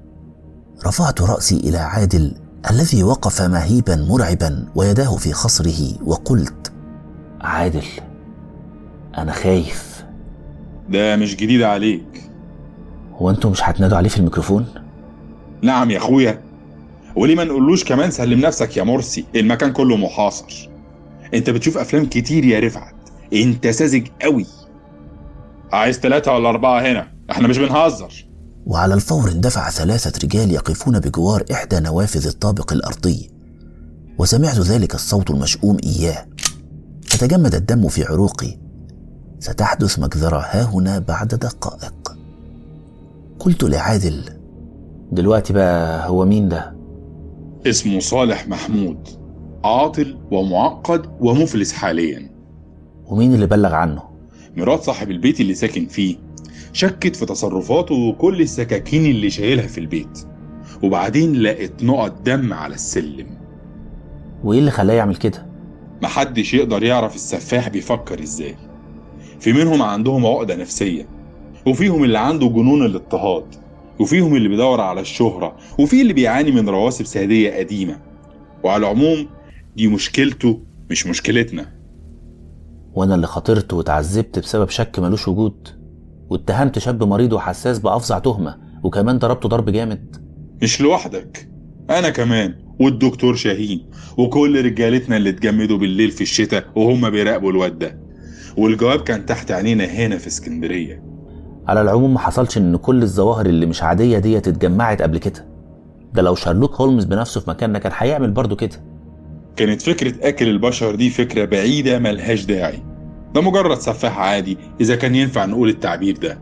رفعت رأسي إلى عادل الذي وقف مهيبا مرعبا ويداه في خصره وقلت عادل أنا خايف ده مش جديد عليك هو انتوا مش هتنادوا عليه في الميكروفون؟ نعم يا اخويا وليه ما نقولوش كمان سلم نفسك يا مرسي المكان كله محاصر انت بتشوف افلام كتير يا رفعت انت ساذج قوي عايز ثلاثة ولا أربعة هنا احنا مش بنهزر وعلى الفور اندفع ثلاثة رجال يقفون بجوار إحدى نوافذ الطابق الأرضي وسمعت ذلك الصوت المشؤوم إياه فتجمد الدم في عروقي ستحدث مجزرة ها هنا بعد دقائق قلت لعادل دلوقتي بقى هو مين ده؟ اسمه صالح محمود عاطل ومعقد ومفلس حاليا ومين اللي بلغ عنه؟ مرات صاحب البيت اللي ساكن فيه شكت في تصرفاته وكل السكاكين اللي شايلها في البيت وبعدين لقت نقط دم على السلم وايه اللي خلاه يعمل كده؟ محدش يقدر يعرف السفاح بيفكر ازاي في منهم عندهم عقدة نفسية وفيهم اللي عنده جنون الاضطهاد وفيهم اللي بيدور على الشهرة وفي اللي بيعاني من رواسب سادية قديمة وعلى العموم دي مشكلته مش مشكلتنا وانا اللي خاطرت وتعذبت بسبب شك ملوش وجود واتهمت شاب مريض وحساس بأفظع تهمة وكمان ضربته ضرب جامد مش لوحدك أنا كمان والدكتور شاهين وكل رجالتنا اللي اتجمدوا بالليل في الشتاء وهم بيراقبوا الواد ده والجواب كان تحت عينينا هنا في اسكندرية على العموم ما حصلش ان كل الظواهر اللي مش عادية ديت اتجمعت قبل كده ده لو شارلوك هولمز بنفسه في مكاننا كان هيعمل برضه كده كانت فكرة أكل البشر دي فكرة بعيدة ملهاش داعي ده مجرد سفاح عادي إذا كان ينفع نقول التعبير ده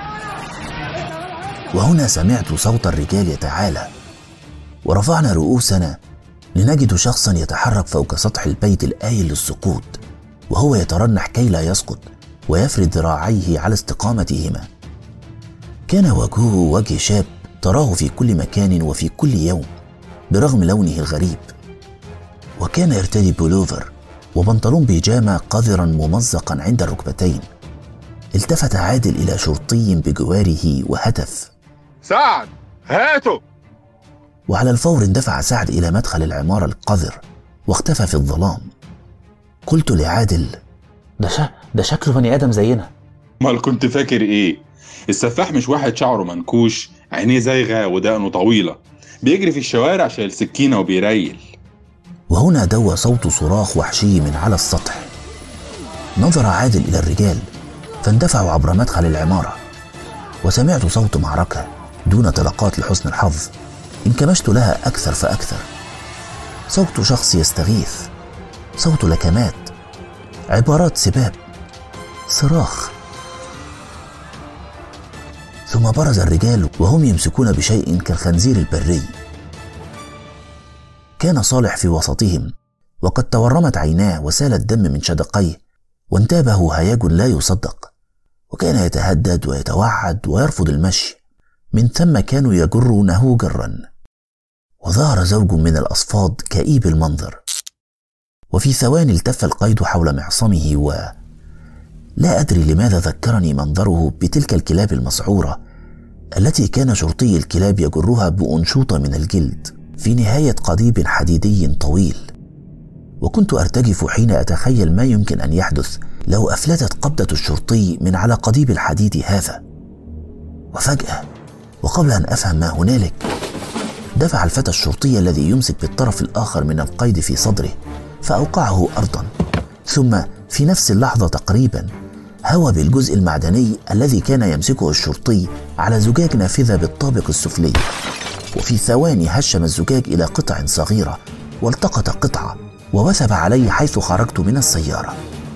وهنا سمعت صوت الرجال يتعالى ورفعنا رؤوسنا لنجد شخصا يتحرك فوق سطح البيت الآيل للسقوط وهو يترنح كي لا يسقط ويفرد ذراعيه على استقامتهما كان وجهه وجه شاب تراه في كل مكان وفي كل يوم برغم لونه الغريب وكان يرتدي بولوفر وبنطلون بيجامة قذرا ممزقا عند الركبتين التفت عادل إلى شرطي بجواره وهتف سعد هاته وعلى الفور اندفع سعد إلى مدخل العمارة القذر واختفى في الظلام قلت لعادل ده شا... ده شكله بني ادم زينا امال كنت فاكر ايه السفاح مش واحد شعره منكوش عينيه زايغه ودقنه طويله بيجري في الشوارع شايل سكينه وبيريل وهنا دوى صوت صراخ وحشي من على السطح نظر عادل إلى الرجال فاندفعوا عبر مدخل العمارة وسمعت صوت معركة دون طلقات لحسن الحظ انكمشت لها أكثر فأكثر صوت شخص يستغيث صوت لكمات عبارات سباب صراخ ثم برز الرجال وهم يمسكون بشيء كالخنزير البري كان صالح في وسطهم وقد تورمت عيناه وسال الدم من شدقيه وانتابه هياج لا يصدق وكان يتهدد ويتوعد ويرفض المشي من ثم كانوا يجرونه جرا وظهر زوج من الأصفاد كئيب المنظر وفي ثواني التف القيد حول معصمه و لا أدري لماذا ذكرني منظره بتلك الكلاب المسعورة التي كان شرطي الكلاب يجرها بأنشوطة من الجلد في نهاية قضيب حديدي طويل وكنت أرتجف حين أتخيل ما يمكن أن يحدث لو أفلتت قبضة الشرطي من على قضيب الحديد هذا وفجأة وقبل أن أفهم ما هنالك دفع الفتى الشرطي الذي يمسك بالطرف الآخر من القيد في صدره فأوقعه أرضا ثم في نفس اللحظة تقريبا هوى بالجزء المعدني الذي كان يمسكه الشرطي على زجاج نافذة بالطابق السفلي وفي ثواني هشم الزجاج إلى قطع صغيرة والتقط قطعة ووثب علي حيث خرجت من السيارة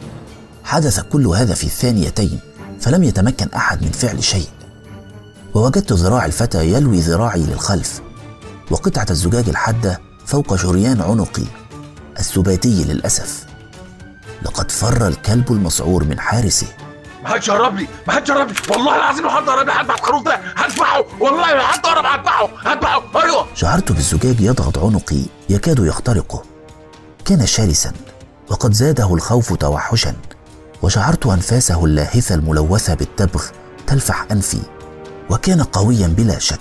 حدث كل هذا في الثانيتين فلم يتمكن أحد من فعل شيء ووجدت ذراع الفتى يلوي ذراعي للخلف وقطعة الزجاج الحادة فوق شريان عنقي السباتي للأسف لقد فر الكلب المسعور من حارسه ما حدش يقرب لي ما حدش يقرب لي والله العظيم لو حد قرب لي هذبح الخروف ده هذبحه والله لو حد قرب هذبحه هذبحه ايوه شعرت بالزجاج يضغط عنقي يكاد يخترقه كان شرسا وقد زاده الخوف توحشا وشعرت انفاسه اللاهثه الملوثه بالتبغ تلفح انفي وكان قويا بلا شك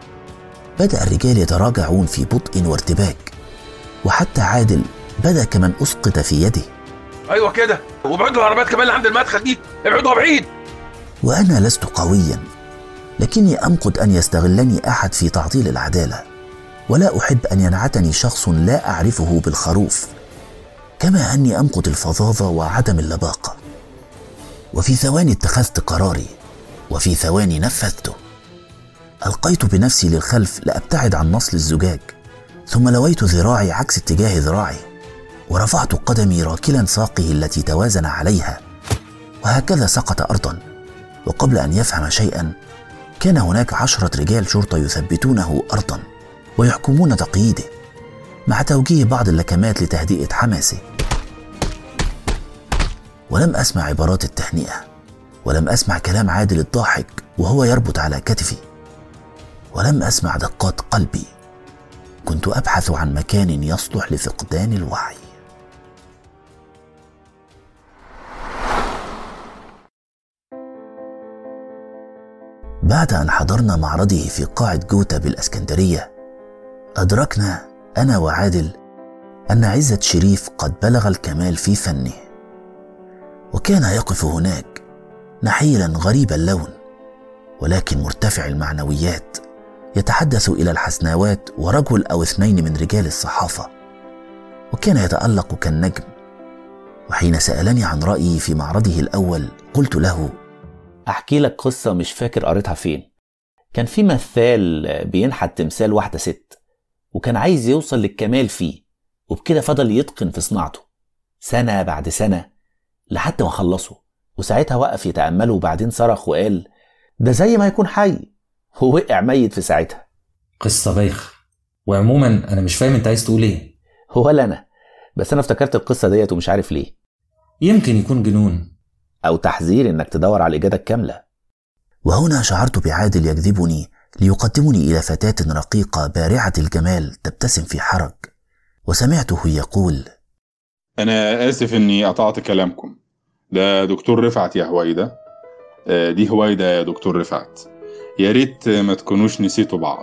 بدا الرجال يتراجعون في بطء وارتباك وحتى عادل بدا كمن اسقط في يده ايوه كده وابعدوا العربيات كمان اللي عند المدخل دي ابعدوا بعيد وانا لست قويا لكني امقت ان يستغلني احد في تعطيل العداله ولا احب ان ينعتني شخص لا اعرفه بالخروف كما اني امقت الفظاظه وعدم اللباقه وفي ثواني اتخذت قراري وفي ثواني نفذته القيت بنفسي للخلف لابتعد عن نصل الزجاج ثم لويت ذراعي عكس اتجاه ذراعي ورفعت قدمي راكلا ساقه التي توازن عليها وهكذا سقط ارضا وقبل ان يفهم شيئا كان هناك عشره رجال شرطه يثبتونه ارضا ويحكمون تقييده مع توجيه بعض اللكمات لتهدئه حماسه ولم اسمع عبارات التهنئه ولم اسمع كلام عادل الضاحك وهو يربط على كتفي ولم اسمع دقات قلبي كنت ابحث عن مكان يصلح لفقدان الوعي بعد ان حضرنا معرضه في قاعه جوتا بالاسكندريه ادركنا انا وعادل ان عزه شريف قد بلغ الكمال في فنه وكان يقف هناك نحيلا غريب اللون ولكن مرتفع المعنويات يتحدث الى الحسناوات ورجل او اثنين من رجال الصحافه وكان يتالق كالنجم وحين سالني عن رايي في معرضه الاول قلت له احكي لك قصه مش فاكر قريتها فين كان في مثال بينحت تمثال واحده ست وكان عايز يوصل للكمال فيه وبكده فضل يتقن في صناعته سنه بعد سنه لحد ما خلصه وساعتها وقف يتامله وبعدين صرخ وقال ده زي ما يكون حي ووقع ميت في ساعتها قصة بايخة وعموما أنا مش فاهم أنت عايز تقول إيه ولا أنا بس أنا افتكرت القصة ديت ومش عارف ليه يمكن يكون جنون أو تحذير إنك تدور على الإجابة الكاملة وهنا شعرت بعادل يجذبني ليقدمني إلى فتاة رقيقة بارعة الجمال تبتسم في حرج وسمعته يقول أنا آسف إني قطعت كلامكم ده دكتور رفعت يا هويدا آه، دي هويدا يا دكتور رفعت يا ريت ما تكونوش نسيتوا بعض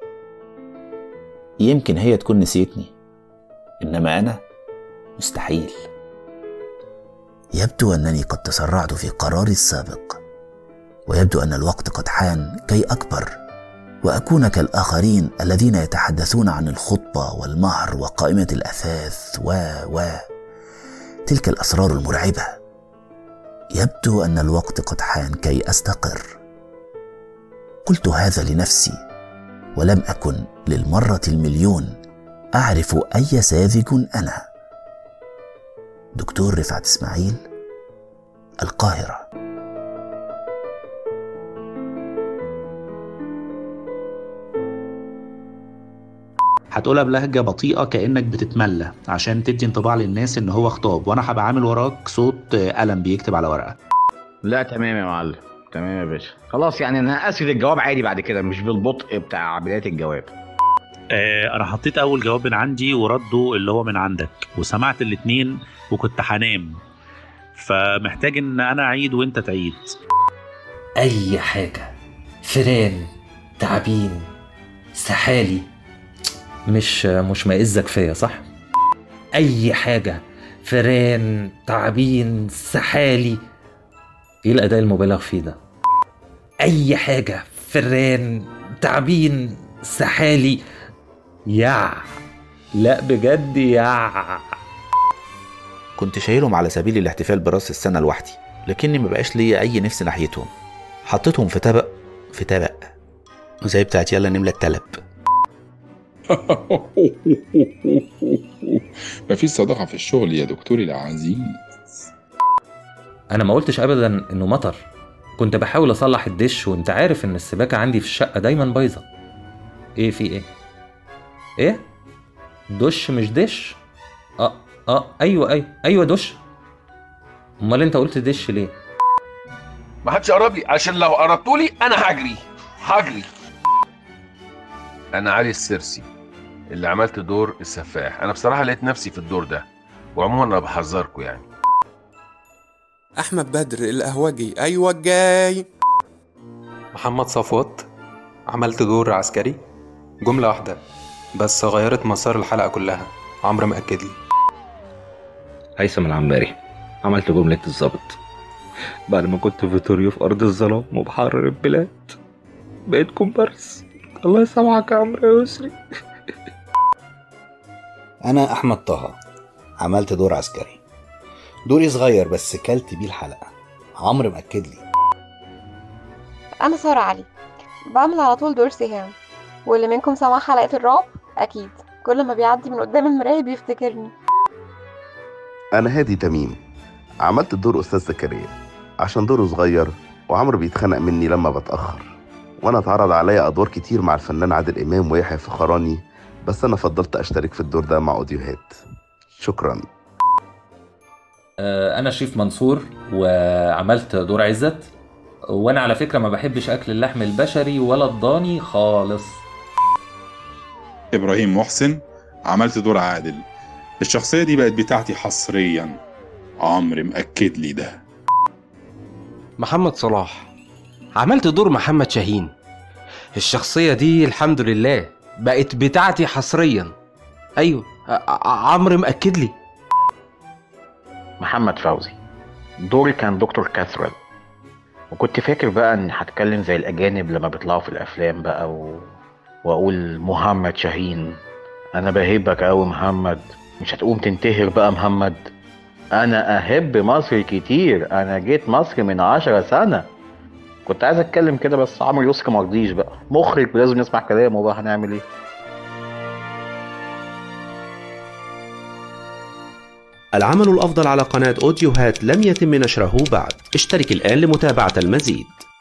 يمكن هي تكون نسيتني إنما أنا مستحيل يبدو أنني قد تسرعت في قراري السابق ويبدو أن الوقت قد حان كي أكبر وأكون كالآخرين الذين يتحدثون عن الخطبة والمهر وقائمة الأثاث و و تلك الأسرار المرعبة يبدو أن الوقت قد حان كي أستقر قلت هذا لنفسي ولم أكن للمرة المليون أعرف أي ساذج أنا دكتور رفعت إسماعيل القاهرة هتقولها بلهجة بطيئة كأنك بتتملى عشان تدي انطباع للناس إن هو خطاب وأنا هبقى عامل وراك صوت قلم بيكتب على ورقة لا تمام يا معلم تمام يا باشا خلاص يعني انا اسف الجواب عادي بعد كده مش بالبطء بتاع بدايه الجواب آه انا حطيت اول جواب من عندي ورده اللي هو من عندك وسمعت الاتنين وكنت هنام فمحتاج ان انا اعيد وانت تعيد اي حاجه فيران تعابين سحالي مش مش مائزه كفايه صح اي حاجه فيران تعابين سحالي ايه الاداء المبالغ فيه ده اي حاجه فران تعابين سحالي يع لا بجد يع كنت شايلهم على سبيل الاحتفال براس السنة لوحدي لكني ما بقاش ليا أي نفس ناحيتهم حطيتهم في طبق في طبق زي بتاعت يلا نملى التلب مفيش صداقة في الشغل يا دكتوري العزيز انا ما قلتش ابدا انه مطر كنت بحاول اصلح الدش وانت عارف ان السباكه عندي في الشقه دايما بايظه ايه في ايه ايه دش مش دش اه اه ايوه ايوه ايوه دش امال انت قلت دش ليه ما حدش يقرب لي عشان لو قربتوا لي انا هجري هجري انا علي السرسي اللي عملت دور السفاح انا بصراحه لقيت نفسي في الدور ده وعموما انا بحذركم يعني احمد بدر القهوجي ايوه جاي محمد صفوت عملت دور عسكري جملة واحدة بس غيرت مسار الحلقة كلها عمرو مأكد لي هيثم العنبري عملت جملة الظابط بعد ما كنت فيتوريو في أرض الظلام وبحرر البلاد بقيت كومبارس الله يسامحك يا عمرو يا يسري أنا أحمد طه عملت دور عسكري دوري صغير بس كلت بيه الحلقة عمرو مأكد لي أنا سارة علي بعمل على طول دور سهام واللي منكم سمع حلقة الرعب أكيد كل ما بيعدي من قدام المراية بيفتكرني أنا هادي تميم عملت دور أستاذ زكريا عشان دوره صغير وعمرو بيتخانق مني لما بتأخر وأنا اتعرض عليا أدوار كتير مع الفنان عادل إمام ويحيى فخراني بس أنا فضلت أشترك في الدور ده مع أوديوهات شكرا آه، انا شريف منصور وعملت دور عزت وانا على فكره ما بحبش اكل اللحم البشري ولا الضاني خالص إبراهيم محسن عملت دور عادل الشخصية دي بقت بتاعتي حصريا عمرو مأكد لي ده محمد صلاح عملت دور محمد شاهين الشخصية دي الحمد لله بقت بتاعتي حصريا أيوة ع- عمرو مأكد لي محمد فوزي دوري كان دكتور كاثرين وكنت فاكر بقى اني هتكلم زي الاجانب لما بيطلعوا في الافلام بقى و... واقول محمد شاهين انا بهبك قوي محمد مش هتقوم تنتهر بقى محمد انا احب مصر كتير انا جيت مصر من عشرة سنة كنت عايز اتكلم كده بس عمرو يسري مرضيش بقى مخرج لازم نسمع كلامه بقى هنعمل ايه العمل الأفضل على قناة أوديوهات لم يتم نشره بعد اشترك الآن لمتابعة المزيد